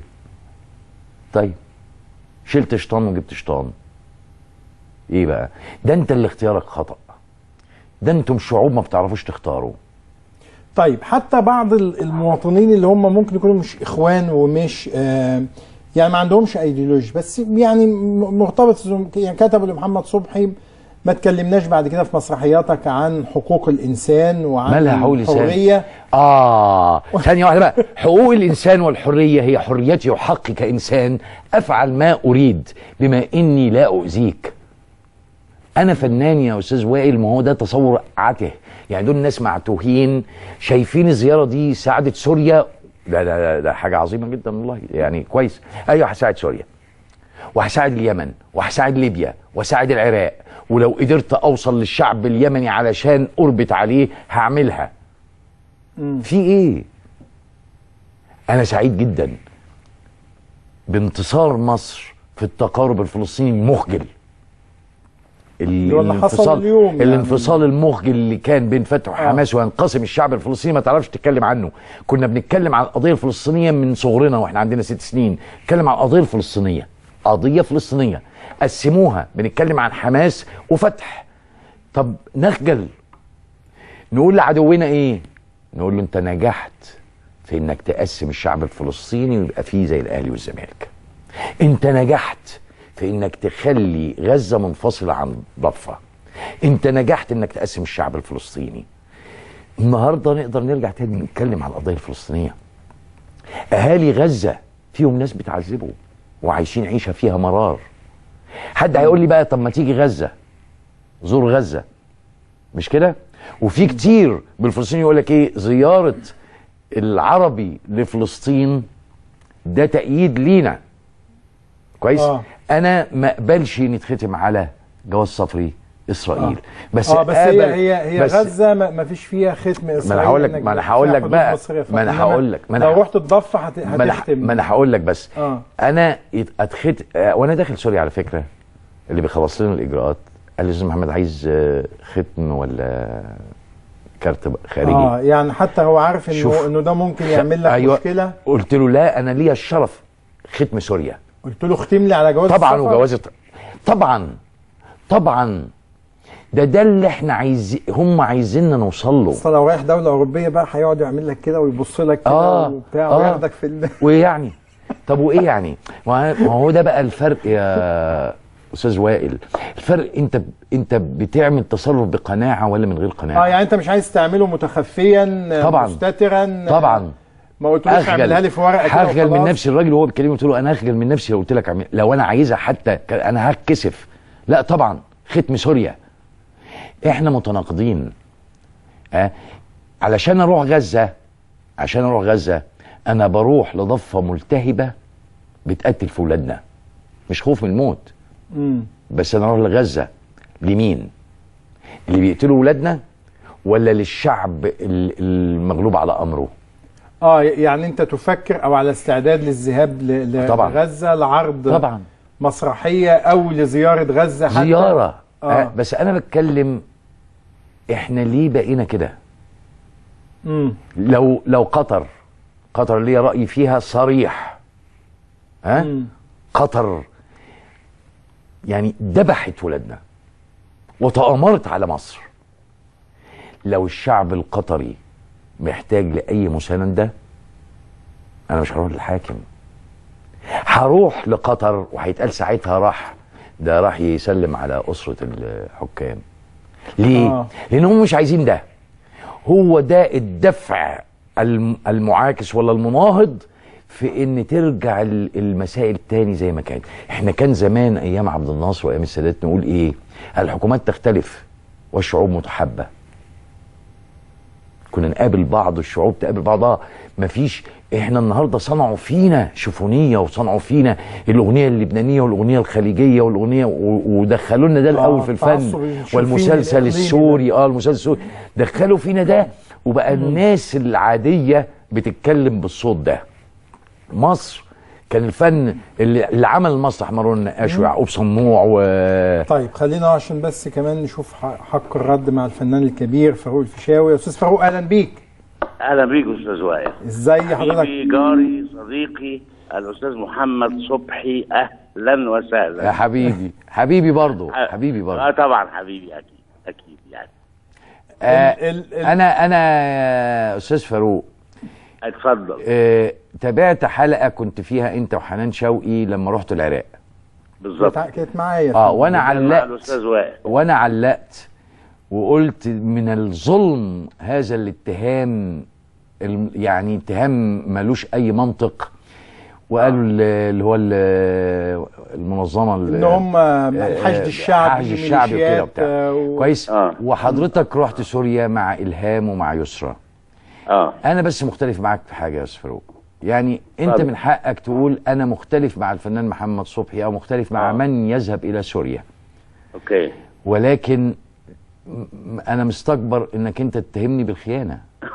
طيب شلت شيطان وجبت شيطان ايه بقى ده انت اللي اختيارك خطأ ده انتم شعوب ما بتعرفوش تختاروا طيب حتى بعض ال- المواطنين اللي هم ممكن يكونوا مش اخوان ومش آه يعني ما عندهمش ايديولوجي بس يعني م- مرتبط زم- يعني كتبوا لمحمد صبحي ما تكلمناش بعد كده في مسرحياتك عن حقوق الانسان وعن مالها حقوق الانسان الحريه اه ثانيه واحده بقى حقوق الانسان والحريه هي حريتي وحقي كانسان افعل ما اريد بما اني لا اؤذيك انا فنان يا استاذ وائل ما هو ده تصور عته يعني دول ناس معتوهين شايفين الزياره دي ساعدت سوريا ده ده, ده, ده حاجه عظيمه جدا والله يعني كويس ايوه هساعد سوريا وهساعد اليمن وهساعد ليبيا وهساعد العراق ولو قدرت اوصل للشعب اليمني علشان اربط عليه هعملها في ايه انا سعيد جدا بانتصار مصر في التقارب الفلسطيني المخجل اللي هو اللي حصل اليوم يعني. الانفصال المخجل اللي كان بين فتح وحماس وينقسم الشعب الفلسطيني ما تعرفش تتكلم عنه كنا بنتكلم عن القضيه الفلسطينيه من صغرنا واحنا عندنا ست سنين نتكلم عن القضيه الفلسطينيه قضيه فلسطينيه قسموها بنتكلم عن حماس وفتح طب نخجل نقول لعدونا ايه نقول له انت نجحت في انك تقسم الشعب الفلسطيني ويبقى فيه زي الاهلي والزمالك انت نجحت في انك تخلي غزه منفصله عن ضفه انت نجحت انك تقسم الشعب الفلسطيني النهارده نقدر نرجع تاني نتكلم على القضيه الفلسطينيه اهالي غزه فيهم ناس بتعذبوا وعايشين عيشه فيها مرار حد هيقول لي بقى طب ما تيجي غزه زور غزه مش كده وفي كتير بالفلسطيني يقول لك ايه زياره العربي لفلسطين ده تأييد لينا كويس آه. انا ما اقبلش نتختم على جواز سفري اسرائيل آه. بس اه بس هي أقبل- هي هي بس غزه ما ما فيش فيها ختم اسرائيل ما انا هقول لك إنك ما انا فيها هقول لك حدود بقى مصرية ما انا فقط. هقول لك ما انا لو رحت تضفى هت- ما انا هتختم ما انا هقول لك بس اه انا يت- اتخت آه، وانا داخل سوريا على فكره اللي بيخلص لنا الاجراءات قال لي استاذ محمد عايز آه، ختم ولا كارت بقى خارجي اه يعني حتى هو عارف انه شوف. انه ده ممكن يعمل لك أيوة. مشكله قلت له لا انا ليا الشرف ختم سوريا قلت له اختم لي على جواز طبعا السفر. وجواز الط- طبعا طبعا ده ده اللي احنا عايزين هم عايزيننا نوصل له اصل لو رايح دوله اوروبيه بقى هيقعد يعمل لك كده ويبص لك كده آه، وبتاع آه. وياخدك في ال... وايه يعني طب وايه يعني ما ما هو ده بقى الفرق يا استاذ وائل الفرق انت انت بتعمل تصرف بقناعه ولا من غير قناعه اه يعني انت مش عايز تعمله متخفيا طبعا. مستترا طبعا ما قلتلوش اعملها لي في ورقه كده هخجل من وخلاص. نفسي الراجل وهو بيكلمني قلت له انا هخجل من نفسي لو قلت لك أعمل- لو انا عايزها حتى ك- انا هتكسف لا طبعا ختم سوريا احنا متناقضين أه؟ علشان اروح غزه عشان اروح غزه انا بروح لضفه ملتهبه بتقتل في ولادنا مش خوف من الموت مم. بس انا اروح لغزه لمين اللي بيقتلوا ولادنا ولا للشعب ال- المغلوب على امره اه يعني انت تفكر او على استعداد للذهاب ل- ل- طبعاً. لغزه لعرض طبعا مسرحيه او لزياره غزه حتى زياره آه. اه بس انا بتكلم احنا ليه بقينا كده مم. لو لو قطر قطر ليا راي فيها صريح ها مم. قطر يعني ذبحت ولادنا وتآمرت على مصر لو الشعب القطري محتاج لأي مساندة أنا مش هروح للحاكم هروح لقطر وهيتقال ساعتها راح ده راح يسلم على أسرة الحكام ليه؟ آه. آه. لأنهم مش عايزين ده هو ده الدفع الم- المعاكس ولا المناهض في ان ترجع ال- المسائل تاني زي ما كانت احنا كان زمان ايام عبد الناصر وايام السادات نقول ايه الحكومات تختلف والشعوب متحابه كنا نقابل بعض الشعوب تقابل بعضها مفيش احنا النهارده صنعوا فينا شوفونيه وصنعوا فينا الاغنيه اللبنانيه والاغنيه الخليجيه والاغنيه و- ودخلوا لنا ده الاول في التعصب الفن الشوفيني والمسلسل الإقليمي السوري اه المسلسل السوري دخلوا فينا ده وبقى الناس العاديه بتتكلم بالصوت ده مصر كان الفن اللي, اللي عمل المسرح مروان النقاش مم. ويعقوب صنوع و طيب خلينا عشان بس كمان نشوف ح- حق الرد مع الفنان الكبير فاروق الفيشاوي استاذ فاروق اهلا بيك اهلا بيك استاذ وائل ازاي حضرتك حبيبي جاري صديقي الاستاذ محمد صبحي اهلا وسهلا يا حبيبي حبيبي برضه حبيبي برضه اه طبعا حبيبي اكيد اكيد يعني آه انا انا يا استاذ فاروق اتفضل آه تابعت حلقه كنت فيها انت وحنان شوقي لما رحت العراق بالظبط كانت معايا اه وانا مع علقت الاستاذ وائل وانا علقت وقلت من الظلم هذا الاتهام الم- يعني اتهام ملوش اي منطق وقالوا ال- اللي هو ال- المنظمه ال- ان هم الحشد الشعبي الحشد الشعبي وكده ميليشيات، وبتاع آه، و- كويس وحضرتك رحت سوريا مع الهام ومع يسرى اه انا بس مختلف معاك في حاجه يا استاذ فاروق يعني انت اتفضل. من حقك تقول انا مختلف مع الفنان محمد صبحي او مختلف مع آه. من يذهب الى سوريا اوكي ولكن م- انا مستكبر انك انت تتهمني بالخيانه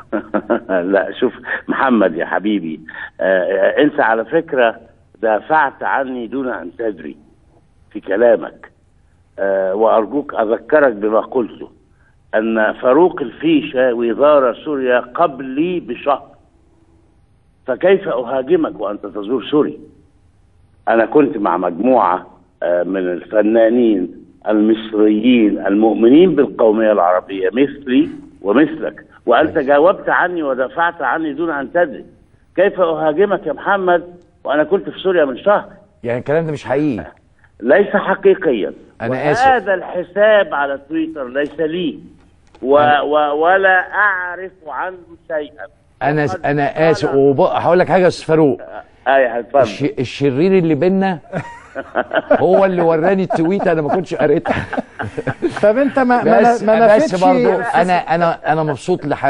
لا شوف محمد يا حبيبي آه انت على فكره دافعت عني دون ان تدري في كلامك آه وارجوك اذكرك بما قلته ان فاروق الفيشه زار سوريا قبلي بشهر فكيف اهاجمك وانت تزور سوريا انا كنت مع مجموعه آه، من الفنانين المصريين المؤمنين بالقوميه العربيه مثلي ومثلك وانت جاوبت عني ودافعت عني دون ان تدري كيف اهاجمك يا محمد وانا كنت في سوريا من شهر يعني الكلام ده مش حقيقي ليس حقيقيا أنا آسف. هذا الحساب على تويتر ليس لي و و ولا اعرف عنه شيئا انا انا اسف وهقول لك حاجه يا استاذ فاروق ايوه اتفضل الش... الشرير اللي بينا هو اللي وراني التويت انا ما كنتش قريتها طب انت ما ما بس ما بس نفدتش برضو انا انا انا مبسوط لحاجه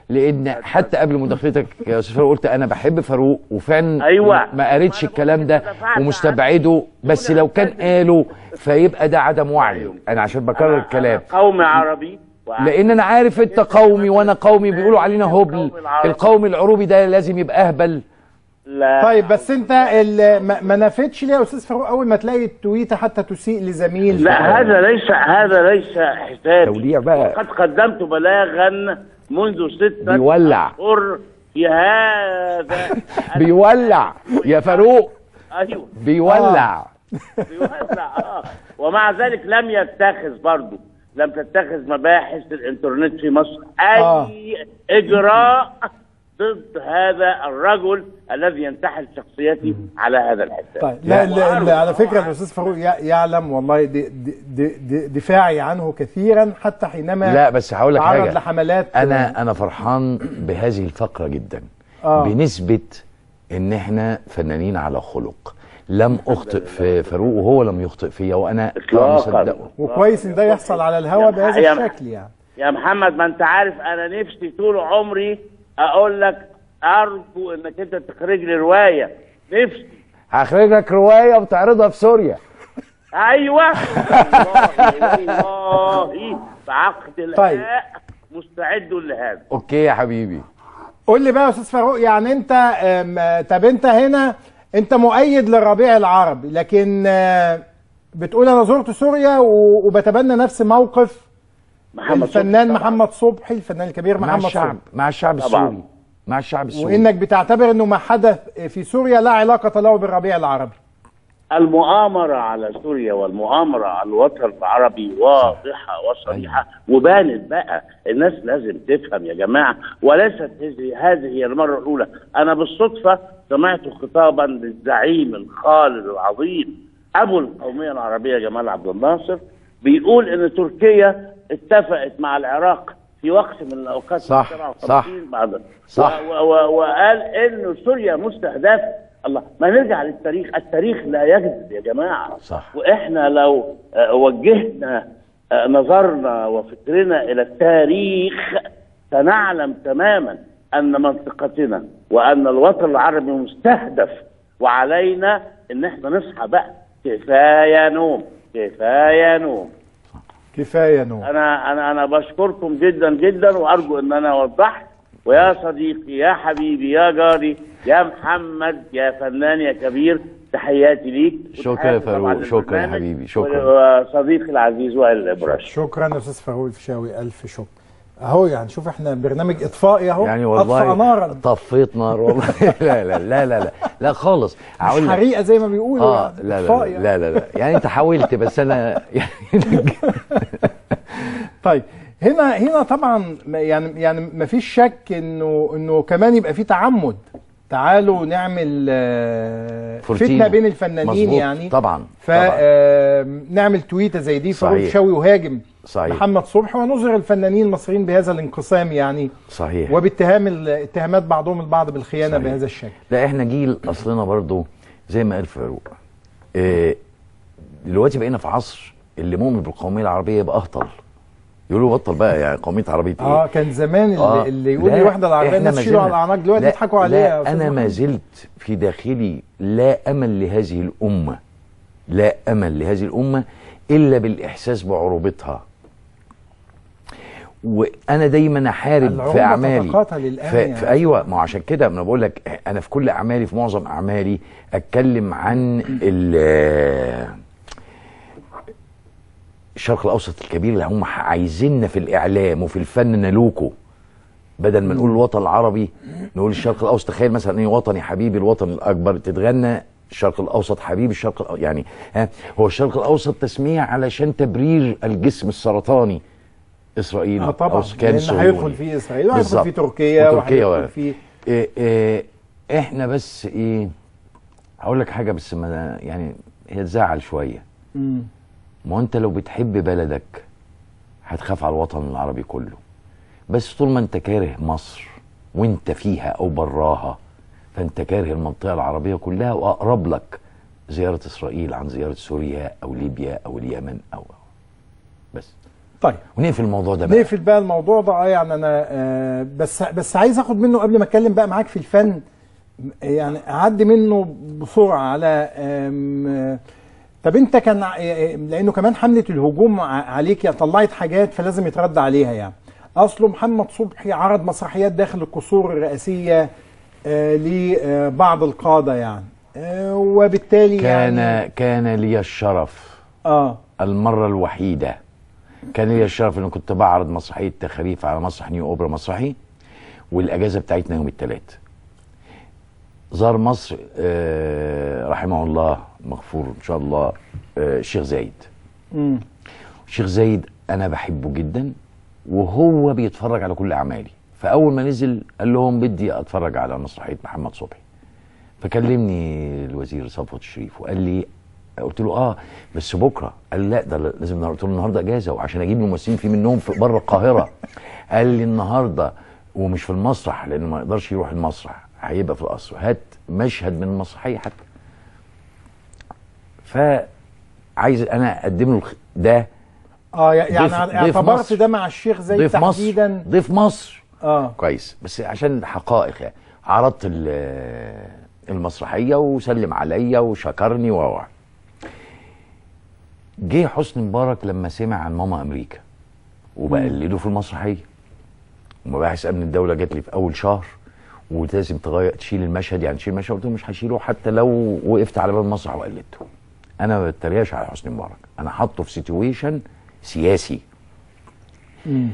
لان حتى قبل مداخلتك يا استاذ فاروق قلت انا بحب فاروق وفعلا أيوة. ما قريتش الكلام ده ومستبعده بس لو كان قاله فيبقى ده عدم وعي انا عشان بكرر الكلام قومي عربي لان انا عارف انت قومي وانا قومي بيقولوا علينا هبل القوم العروبي ده لازم يبقى اهبل لا طيب بس انت ال- ما ما نفتش ليه يا استاذ فاروق اول ما تلاقي التويته حتى تسيء لزميل لا هذا ليس هذا ليس حسابي توليع بقى. وقد قدمت بلاغا منذ ستة بيولع. أشهر في هذا بيولع يا فاروق ايوه بيولع بيولع اه ومع ذلك لم يتخذ برضه لم تتخذ مباحث الانترنت في مصر اي آه. اجراء ضد هذا الرجل الذي ينتحل شخصيتي على هذا الحساب طيب لا, لا, لا على فكره الاستاذ فاروق يع- يعلم والله دي دي دي دي دفاعي عنه كثيرا حتى حينما لا بس هقول لك تعرض حاجه لحملات انا انا فرحان بهذه الفقره جدا آه. بنسبه ان احنا فنانين على خلق لم اخطئ في فاروق وهو لم يخطئ فيا وانا إطلاقاً. مصدقه وكويس ان ده يحصل على الهوا بهذا يا- الشكل يعني يا محمد ما انت عارف انا نفسي طول عمري اقول لك ارجو انك انت تخرج لي روايه نفسي هخرج لك روايه وتعرضها في سوريا ايوه والله والله بعقد الهاء مستعد لهذا اوكي يا حبيبي قول لي بقى يا استاذ فاروق يعني انت أم، طب انت هنا انت مؤيد للربيع العربي لكن آه، بتقول انا زرت سوريا و- وبتبنى نفس موقف محمد الفنان محمد صبحي الفنان الكبير مع محمد الشعب صبحي مع الشعب طبعاً. السوري مع الشعب السوري وانك بتعتبر انه ما حدث في سوريا لا علاقه له بالربيع العربي المؤامرة على سوريا والمؤامرة على الوطن العربي واضحة وصريحة وبانت بقى الناس لازم تفهم يا جماعة وليست هذه هذه هي المرة الأولى أنا بالصدفة سمعت خطابا للزعيم الخالد العظيم أبو القومية العربية جمال عبد الناصر بيقول إن تركيا اتفقت مع العراق في وقت من الأوقات صح، من 57 صح. بعد صح. و- و- وقال إن سوريا مستهدفة الله ما نرجع للتاريخ التاريخ لا يكذب يا جماعة صح واحنا لو آه، وجهنا آه، نظرنا وفكرنا الى التاريخ سنعلم تماما ان منطقتنا وان الوطن العربي مستهدف وعلينا ان احنا نصحى بقى كفايه نوم كفايه نوم كفايه نوم انا انا انا بشكركم جدا جدا وارجو ان انا وضحت ويا صديقي يا حبيبي يا جاري يا محمد يا فنان يا كبير تحياتي ليك شكرا يا وتحياتي طبعاً فاروق شكرا يا للبرنامج حبيبي شكرا وصديقي العزيز وائل الابراش شكرا يا استاذ فاروق الفيشاوي الف شكر اهو يعني شوف احنا برنامج اطفائي اهو يعني اطفأ والله نارا طفيت نار والله لا لا لا لا لا لا خالص هقول مش لك حريقه زي ما بيقولوا اه يعني. لا لا إطفائي لا, لا لا لا يعني انت حاولت بس انا يعني طيب هنا هنا طبعا ما- يعني يعني ما فيش شك انه انه كمان يبقى في تعمد تعالوا نعمل آه، فورتينا. فتنه بين الفنانين مظبوط. يعني طبعا فنعمل تويته زي دي فاروق صحيح. شوي يهاجم صحيح. محمد صبحي ونظهر الفنانين المصريين بهذا الانقسام يعني صحيح وباتهام ال- اتهامات بعضهم البعض بالخيانه صحيح. بهذا الشكل لا احنا جيل اصلنا برضو زي ما قال فاروق إيه دلوقتي بقينا في عصر اللي مؤمن بالقوميه العربيه يبقى اهطل يقولوا بطل بقى يعني قوميه عربيه ايه اه كان زمان اللي, آه، اللي يقول لا، لي واحده العربيه إحنا الناس ما يشيلوا على زلنا- الاعناق دلوقتي لا، يضحكوا عليها يا لا أستاذ انا ما محمد. زلت في داخلي لا امل لهذه الامه لا امل لهذه الامه الا بالاحساس بعروبتها وانا دايما احارب العروبة في اعمالي تتقاتل الآن في, يعني. في ايوه ما هو عشان كده انا بقول لك انا في كل اعمالي في معظم اعمالي اتكلم عن ال الشرق الاوسط الكبير اللي هم عايزيننا في الاعلام وفي الفن نلوكه بدل ما نقول الوطن العربي نقول الشرق الاوسط تخيل مثلا ايه وطني حبيبي الوطن الاكبر تتغنى الشرق الاوسط حبيبي الشرق الأ- يعني ها هو الشرق الاوسط تسميه علشان تبرير الجسم السرطاني اسرائيل اه طبعا أو سكان لان صهيوني. هيدخل فيه اسرائيل وهيدخل بالظبط. فيه تركيا وتركيا وهيدخل و- فيه إيه إيه احنا بس ايه هقول لك حاجه بس ما يعني هي تزعل شويه مم. ما هو انت لو بتحب بلدك هتخاف على الوطن العربي كله بس طول ما انت كاره مصر وانت فيها او براها فانت كاره المنطقه العربيه كلها واقرب لك زياره اسرائيل عن زياره سوريا او ليبيا او اليمن او بس طيب ونقفل الموضوع ده بقى نقفل بقى الموضوع ده اه يعني انا آه بس بس عايز اخد منه قبل ما اتكلم بقى معاك في الفن يعني اعدي منه بسرعه على آم، آه، طب انت كان ع- آه، لانه كمان حمله الهجوم ع- عليك يعني طلعت حاجات فلازم يترد عليها يعني اصله محمد صبحي عرض مسرحيات داخل القصور الرئاسيه آه، لبعض القاده يعني آه، وبالتالي كان يعني كان لي الشرف اه المرة الوحيدة كان لي الشرف ان كنت بعرض مسرحية تخريف على مسرح نيو اوبرا مسرحي والاجازة بتاعتنا يوم الثلاث زار مصر آه رحمه الله مغفور ان شاء الله آه الشيخ زايد مم. الشيخ زايد انا بحبه جدا وهو بيتفرج على كل اعمالي فاول ما نزل قال لهم بدي اتفرج على مسرحيه محمد صبحي فكلمني الوزير صفوت الشريف وقال لي قلت له اه بس بكره قال لا ده لازم النهارده قلت له النهارده اجازه وعشان اجيب الممثلين في منهم في بره القاهره قال لي النهارده ومش في المسرح لانه ما يقدرش يروح المسرح هيبقى في القصر هات مشهد من المسرحيه حتى فعايز انا اقدم له الخ- ده اه يعني ضيف- ضيف اعتبرت مصر. ده مع الشيخ زايد ضيف مصر تحديدا ضيف مصر اه كويس بس عشان الحقائق يعني عرضت ال- المسرحيه وسلم عليا وشكرني و جه حسني مبارك لما سمع عن ماما امريكا وبقلده في المسرحيه ومباحث امن الدوله جات لي في اول شهر ولازم تغير تشيل المشهد يعني تشيل المشهد قلت له مش هشيله حتى لو وقفت على باب المسرح وقلدته انا ما بتريقش على حسني مبارك انا حاطه في سيتويشن سياسي مم.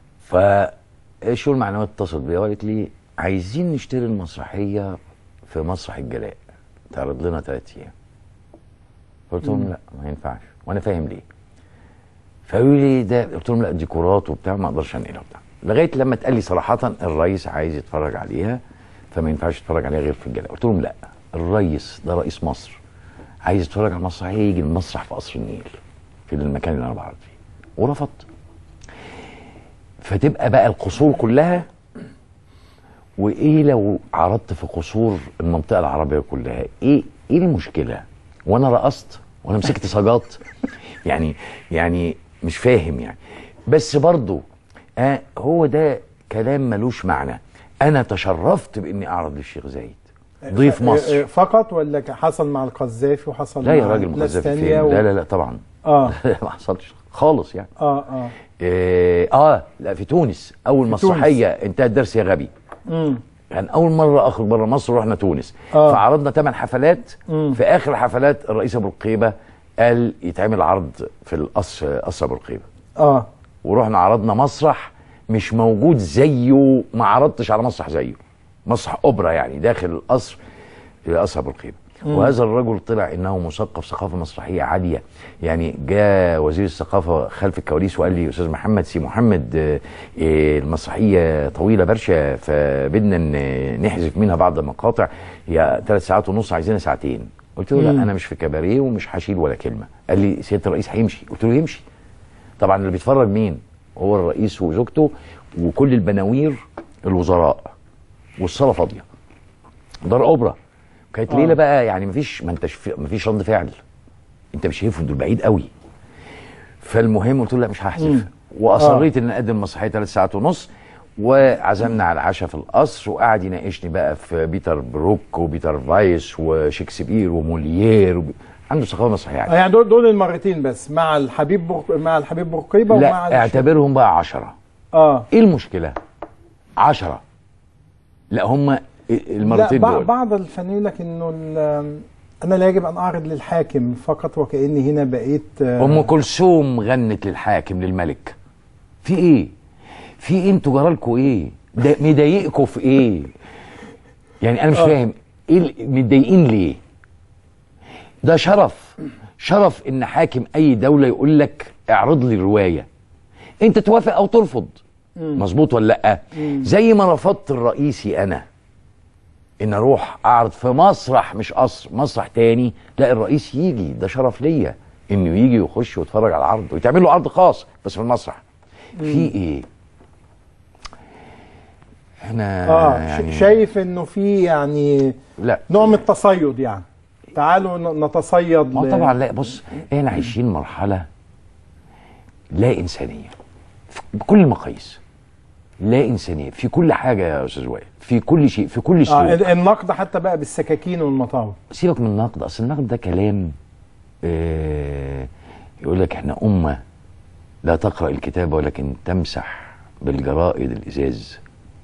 فالشؤون المعنويه اتصلت بيا وقالت لي عايزين نشتري المسرحيه في مسرح الجلاء تعرض لنا ثلاث ايام قلت لهم مم. لا ما ينفعش وانا فاهم ليه فقالوا لي ده قلت لهم لا ديكورات وبتاع ما اقدرش انقلها وبتاع لغايه لما اتقال لي صراحه الرئيس عايز يتفرج عليها فما ينفعش يتفرج عليها غير في الجلاء قلت لهم لا الرئيس ده رئيس مصر عايز يتفرج على المسرحيه يجي المسرح في قصر النيل في المكان اللي انا بعرض فيه ورفضت فتبقى بقى القصور كلها وايه لو عرضت في قصور المنطقه العربيه كلها ايه ايه المشكله وانا رقصت وانا مسكت سجاط يعني يعني مش فاهم يعني بس برضو آه هو ده كلام ملوش معنى انا تشرفت باني اعرض للشيخ زايد ضيف آه، مصر آه، فقط ولا ك- حصل مع القذافي وحصل لا يا مع راجل ناس مقذف تانية فين و... لا لا لا طبعا اه ما حصلش خالص يعني اه اه إيه اه لا في تونس اول في مسرحيه انتهى الدرس يا غبي مم. كان اول مره اخرج بره مصر رحنا تونس آه. فعرضنا ثمان حفلات مم. في اخر حفلات الرئيس ابو القيبه قال يتعمل عرض في القصر قصر ابو القيبه اه ورحنا عرضنا مسرح مش موجود زيه ما عرضتش على مسرح زيه مسرح اوبرا يعني داخل القصر في قصر ابو القيبه مم. وهذا الرجل طلع انه مثقف ثقافه مسرحيه عاليه يعني جاء وزير الثقافه خلف الكواليس وقال لي استاذ محمد سي محمد آه، آه، المسرحيه طويله برشا فبدنا ن- نحذف منها بعض المقاطع هي ثلاث ساعات ونص عايزينها ساعتين قلت له لا مم. انا مش في كباريه ومش هشيل ولا كلمه قال لي سياده الرئيس هيمشي قلت له يمشي طبعا اللي بيتفرج مين هو الرئيس وزوجته وكل البناوير الوزراء والصاله فاضيه دار اوبرا كانت آه. ليله بقى يعني مفيش ما انتش في- مفيش رد فعل انت مش شايفهم دول بعيد قوي فالمهم قلت له لا مش هحذف مم. واصريت ان اقدم مسرحيه ثلاث ساعات ونص وعزمنا على العشاء في القصر وقعد يناقشني بقى في بيتر بروك وبيتر فايس وشكسبير وموليير وب... عنده ثقافه مسرحيه آه، عالية. يعني دول دول المرتين بس مع الحبيب برق... مع الحبيب برقيبه ومع لا الشيخ- اعتبرهم بقى عشرة اه ايه المشكله عشرة لا هم المرتين لا دول بع- بعض الفنانين يقول لك انه ال- انا لا يجب ان اعرض للحاكم فقط وكاني هنا بقيت آه، ام كلثوم غنت للحاكم للملك في ايه في إيه انتوا جرالكوا ايه ده مضايقكوا في ايه يعني انا مش آه. فاهم ايه ال- متضايقين ليه ده شرف شرف ان حاكم اي دوله يقول لك اعرض لي روايه انت توافق او ترفض مم. مظبوط ولا لا مم. زي ما رفضت الرئيسي انا ان اروح اعرض في مسرح مش قصر مسرح تاني لا الرئيس يجي ده شرف ليا انه يجي ويخش ويتفرج على العرض ويتعمل له عرض خاص بس في المسرح في ايه احنا اه يعني ش- شايف انه في يعني لا نوع من التصيد يعني تعالوا ن- نتصيد ما ل- طبعا لا بص احنا عايشين مرحله لا انسانيه في- بكل المقاييس لا انسانيه في كل حاجه يا استاذ وائل في كل شيء في كل آه سلوك ال- النقد حتى بقى بالسكاكين والمطاوي سيبك من النقد اصل النقد ده كلام آه يقول لك احنا امه لا تقرا الكتاب ولكن تمسح بالجرائد الازاز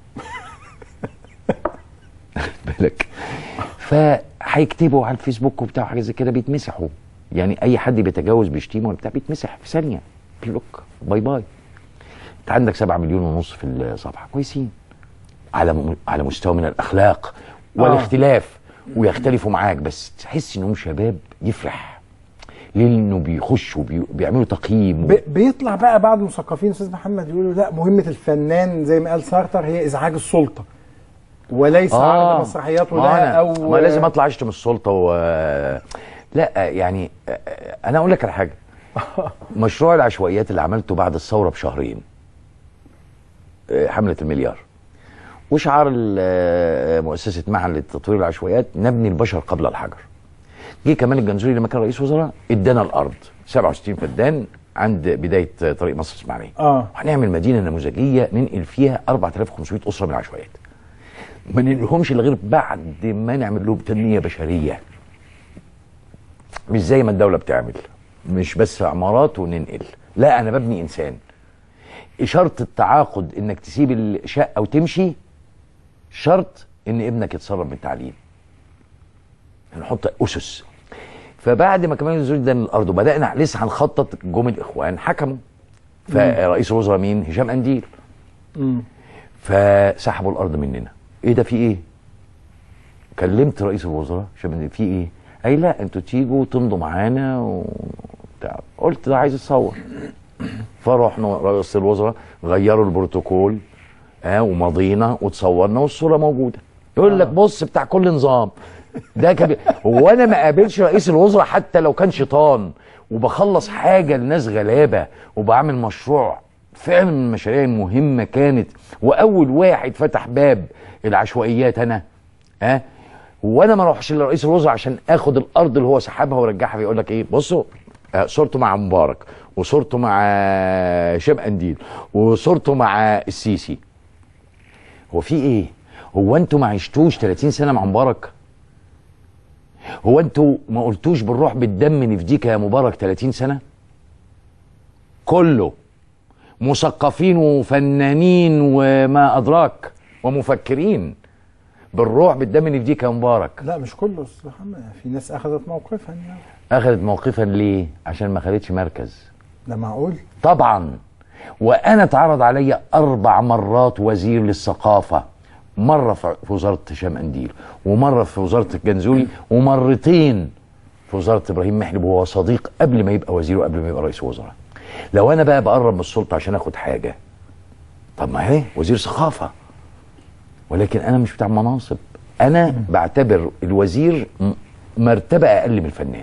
بالك فهيكتبوا على الفيسبوك وبتاع حاجه زي كده بيتمسحوا يعني اي حد بيتجاوز بشتيمه ولا بتاع بيتمسح في ثانيه بلوك باي باي انت عندك 7 مليون ونص في الصفحه كويسين على م... على مستوى من الاخلاق والاختلاف ويختلفوا معاك بس تحس انهم شباب يفرح لانه بيخشوا بي... بيعملوا تقييم ب- بيطلع بقى بعض المثقفين استاذ محمد يقولوا لا مهمه الفنان زي ما قال سارتر هي ازعاج السلطه وليس عرض مسرحياته ما ده أنا او ما لازم اطلع اشتم السلطه و لا يعني انا اقول لك على حاجه مشروع العشوائيات اللي عملته بعد الثوره بشهرين حمله المليار وشعار ال- مؤسسه معهد لتطوير العشوائيات نبني البشر قبل الحجر جه كمال الجنزوري لما كان رئيس وزراء ادانا الارض 67 فدان عند بدايه طريق مصر الاسماعيليه اه وهنعمل مدينه نموذجيه ننقل فيها 4500 اسره من العشوائيات ما ننقلهمش الا غير بعد ما نعمل لهم تنميه بشريه مش زي ما الدوله بتعمل مش بس عمارات وننقل لا انا ببني انسان شرط التعاقد انك تسيب الشقه وتمشي شرط ان ابنك يتسرب من التعليم نحط اسس فبعد ما كمان الزوج ده من الارض وبدانا لسه هنخطط جم الاخوان حكموا فرئيس الوزراء مين هشام قنديل مم. فسحبوا الارض مننا ايه ده في ايه كلمت رئيس الوزراء هشام قنديل في ايه قال لا انتوا تيجوا تمضوا معانا وبتاع قلت ده عايز اتصور فرحنا رئيس الوزراء غيروا البروتوكول اه ومضينا وتصورنا والصوره موجوده يقول لك بص بتاع كل نظام ده كبير هو انا ما قابلش رئيس الوزراء حتى لو كان شيطان وبخلص حاجه لناس غلابه وبعمل مشروع فعلا من المشاريع المهمه كانت واول واحد فتح باب العشوائيات انا ها أه؟ وانا ما اروحش لرئيس الوزراء عشان اخد الارض اللي هو سحبها ورجعها بيقول لك ايه بصوا آه، صورته مع مبارك وصورته مع هشام قنديل وصورته مع السيسي هو في ايه هو انتوا ما عشتوش 30 سنه مع مبارك هو انتوا ما قلتوش بالروح بالدم نفديك يا مبارك 30 سنه كله مثقفين وفنانين وما ادراك ومفكرين بالروح بالدم نفديك يا مبارك لا مش كله استاذ محمد في ناس اخذت موقفها يعني اخذت موقفا ليه عشان ما خدتش مركز ده معقول طبعا وانا اتعرض عليا اربع مرات وزير للثقافه مره في في وزاره هشام قنديل ومره في وزاره الجنزوري ومرتين في وزاره ابراهيم محلب وهو صديق قبل ما يبقى وزير وقبل ما يبقى رئيس وزراء لو انا بقى بقرب من السلطه عشان اخد حاجه طب ما هي وزير ثقافه ولكن انا مش بتاع مناصب انا بعتبر الوزير م- مرتبه اقل من الفنان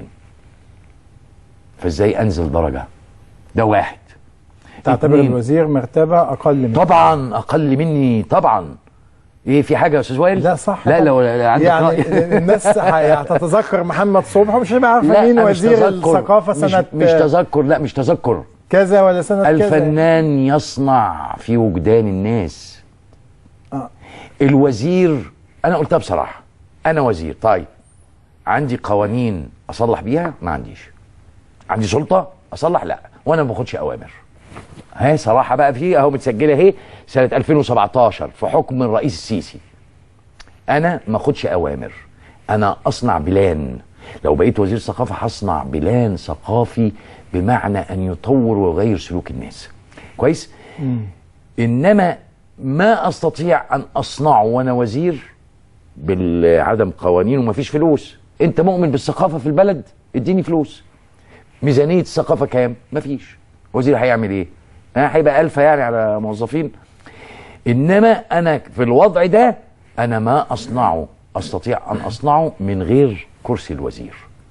فازاي انزل درجه ده واحد تعتبر اتنين. الوزير مرتبه اقل من طبعا اقل مني طبعا ايه في حاجه يا استاذ وائل لا صح لا لو لا عندك يعني رأي. الناس هتتذكر محمد صبحي ومش هيبقى عارفه لا، مين مش وزير تذكر. الثقافه مش- سنه مش تذكر لا مش تذكر كذا ولا سنه كذا الفنان يصنع في وجدان الناس آه. الوزير انا قلتها بصراحه انا وزير طيب عندي قوانين اصلح بيها ما عنديش عندي سلطه اصلح لا وانا ما باخدش اوامر هي صراحه بقى في اهو متسجله اهي سنه 2017 في حكم الرئيس السيسي انا ما اخدش اوامر انا اصنع بلان لو بقيت وزير ثقافه هصنع بلان ثقافي بمعنى ان يطور ويغير سلوك الناس كويس انما ما استطيع ان اصنعه وانا وزير بعدم قوانين ومفيش فلوس انت مؤمن بالثقافه في البلد اديني فلوس ميزانيه الثقافه كام مفيش وزير هيعمل ايه ها هيبقى ألف يعني على موظفين انما انا في الوضع ده انا ما اصنعه استطيع ان اصنعه من غير كرسي الوزير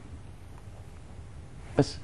بس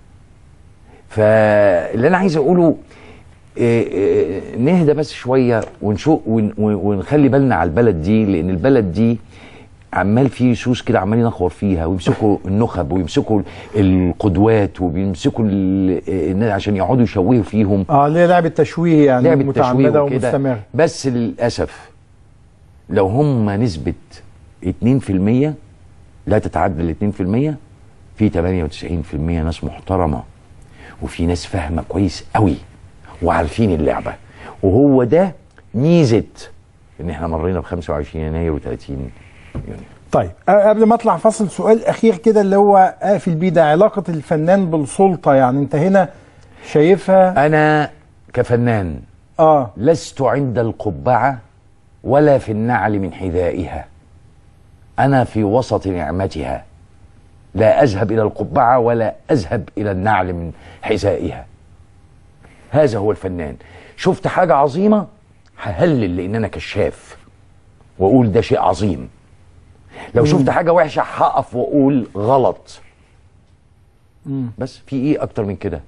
فاللي انا عايز اقوله إيه إيه نهدى بس شويه ونشوف ون ون- ونخلي بالنا على البلد دي لان البلد دي عمال في سوس كده عمال ينخور فيها ويمسكوا النخب ويمسكوا القدوات وبيمسكوا ال- الناس عشان يقعدوا يشوهوا فيهم اه ليه لعبه تشويه يعني لعبة تشويه متعمده وكده ومستمره بس للأسف لو هم نسبة 2% لا تتعدى ال 2% في 98% ناس محترمة وفي ناس فاهمة كويس قوي وعارفين اللعبة وهو ده ميزة ان احنا مرينا ب 25 يناير و30 يونيو طيب أه، قبل ما اطلع فاصل سؤال اخير كده اللي هو اقفل بيه ده علاقه الفنان بالسلطه يعني انت هنا شايفها انا كفنان اه لست عند القبعة ولا في النعل من حذائها أنا في وسط نعمتها لا أذهب إلى القبعة ولا أذهب إلى النعل من حذائها هذا هو الفنان شفت حاجة عظيمة ههلل لأن أنا كشاف وأقول ده شيء عظيم لو شفت حاجة وحشة هقف وأقول غلط مم. بس في إيه أكتر من كده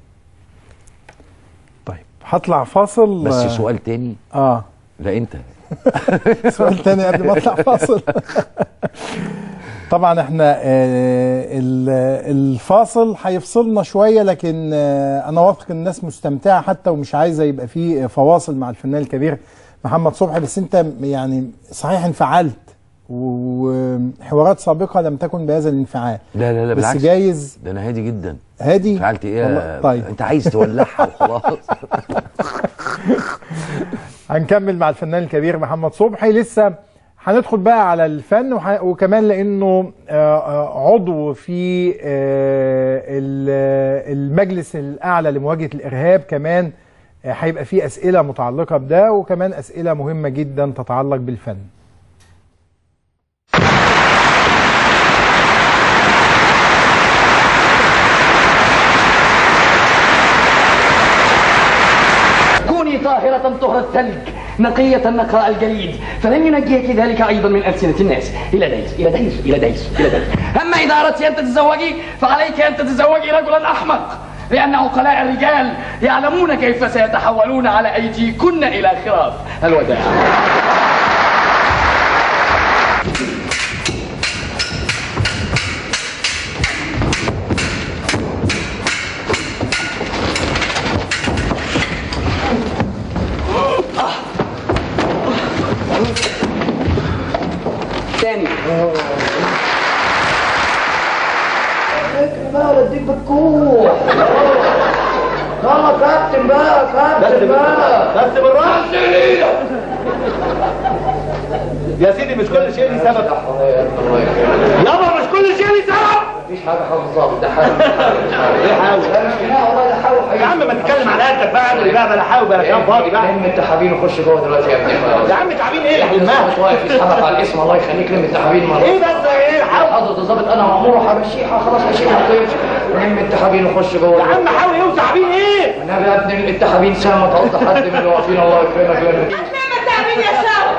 هطلع فاصل بس آه، سؤال تاني اه لا أنت سؤال تاني قبل ما اطلع فاصل طبعا احنا آه، ال- الفاصل هيفصلنا شويه لكن آه، انا واثق ان الناس مستمتعه حتى ومش عايزه يبقى في فواصل مع الفنان الكبير محمد صبحي بس انت يعني صحيح انفعلت وحوارات سابقه لم تكن بهذا الانفعال لا لا لا بس بالعكس جايز ده انا هادي جدا هادي فعلت ايه والله- يا- طيب. انت عايز تولعها وخلاص هنكمل مع الفنان الكبير محمد صبحي لسه هندخل بقى على الفن وح- وكمان لانه آه، آه، عضو في آه، ال- المجلس الاعلى لمواجهه الارهاب كمان آه، هيبقى فيه اسئله متعلقه بده وكمان اسئله مهمه جدا تتعلق بالفن كوني طاهرة طهر الثلج نقية نقاء الجليد فلن ينجيك ذلك أيضا من ألسنة الناس إلى ديس إلى ديس إلى ديس إلى ديس أما إذا أردت أن تتزوجي فعليك أن تتزوجي رجلا أحمق لأن عقلاء الرجال يعلمون كيف سيتحولون على أيديكن إلى خراف الوداع تاني بقى اديك بالكوع يلا كابتن بقى كابتن بقى بس بالراحه يا سيدي مش كل شيء ليه سبب يابا مش كل شيء ليه سبب مفيش حاجه حافظها ده حاجه ايه حاول يا عم ما تتكلم على قدك بقى اعمل بقى بلا حاول بلا كلام فاضي بقى لم التحابين وخش جوه دلوقتي يا ابني يا عم تعبين ايه اللي الضابط واقف يسحبك على الاسم الله يخليك لم التحابين مرة ايه بس ايه حاول حضرة الضابط انا مأمور وهمشيها خلاص هشيلها ما تطيرش لم التحابين وخش جوه يا عم حاول يوسع بيه ايه النبي يا ابني التحابين سامة تقضي حد من اللي واقفين الله يكرمك لم التعبين يا شاب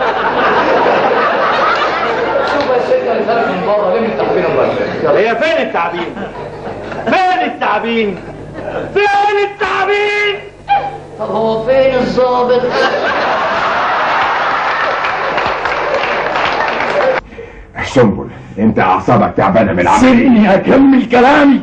شوف يا ست اللي خارج من بره لم التحابين الله يكرمك هي فين التعبين فين التعبين فين التعبين طب هو فين الضابط سنبل انت اعصابك تعبانه من العمل سيبني اكمل كلامي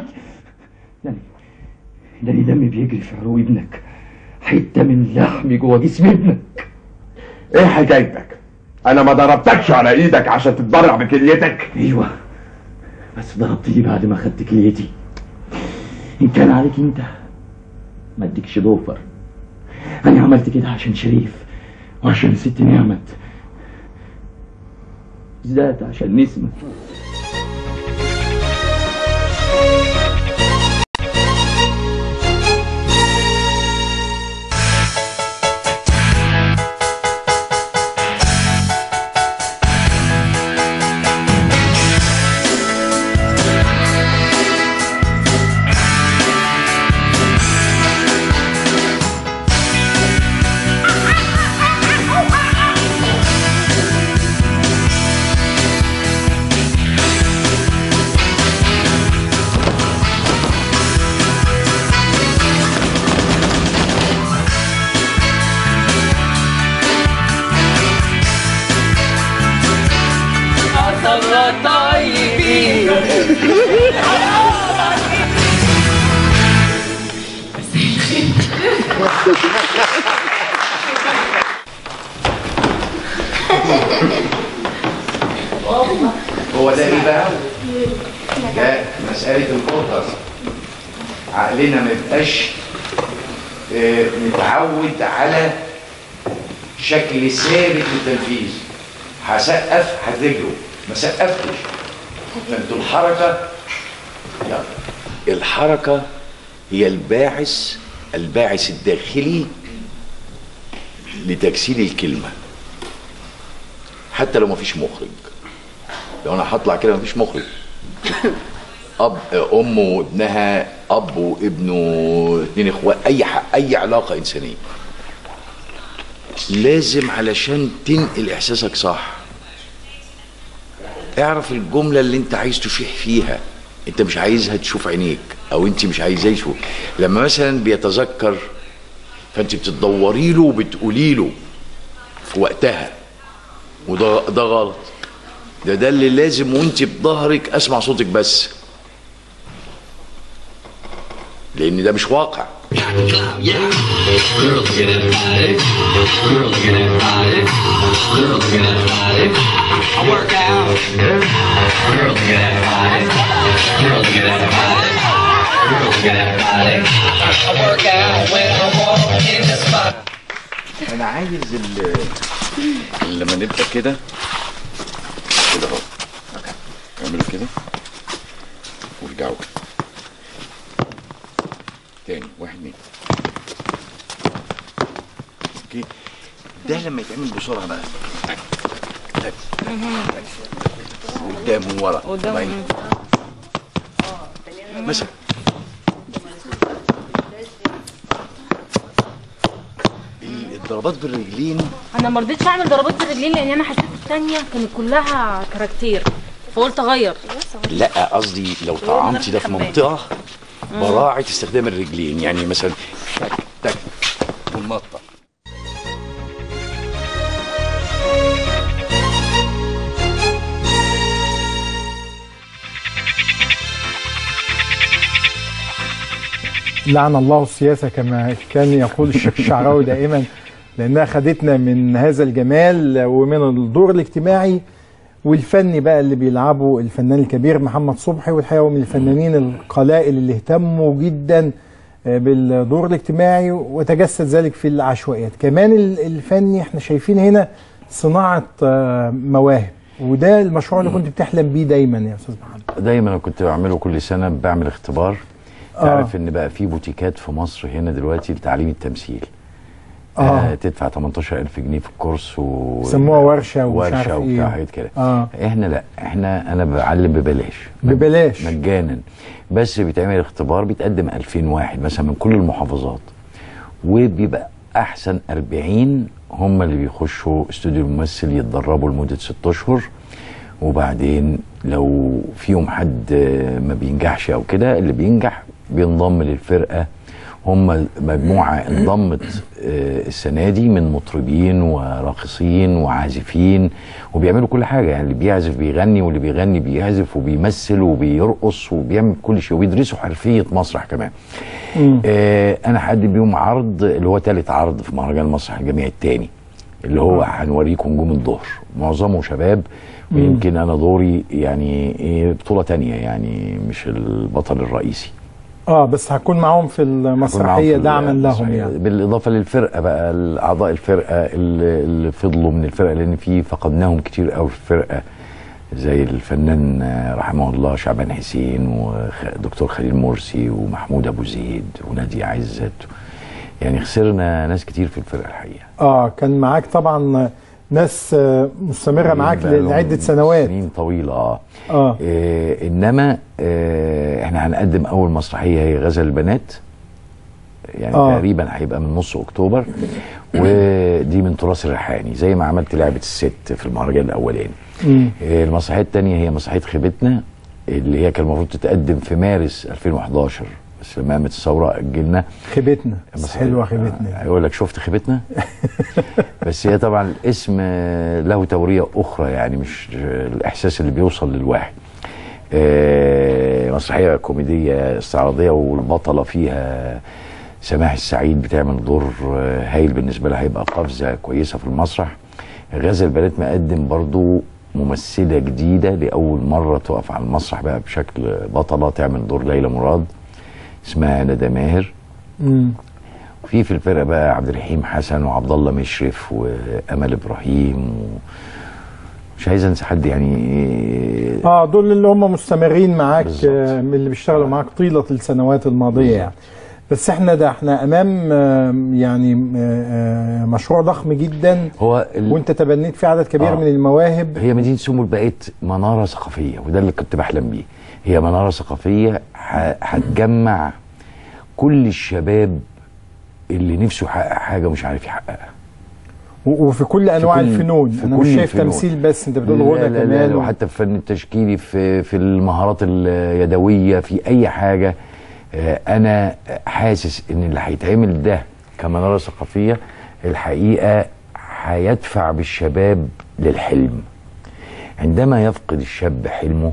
ده أنا دمي بيجري في عروق ابنك حته من لحمي جوه جسم ابنك ايه حكايتك انا ما ضربتكش على ايدك عشان تتبرع بكليتك ايوه بس ضربتني بعد ما خدت كليتي ان كان عليك انت ما اديكش ضوفر انا عملت كده عشان شريف وعشان ست نعمت بالذات عشان نسمة مساله الاوردر عقلنا ما يبقاش آه، متعود على شكل ثابت للتنفيذ هسقف هترجله ما سقفتش فانتوا الحركه يلا الحركه هي الباعث الباعث الداخلي لتجسيد الكلمه حتى لو ما فيش مخرج لو انا هطلع كده ما فيش مخرج اب ام وابنها اب وابنه اتنين اخوات اي ح- اي علاقه انسانيه لازم علشان تنقل احساسك صح اعرف الجمله اللي انت عايز تشيح فيها انت مش عايزها تشوف عينيك او انت مش عايزاه يشوف لما مثلا بيتذكر فانت بتدوري له وبتقولي له في وقتها وده ده غلط ده ده اللي لازم وانت بظهرك اسمع صوتك بس لان ده مش واقع انا عايز ال- لما نبدا كده كده اهو اعملوا كده وارجعوا كده تاني واحد اتنين اوكي ده لما يتعمل بسرعه بقى تك تك قدام وورا قدام. باين. مثلا الضربات بالرجلين انا ما رضيتش اعمل ضربات بالرجلين لان انا حسيت الثانيه كانت كلها كاركتير فقلت اغير لا قصدي لو طعمتي ده في منطقه براعه استخدام الرجلين يعني مثلا تك تك والنطه لعن الله السياسة كما كان يقول الشيخ الشعراوي دائما لأنها خدتنا من هذا الجمال ومن الدور الاجتماعي والفني بقى اللي بيلعبه الفنان الكبير محمد صبحي والحقيقة هو من الفنانين القلائل اللي اهتموا جدا بالدور الاجتماعي وتجسد ذلك في العشوائيات كمان ال- الفني احنا شايفين هنا صناعة آه، مواهب وده المشروع اللي كنت بتحلم بيه دايما يا أستاذ محمد دايما انا كنت بعمله كل سنه بعمل اختبار آه. تعرف ان بقى في بوتيكات في مصر هنا دلوقتي لتعليم التمثيل آه. آه تدفع 18000 جنيه في الكورس و سموها ورشة ومش عارف ورشه إيه. وبتاع حاجات كده آه. احنا لا احنا انا بعلم ببلاش ببلاش. مجانا بس بيتعمل اختبار بيتقدم 2000 واحد مثلا من كل المحافظات وبيبقى احسن 40 هم اللي بيخشوا استوديو الممثل يتدربوا لمده 6 اشهر وبعدين لو فيهم حد آه، ما بينجحش او كده اللي بينجح بينضم للفرقه هم مجموعه انضمت آه، السنه دي من مطربين وراقصين وعازفين وبيعملوا كل حاجه يعني اللي بيعزف بيغني واللي بيغني بيعزف وبيمثل وبيرقص وبيعمل كل شيء وبيدرسوا حرفيه مسرح كمان. آه انا هقدم بيهم عرض اللي هو ثالث عرض في مهرجان المسرح الجامعي الثاني اللي هو هنوريكم نجوم الظهر معظمه شباب ويمكن انا دوري يعني ايه بطوله تانية يعني مش البطل الرئيسي اه بس هكون معاهم في هكون معاهم المسرحية في دعما لهم المسرحية. يعني بالاضافه للفرقه بقى اعضاء الفرقه اللي, اللي فضلوا من الفرقه لان في فقدناهم كتير قوي في الفرقه زي الفنان آه، رحمه الله شعبان حسين ودكتور خليل مرسي ومحمود ابو زيد ونادي عزت يعني خسرنا ناس كتير في الفرقه الحقيقه اه كان معاك طبعا ناس آه، مستمرة معاك بقى لهم لعدة سنوات سنين طويله اه, آه. إيه انما آه احنا هنقدم اول مسرحيه هي غزل البنات يعني آه. آه. تقريبا هيبقى من نص اكتوبر ودي من تراث الريحاني زي ما عملت لعبه الست في المهرجان الاولاني مم. آه، المسرحيه الثانيه هي مسرحيه خيبتنا اللي هي كان المفروض تتقدم في مارس 2011 بس لما قامت الثوره اجلنا خيبتنا بس مسرحية- حلوة خيبتنا يقول لك شفت خيبتنا بس هي طبعا الاسم آه، له توريه اخرى يعني مش آه، الاحساس اللي بيوصل للواحد آه، مسرحيه كوميديه استعراضيه والبطله فيها سماح السعيد بتعمل دور آه، هايل بالنسبه لها هيبقى قفزه كويسه في المسرح غازي البنات مقدم برضو ممثله جديده لاول مره تقف على المسرح بقى بشكل بطله تعمل دور ليلى مراد اسمها ندى ماهر مم. في في الفرقه بقى عبد الرحيم حسن وعبد الله مشرف وامل ابراهيم و... مش عايز انسى حد يعني اه دول اللي هم مستمرين معاك آه، من اللي بيشتغلوا معاك طيله السنوات الماضيه يعني بس احنا ده احنا امام آه، يعني آه، آه، مشروع ضخم جدا هو ال... وانت تبنيت فيه عدد كبير آه. من المواهب هي مدينه سمبل بقت مناره ثقافيه وده اللي كنت بحلم بيه هي مناره ثقافيه ه- هتجمع كل الشباب اللي نفسه يحقق حاجه مش عارف يحققها و- وفي كل انواع كل- الفنون في انا كل مش شايف الفنون. تمثيل بس انت بتقول لا غنى لا لا كمان لا و- وحتى في الفن التشكيلي في في المهارات اليدويه في اي حاجه آه، انا حاسس ان اللي هيتعمل ده كمناره ثقافيه الحقيقه هيدفع بالشباب للحلم عندما يفقد الشاب حلمه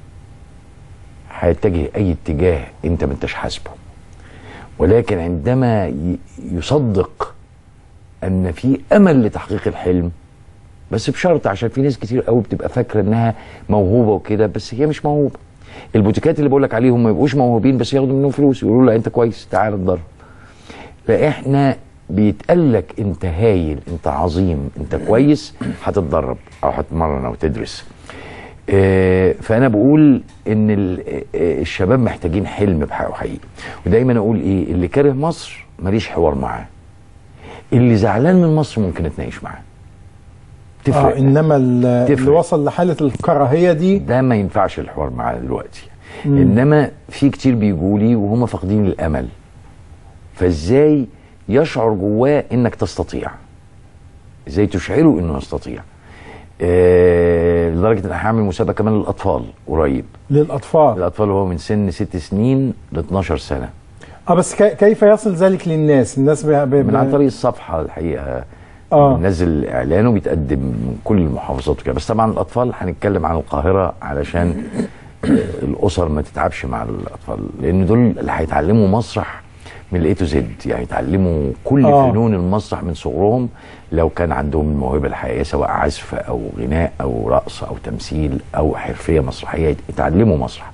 هيتجه اي اتجاه انت ما انتش حاسبه ولكن عندما ي- يصدق ان في امل لتحقيق الحلم بس بشرط عشان في ناس كتير قوي بتبقى فاكره انها موهوبه وكده بس هي مش موهوبه البوتيكات اللي بقول لك عليهم ما يبقوش موهوبين بس ياخدوا منهم فلوس يقولوا لا انت كويس تعال اتدرب فاحنا بيتقال لك انت هايل انت عظيم انت كويس هتتدرب او هتتمرن او تدرس آه، فانا بقول ان ال- آه، الشباب محتاجين حلم بحقه حقيقي ودايما اقول ايه اللي كاره مصر ماليش حوار معاه اللي زعلان من مصر ممكن اتناقش معاه تفرق اه انما ال- اللي تفرق. وصل لحاله الكراهيه دي ده ما ينفعش الحوار معاه دلوقتي مم. انما في كتير بيجوا لي وهم فاقدين الامل فازاي يشعر جواه انك تستطيع ازاي تشعره انه يستطيع آه لدرجه ان هعمل مسابقه كمان للاطفال قريب للاطفال الاطفال هو من سن ست سنين ل 12 سنه اه بس كي- كيف يصل ذلك للناس الناس ب... ب... من عن طريق الصفحه الحقيقه آه. بننزل اعلان وبيتقدم من كل المحافظات وكده بس طبعا الاطفال هنتكلم عن القاهره علشان الاسر ما تتعبش مع الاطفال لان دول اللي هيتعلموا مسرح من الاي تو زد يعني يتعلموا كل آه. آه. فنون المسرح من صغرهم لو كان عندهم الموهبه الحقيقيه سواء عزف او غناء او رقص او تمثيل او حرفيه مسرحيه يتعلموا مسرح.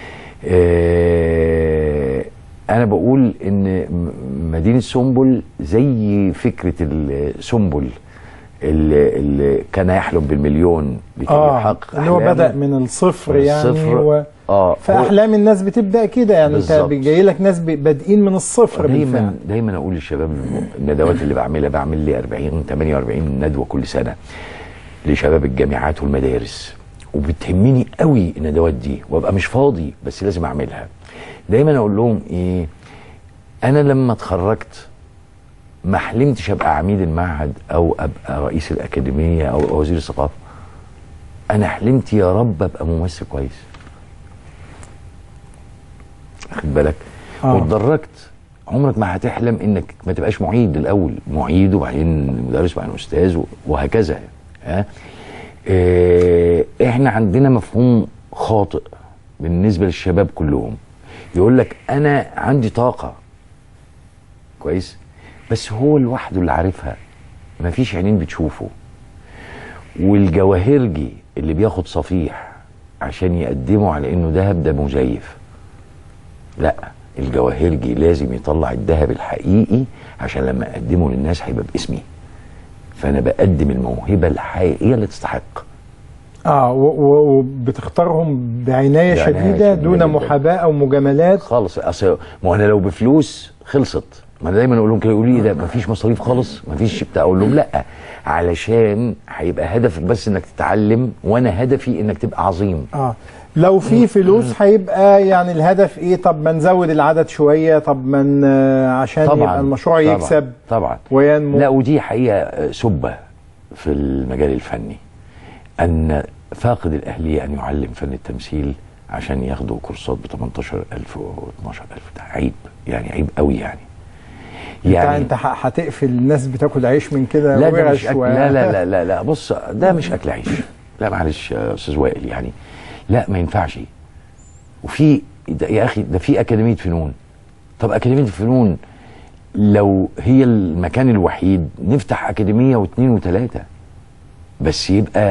آه انا بقول ان م- مدينه سنبل زي فكره السنبل اللي, اللي كان يحلم بالمليون لكي اه يحقق اللي هو أحلامه. بدا من الصفر من يعني الصفر. و... اه هو- فاحلام الناس بتبدا كده يعني انت بالظبط. جاي لك ناس ب- بادئين من الصفر بالفعل دايما دايما اقول للشباب الندوات اللي بعملها بعمل لي 40 48 ندوه كل سنه لشباب الجامعات والمدارس وبتهمني قوي الندوات دي وابقى مش فاضي بس لازم اعملها دايما اقول لهم ايه انا لما اتخرجت ما حلمتش ابقى عميد المعهد او ابقى رئيس الاكاديميه او أبقى وزير الثقافه انا حلمت يا رب ابقى ممثل كويس واخد بالك آه. واتدرجت عمرك ما هتحلم انك ما تبقاش معيد الاول معيد وبعدين مدرس وبعدين استاذ وهكذا ها إيه احنا عندنا مفهوم خاطئ بالنسبه للشباب كلهم يقول لك انا عندي طاقه كويس بس هو لوحده اللي عارفها مفيش عينين بتشوفه والجواهرجي اللي بياخد صفيح عشان يقدمه على انه دهب ده مزيف لا الجواهرجي لازم يطلع الذهب الحقيقي عشان لما اقدمه للناس هيبقى باسمي فانا بقدم الموهبه الحقيقيه اللي تستحق اه و- و- وبتختارهم بعنايه بعناية شديده شديدة دون جداً. محاباه او مجاملات خالص اصل ما هو انا لو بفلوس خلصت ما انا دايما اقول لهم كده يقولوا لي ده مفيش مصاريف خالص مفيش بتاع اقول لهم لا علشان هيبقى هدفك بس انك تتعلم وانا هدفي انك تبقى عظيم اه لو في فلوس هيبقى يعني الهدف ايه طب ما نزود العدد شويه طب ما ن- عشان طبعا يبقى المشروع طبعا يكسب طبعا وينمو لا ودي حقيقه سبه في المجال الفني ان فاقد الاهليه ان يعلم فن التمثيل عشان ياخدوا كورسات ب 18000 و 12000 ده عيب يعني عيب قوي يعني يعني انت ه- هتقفل الناس بتاكل عيش من كده لا ده ورش مش أكل و- لا لا لا لا لا بص ده مش اكل عيش لا معلش يا استاذ وائل يعني لا ما ينفعش وفي ده يا اخي ده في اكاديميه فنون طب اكاديميه الفنون لو هي المكان الوحيد نفتح اكاديميه واثنين وثلاثه بس يبقى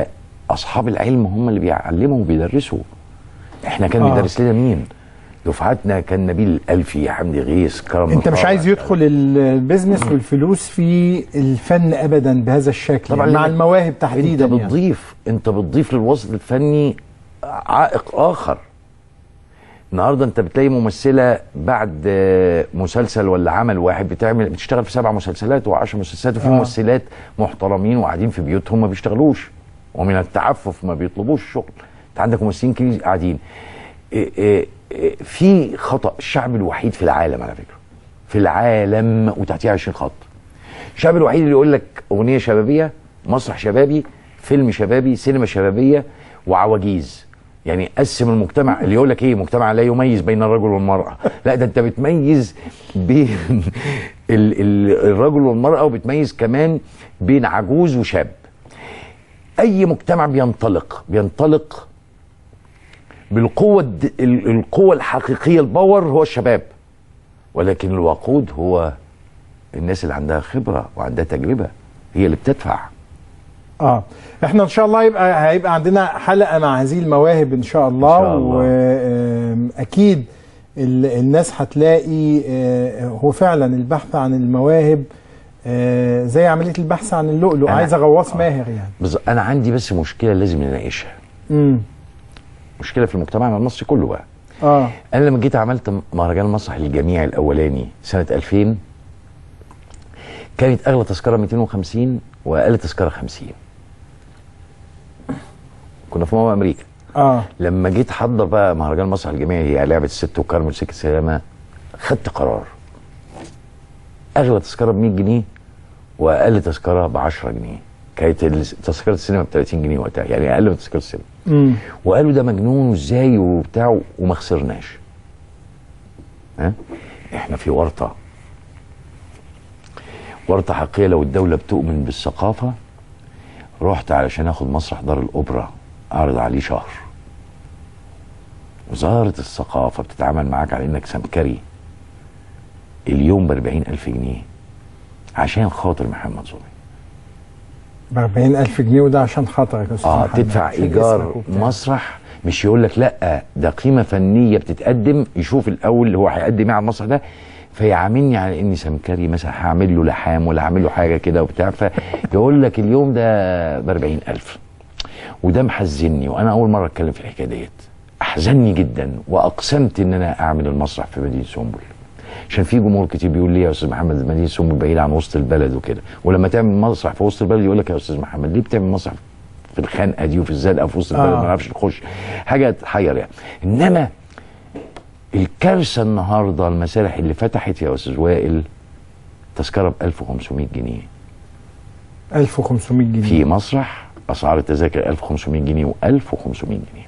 اصحاب العلم هم اللي بيعلموا وبيدرسوا احنا كان آه. بيدرس لنا مين دفعتنا كان نبيل الالفي حمدي غيث كرم انت مش طارق. عايز يدخل ال- البيزنس والفلوس في الفن ابدا بهذا الشكل طبعا يعني مع لأنك المواهب تحديدا انت يعني. بتضيف انت بتضيف للوسط الفني عائق اخر النهارده انت بتلاقي ممثله بعد آه، مسلسل ولا عمل واحد بتعمل بتشتغل في سبع مسلسلات وعشر مسلسلات وفي آه. ممثلات محترمين وقاعدين في بيوتهم ما بيشتغلوش ومن التعفف ما بيطلبوش شغل انت عندك ممثلين كتير قاعدين إيه إيه إيه في خطا الشعب الوحيد في العالم على فكره في العالم وتحتيه 20 خط الشعب الوحيد اللي يقول لك اغنيه شبابيه مسرح شبابي فيلم شبابي سينما شبابيه وعواجيز يعني قسم المجتمع اللي يقول لك ايه مجتمع لا يميز بين الرجل والمراه لا ده انت بتميز بين ال- ال- الرجل والمراه وبتميز كمان بين عجوز وشاب اي مجتمع بينطلق بينطلق بالقوه الد- ال- القوه الحقيقيه الباور هو الشباب ولكن الوقود هو الناس اللي عندها خبره وعندها تجربه هي اللي بتدفع اه احنا ان شاء الله يبقى هيبقى عندنا حلقه مع هذه المواهب ان شاء الله, إن شاء الله. واكيد الناس هتلاقي آه، هو فعلا البحث عن المواهب آه، زي عمليه البحث عن اللؤلؤ أنا- عايزه غواص ماهر يعني بز... انا عندي بس مشكله لازم نناقشها امم مشكله في المجتمع المصري كله بقى اه انا لما جيت عملت مهرجان المسرح الجميعي الاولاني سنه 2000 كانت اغلى تذكره 250 واقل تذكره 50 كنا في ماما امريكا اه لما جيت احضر بقى مهرجان المسرح الجميعي هي لعبه الست وكرم سكه سلامه خدت قرار اغلى تذكره ب 100 جنيه واقل تذكره ب 10 جنيه كانت ال- تذكره السينما ب 30 جنيه وقتها يعني اقل من تذكره السينما امم وقالوا ده مجنون وازاي وبتاع وما خسرناش ها احنا في ورطه ورطه حقيقيه لو الدوله بتؤمن بالثقافه رحت علشان اخد مسرح دار الاوبرا اعرض عليه شهر وزاره الثقافه بتتعامل معاك على انك سمكري اليوم ب ألف جنيه عشان خاطر محمد صبحي ب 40000 جنيه وده عشان خاطرك يا استاذ اه محمد، تدفع عشان ايجار اسمك وبتاع. مسرح مش يقول لك لا ده قيمه فنيه بتتقدم يشوف الاول اللي هو هيقدم ايه على المسرح ده فيعاملني على اني سمكري مثلا هعمل له لحام ولا هعمل له حاجه كده وبتاع فيقول لك اليوم ده ب 40000 وده محزني وانا اول مره اتكلم في الحكايه ديت احزني جدا واقسمت ان انا اعمل المسرح في مدينه سنبل عشان في جمهور كتير بيقول لي يا استاذ محمد مدينه سنبل بعيد عن وسط البلد وكده ولما تعمل مسرح في وسط البلد يقول لك يا استاذ محمد ليه بتعمل مسرح في الخنقه دي وفي الزنقه في وسط البلد آه. ما نعرفش نخش حاجه تحير يعني انما الكارثه النهارده المسارح اللي فتحت يا استاذ وائل تذكره ب 1500 جنيه 1500 جنيه في مسرح اسعار التذاكر 1500 جنيه و1500 جنيه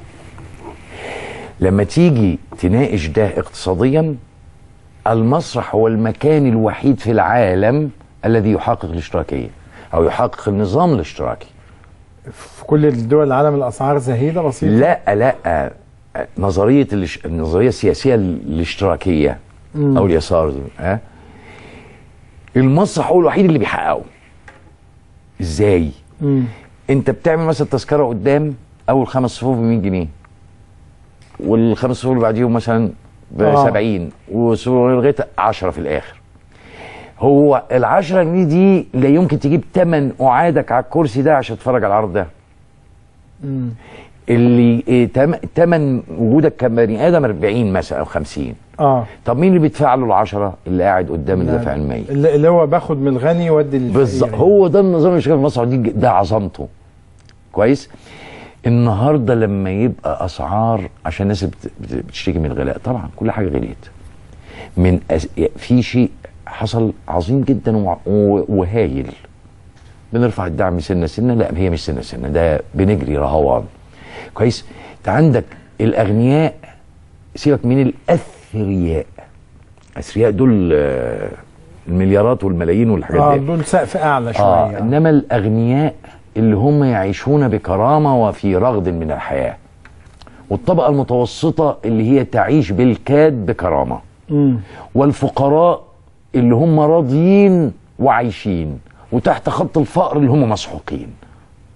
لما تيجي تناقش ده اقتصاديا المسرح هو المكان الوحيد في العالم الذي يحقق الاشتراكيه او يحقق النظام الاشتراكي في كل الدول العالم الاسعار زهيده بسيطه لا لا نظريه الاش... النظريه السياسيه الاشتراكيه مم. او اليسار دي ها المسرح هو الوحيد اللي بيحققه ازاي مم. انت بتعمل مثلا تذكره قدام اول خمس صفوف ب 100 جنيه والخمس صفوف اللي بعديهم مثلا ب آه. 70 وصفوف لغايه 10 في الاخر هو ال 10 جنيه دي لا يمكن تجيب ثمن قعادك على الكرسي ده عشان تتفرج على العرض ده مم. اللي إيه تم- تمن وجودك كبني ادم 40 مثلا او 50 اه طب مين اللي بيدفع له العشرة اللي قاعد قدام اللي دافع المية اللي اللي هو باخد من الغني وادي للفقير بالظبط هو ده النظام اللي شغال في مصر دي ده عظمته كويس النهارده لما يبقى اسعار عشان الناس بت- بت- بتشتكي من الغلاء طبعا كل حاجه غليت من أس... في شيء حصل عظيم جدا وع- و- وهايل بنرفع الدعم سنه سنه لا هي مش سنه سنه ده بنجري رهوان كويس انت عندك الاغنياء سيبك من الاثرياء الاثرياء دول آه، المليارات والملايين والحاجات اه دي دول سقف اعلى شويه آه آه. انما الاغنياء اللي هم يعيشون بكرامه وفي رغد من الحياه والطبقه المتوسطه اللي هي تعيش بالكاد بكرامه مم. والفقراء اللي هم راضيين وعايشين وتحت خط الفقر اللي هم مسحوقين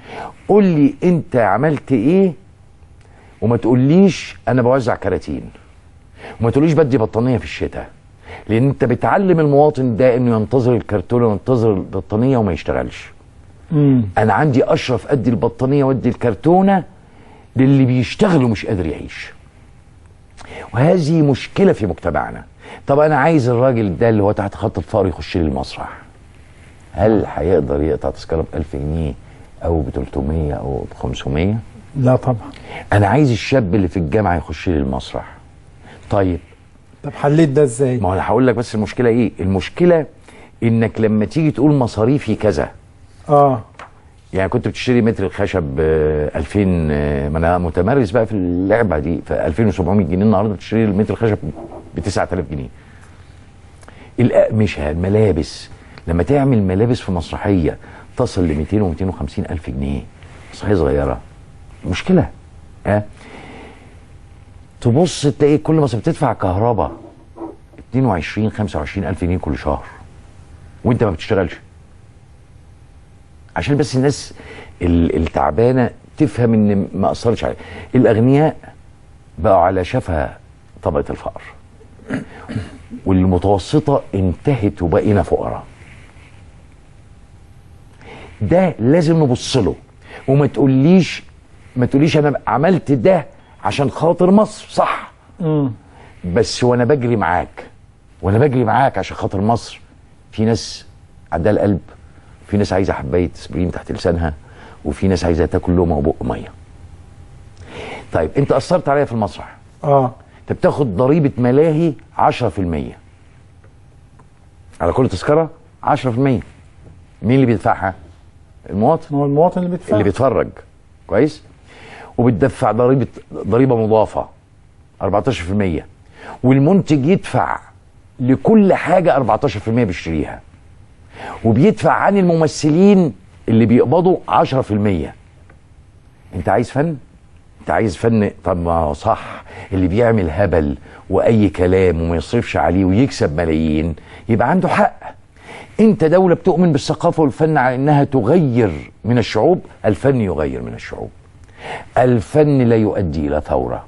قول لي انت عملت ايه وما تقوليش انا بوزع كراتين وما تقوليش بدي بطانيه في الشتاء لان انت بتعلم المواطن ده انه ينتظر الكرتونه وينتظر البطانيه وما يشتغلش مم. انا عندي اشرف ادي البطانيه وادي الكرتونه للي بيشتغل ومش قادر يعيش وهذه مشكله في مجتمعنا طب انا عايز الراجل ده اللي هو تحت خط الفقر يخش لي المسرح هل هيقدر يقطع تذكره ب 1000 جنيه او ب 300 او ب 500 لا طبعا انا عايز الشاب اللي في الجامعه يخش لي المسرح طيب طب حليت ده ازاي ما انا هقول لك بس المشكله ايه المشكله انك لما تيجي تقول مصاريفي كذا اه يعني كنت بتشتري متر الخشب ب 2000 آه، ما انا متمرس بقى في اللعبه دي ف 2700 جنيه النهارده بتشتري المتر الخشب ب 9000 جنيه الاقمشه الملابس لما تعمل ملابس في مسرحيه تصل ل 200 و 250 الف جنيه مسرحيه صغيره مشكله ها تبص تلاقي كل ما بتدفع كهرباء 22 25 الف جنيه كل شهر وانت ما بتشتغلش عشان بس الناس ال- التعبانه تفهم ان ما اثرش عليه الاغنياء بقوا على شفا طبقه الفقر والمتوسطه انتهت وبقينا فقراء ده لازم نبص له وما تقوليش ما تقوليش انا عملت ده عشان خاطر مصر صح مم. بس وانا بجري معاك وانا بجري معاك عشان خاطر مصر في ناس عندها القلب في ناس عايزه حبايه اسبرين تحت لسانها وفي ناس عايزه تاكل لقمه وبق ميه طيب انت اثرت عليا في المسرح اه انت بتاخد ضريبه ملاهي 10% على كل تذكره 10% مين اللي بيدفعها المواطن هو المواطن اللي بيدفع اللي بيتفرج كويس وبتدفع ضريبه ضريبه مضافه 14% والمنتج يدفع لكل حاجه 14% بيشتريها وبيدفع عن الممثلين اللي بيقبضوا 10% انت عايز فن انت عايز فن طب ما هو صح اللي بيعمل هبل واي كلام وما يصرفش عليه ويكسب ملايين يبقى عنده حق انت دولة بتؤمن بالثقافة والفن على انها تغير من الشعوب الفن يغير من الشعوب الفن لا يؤدي الى ثورة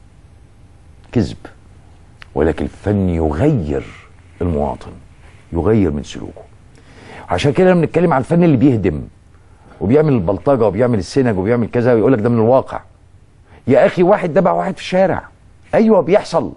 كذب ولكن الفن يغير المواطن يغير من سلوكه عشان كده لما بنتكلم على الفن اللي بيهدم وبيعمل البلطجه وبيعمل السنج وبيعمل كذا ويقول لك ده من الواقع يا اخي واحد دبع واحد في الشارع ايوه بيحصل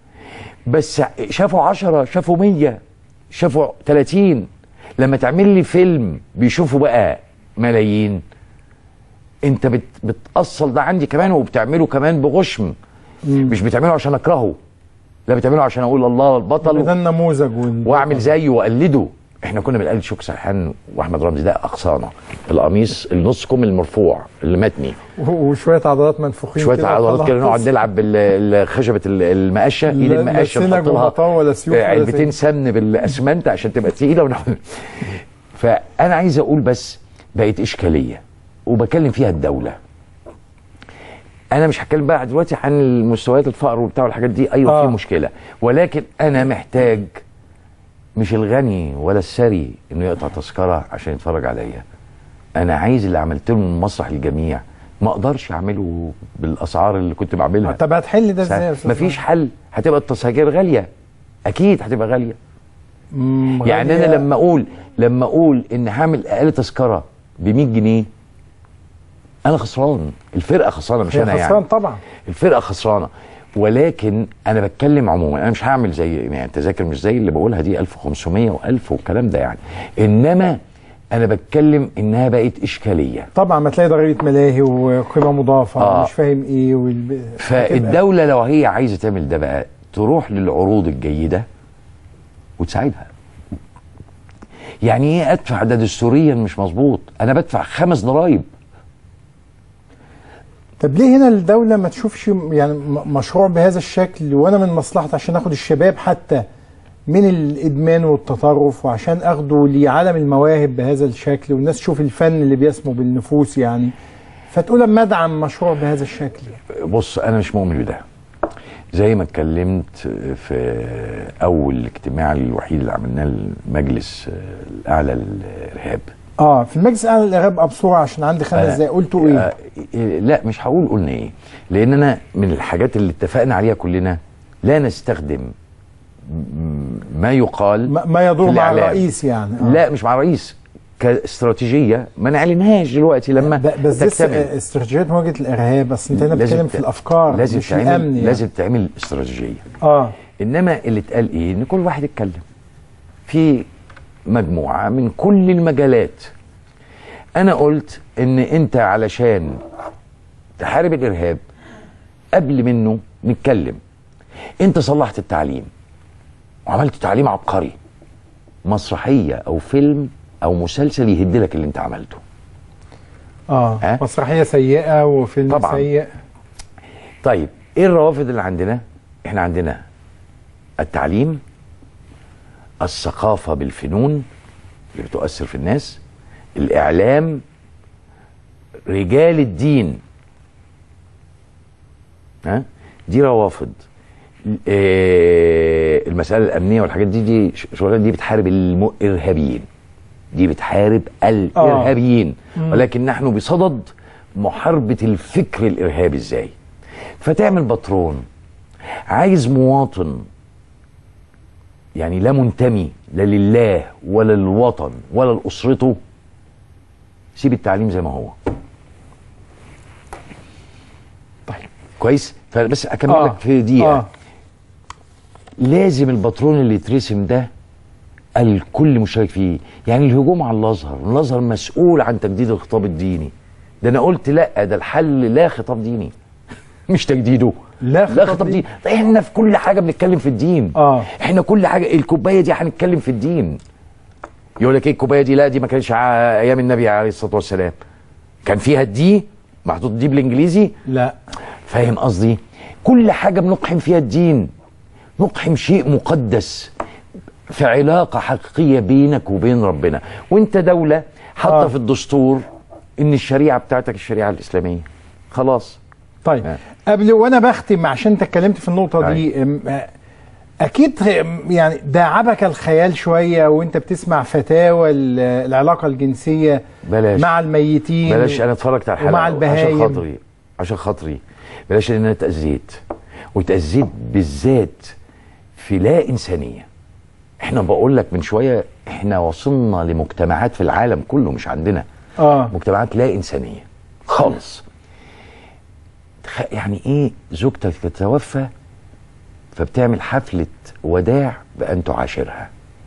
بس شافوا عشرة شافوا مية شافوا 30 لما تعمل لي فيلم بيشوفوا بقى ملايين انت بت بتأصل ده عندي كمان وبتعمله كمان بغشم مش بتعمله عشان اكرهه لا بتعمله عشان اقول الله البطل ده النموذج وال... واعمل زيه واقلده احنا كنا بنقلد شوك سرحان واحمد رمزي ده اقصانا القميص النص كم المرفوع اللي متني وشويه عضلات منفوخين شويه كده عضلات كده وخلاص. نقعد نلعب بالخشبه المقشه ايد لا- لا المقشه سنج نحط لها وغطاء ولا سيوف ولا علبتين سن. سمن بالاسمنت عشان تبقى تقيله ونعمل فانا عايز اقول بس بقت اشكاليه وبكلم فيها الدوله انا مش هتكلم بقى دلوقتي عن المستويات الفقر وبتاع والحاجات دي ايوه آه. في مشكله ولكن انا محتاج مش الغني ولا الثري انه يقطع تذكره عشان يتفرج عليا انا عايز اللي عملت له من مسرح الجميع ما اقدرش اعمله بالاسعار اللي كنت بعملها طب هتحل ده ازاي يا استاذ مفيش حل هتبقى التذاكر غاليه اكيد هتبقى غاليه مم، يعني غالية. انا لما اقول لما اقول ان هعمل اقل تذكره ب 100 جنيه انا خسران الفرقه خسرانه مش هي انا خسران يعني طبعا الفرقه خسرانه ولكن انا بتكلم عموما انا مش هعمل زي يعني التذاكر مش زي اللي بقولها دي 1500 و1000 والكلام ده يعني انما انا بتكلم انها بقت اشكاليه طبعا ما تلاقي ضريبه ملاهي وقيمه مضافه آه. مش فاهم ايه والب... فالدوله لو هي عايزه تعمل ده بقى تروح للعروض الجيده وتساعدها يعني ايه ادفع ده دستوريا مش مظبوط انا بدفع خمس ضرائب طب ليه هنا الدولة ما تشوفش يعني م- مشروع بهذا الشكل وانا من مصلحتي عشان اخد الشباب حتى من الادمان والتطرف وعشان اخده لعالم المواهب بهذا الشكل والناس تشوف الفن اللي بيسمو بالنفوس يعني فتقول اما ادعم مشروع بهذا الشكل بص انا مش مؤمن بده زي ما اتكلمت في اول اجتماع الوحيد اللي عملناه المجلس الاعلى للارهاب اه في المجلس الاعلى للارهاب ابصوره عشان عندي خمس آه، دقايق قلتوا ايه؟ آه، آه، لا مش هقول قلنا ايه لان انا من الحاجات اللي اتفقنا عليها كلنا لا نستخدم م- ما يقال ما- ما يدور في مع الإعلام. الرئيس يعني آه. لا مش مع الرئيس كاستراتيجيه ما نعلنهاش دلوقتي لما بس دي تكتمل استراتيجيات مواجهه الارهاب اصل انت هنا لازم بتتكلم ت- في الافكار لازم مش تعمل الامن يعني. لازم تعمل استراتيجيه اه انما اللي اتقال ايه ان كل واحد يتكلم في مجموعه من كل المجالات انا قلت ان انت علشان تحارب الارهاب قبل منه نتكلم انت صلحت التعليم وعملت تعليم عبقري مسرحيه او فيلم او مسلسل يهد لك اللي انت عملته اه مسرحيه سيئه وفيلم طبعاً. سيء طيب ايه الروافد اللي عندنا احنا عندنا التعليم الثقافة بالفنون اللي بتؤثر في الناس الإعلام رجال الدين ها دي روافد آه، المسألة الأمنية والحاجات دي دي شغلات دي بتحارب الإرهابيين دي بتحارب الإرهابيين مم. ولكن نحن بصدد محاربة الفكر الإرهابي إزاي فتعمل باترون عايز مواطن يعني لا منتمي لا لله ولا للوطن ولا لأسرته سيب التعليم زي ما هو طيب كويس فبس اكمل آه. لك في دقيقه آه. لازم الباترون اللي يترسم ده الكل مشارك فيه يعني الهجوم على الازهر الازهر مسؤول عن تجديد الخطاب الديني ده انا قلت لا ده الحل لا خطاب ديني مش تجديده لا لا خطاب ديني طيب احنا في كل حاجه بنتكلم في الدين اه احنا كل حاجه الكوبايه دي هنتكلم في الدين يقول لك ايه الكوبايه دي لا دي ما كانش ع- ايام النبي عليه الصلاه والسلام كان فيها الدي محطوط دي بالانجليزي لا فاهم قصدي كل حاجه بنقحم فيها الدين نقحم شيء مقدس في علاقه حقيقيه بينك وبين ربنا وانت دوله حاطه آه. في الدستور ان الشريعه بتاعتك الشريعه الاسلاميه خلاص طيب قبل وانا بختم عشان انت اتكلمت في النقطه دي أم، آه، اكيد أم، يعني داعبك الخيال شويه وانت بتسمع فتاوى ال- العلاقه الجنسيه بلاش مع الميتين بلاش انا اتفرجت على الحلقه ومع عشان البهايم خاطري عشان خاطري بلاش لان انا اتاذيت واتاذيت بالذات في لا انسانيه احنا بقول لك من شويه احنا وصلنا لمجتمعات في العالم كله مش عندنا اه مجتمعات لا انسانيه خالص تخ- يعني ايه زوجتك تتوفى فبتعمل حفله وداع بان تعاشرها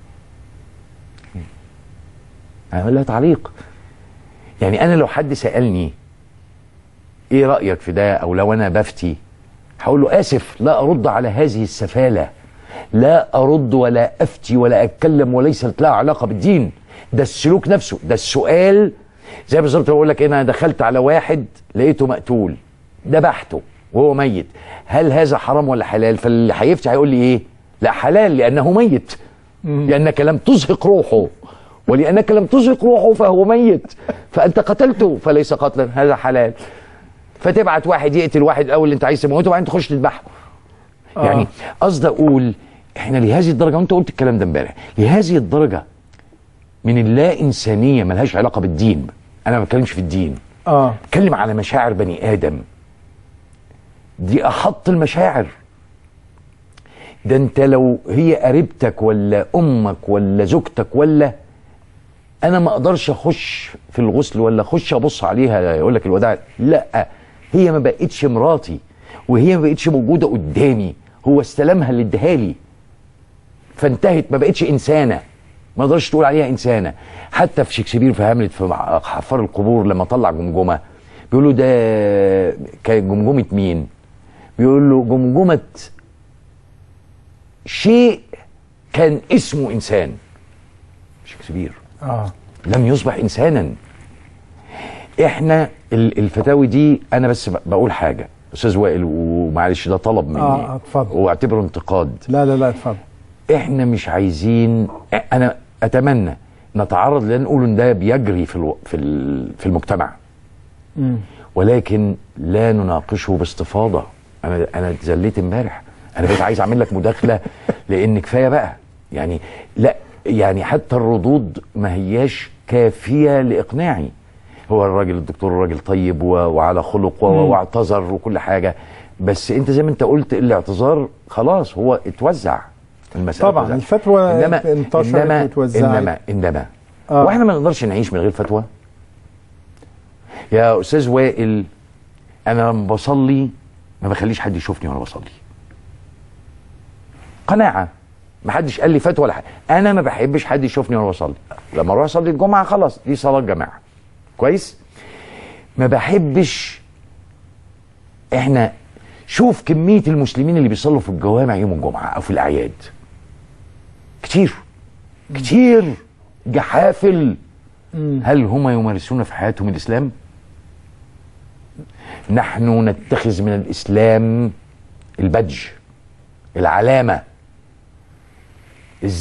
اعمل لها تعليق يعني انا لو حد سالني ايه رايك في ده او لو انا بفتي هقول له اسف لا ارد على هذه السفاله لا ارد ولا افتي ولا اتكلم وليست لها علاقه بالدين ده السلوك نفسه ده السؤال زي بالظبط بقول لك انا دخلت على واحد لقيته مقتول ذبحته وهو ميت هل هذا حرام ولا حلال فاللي هيفتي هيقول لي ايه لا حلال لانه ميت لانك لم تزهق روحه ولانك لم تزهق روحه فهو ميت فانت قتلته فليس قتلا هذا حلال فتبعت واحد يقتل واحد الاول اللي انت عايز تموته وبعدين تخش تذبحه آه. يعني قصدي اقول احنا لهذه الدرجه وانت قلت الكلام ده امبارح لهذه الدرجه من اللا انسانيه ملهاش علاقه بالدين انا ما بتكلمش في الدين اه بتكلم على مشاعر بني ادم دي احط المشاعر ده انت لو هي قريبتك ولا امك ولا زوجتك ولا انا ما اقدرش اخش في الغسل ولا اخش ابص عليها يقول لك الوداع لا هي ما بقتش مراتي وهي ما بقتش موجوده قدامي هو استلمها اللي اداها لي فانتهت ما بقتش انسانه ما اقدرش تقول عليها انسانه حتى في شكسبير في هاملت في مع- حفار القبور لما طلع جمجمه بيقولوا ده كان جمجمه مين بيقول له جمجمه شيء كان اسمه انسان شكسبير اه لم يصبح انسانا احنا ال- الفتاوي دي انا بس ب- بقول حاجه استاذ وائل ومعلش ده طلب مني اه اتفضل واعتبره انتقاد لا لا لا اتفضل احنا مش عايزين انا اتمنى نتعرض لان نقول ان ده بيجري في الو... في ال- في المجتمع مم. ولكن لا نناقشه باستفاضه انا انا اتذليت امبارح انا بقيت عايز اعمل لك مداخله لان كفايه بقى يعني لا يعني حتى الردود ما هياش كافيه لاقناعي هو الراجل الدكتور راجل طيب و- وعلى خلق و- مم. واعتذر وكل حاجه بس انت زي ما انت قلت الاعتذار خلاص هو اتوزع المساله طبعا اتوزعت. الفتوى انما انتشرت انما واتوزعت انما انما آه. واحنا ما نقدرش نعيش من غير فتوى يا استاذ وائل انا لما بصلي ما بخليش حد يشوفني وانا بصلي قناعه ما حدش قال لي فتوى ولا حاجه انا ما بحبش حد يشوفني وانا بصلي لما اروح اصلي الجمعه خلاص دي صلاه جماعه كويس ما بحبش احنا شوف كميه المسلمين اللي بيصلوا في الجوامع يوم الجمعه او في الاعياد كتير كتير جحافل هل هم يمارسون في حياتهم الاسلام نحن نتخذ من الاسلام البدج العلامه الز-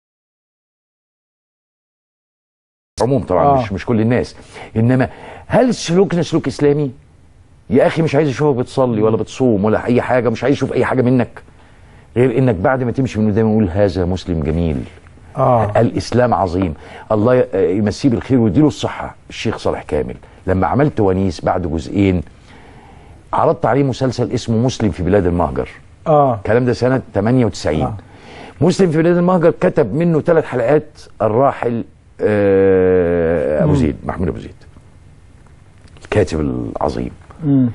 عموم طبعا آه. مش مش كل الناس انما هل سلوكنا سلوك اسلامي يا اخي مش عايز اشوفك بتصلي ولا بتصوم ولا اي حاجه مش عايز اشوف اي حاجه منك غير انك بعد ما تمشي من قدامي يقول هذا مسلم جميل اه الاسلام عظيم الله ي- يمسيه بالخير ويديله الصحه الشيخ صالح كامل لما عملت ونيس بعد جزئين عرضت عليه مسلسل اسمه مسلم في بلاد المهجر اه الكلام ده سنه 98 آه. مسلم في بلاد المهجر كتب منه ثلاث حلقات الراحل آه ابو مم. زيد محمود ابو زيد الكاتب العظيم مم.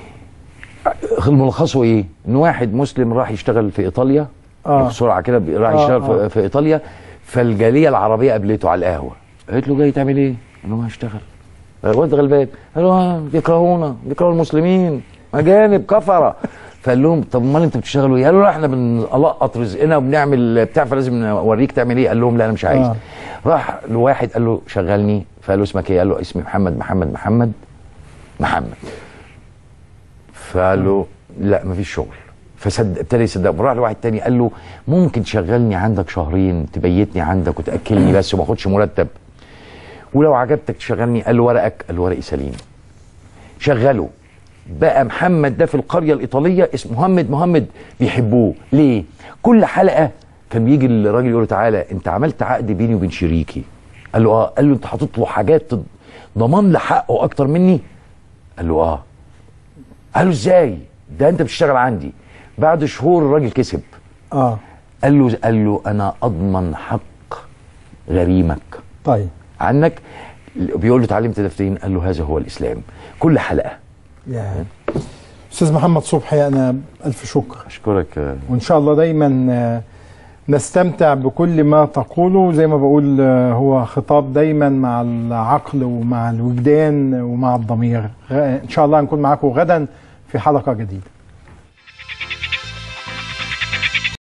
ملخصه ايه؟ ان واحد مسلم راح يشتغل في ايطاليا آه. بسرعه كده راح آه، يشتغل آه. في, في ايطاليا فالجاليه العربيه قابلته على القهوه قالت له جاي تعمل ايه؟ قال له هشتغل الواد غلبان قال له آه، بيكرهونا بيكرهوا المسلمين اجانب كفره فقال لهم طب امال انتوا بتشتغلوا ايه؟ قالوا له احنا بنلقط رزقنا وبنعمل بتاع فلازم نوريك تعمل ايه؟ قال لهم لا انا مش عايز آه. راح لواحد قال له شغلني فقال له اسمك ايه؟ قال له اسمي محمد محمد محمد محمد فقال له لا مفيش شغل فصدق ابتدى يصدق راح لواحد تاني قال له ممكن تشغلني عندك شهرين تبيتني عندك وتاكلني بس وما اخدش مرتب ولو عجبتك تشغلني قال له ورقك قال له ورقي سليم شغله بقى محمد ده في القريه الايطاليه اسمه محمد محمد بيحبوه ليه كل حلقه كان بيجي الراجل يقول له تعالى انت عملت عقد بيني وبين شريكي قال له اه قال له انت حاطط له حاجات تض- ضمان لحقه اكتر مني قال له اه قال له ازاي ده انت بتشتغل عندي بعد شهور الراجل كسب اه قال له قال له انا اضمن حق غريمك طيب عنك بيقول له اتعلمت ده فين قال له هذا هو الاسلام كل حلقه يا استاذ محمد صبحي انا الف شكر اشكرك وان شاء الله دايما آه، نستمتع بكل ما تقوله زي ما بقول آه، هو خطاب دايما مع العقل ومع الوجدان ومع الضمير غ- ان شاء الله هنكون معاكم غدا في حلقه جديده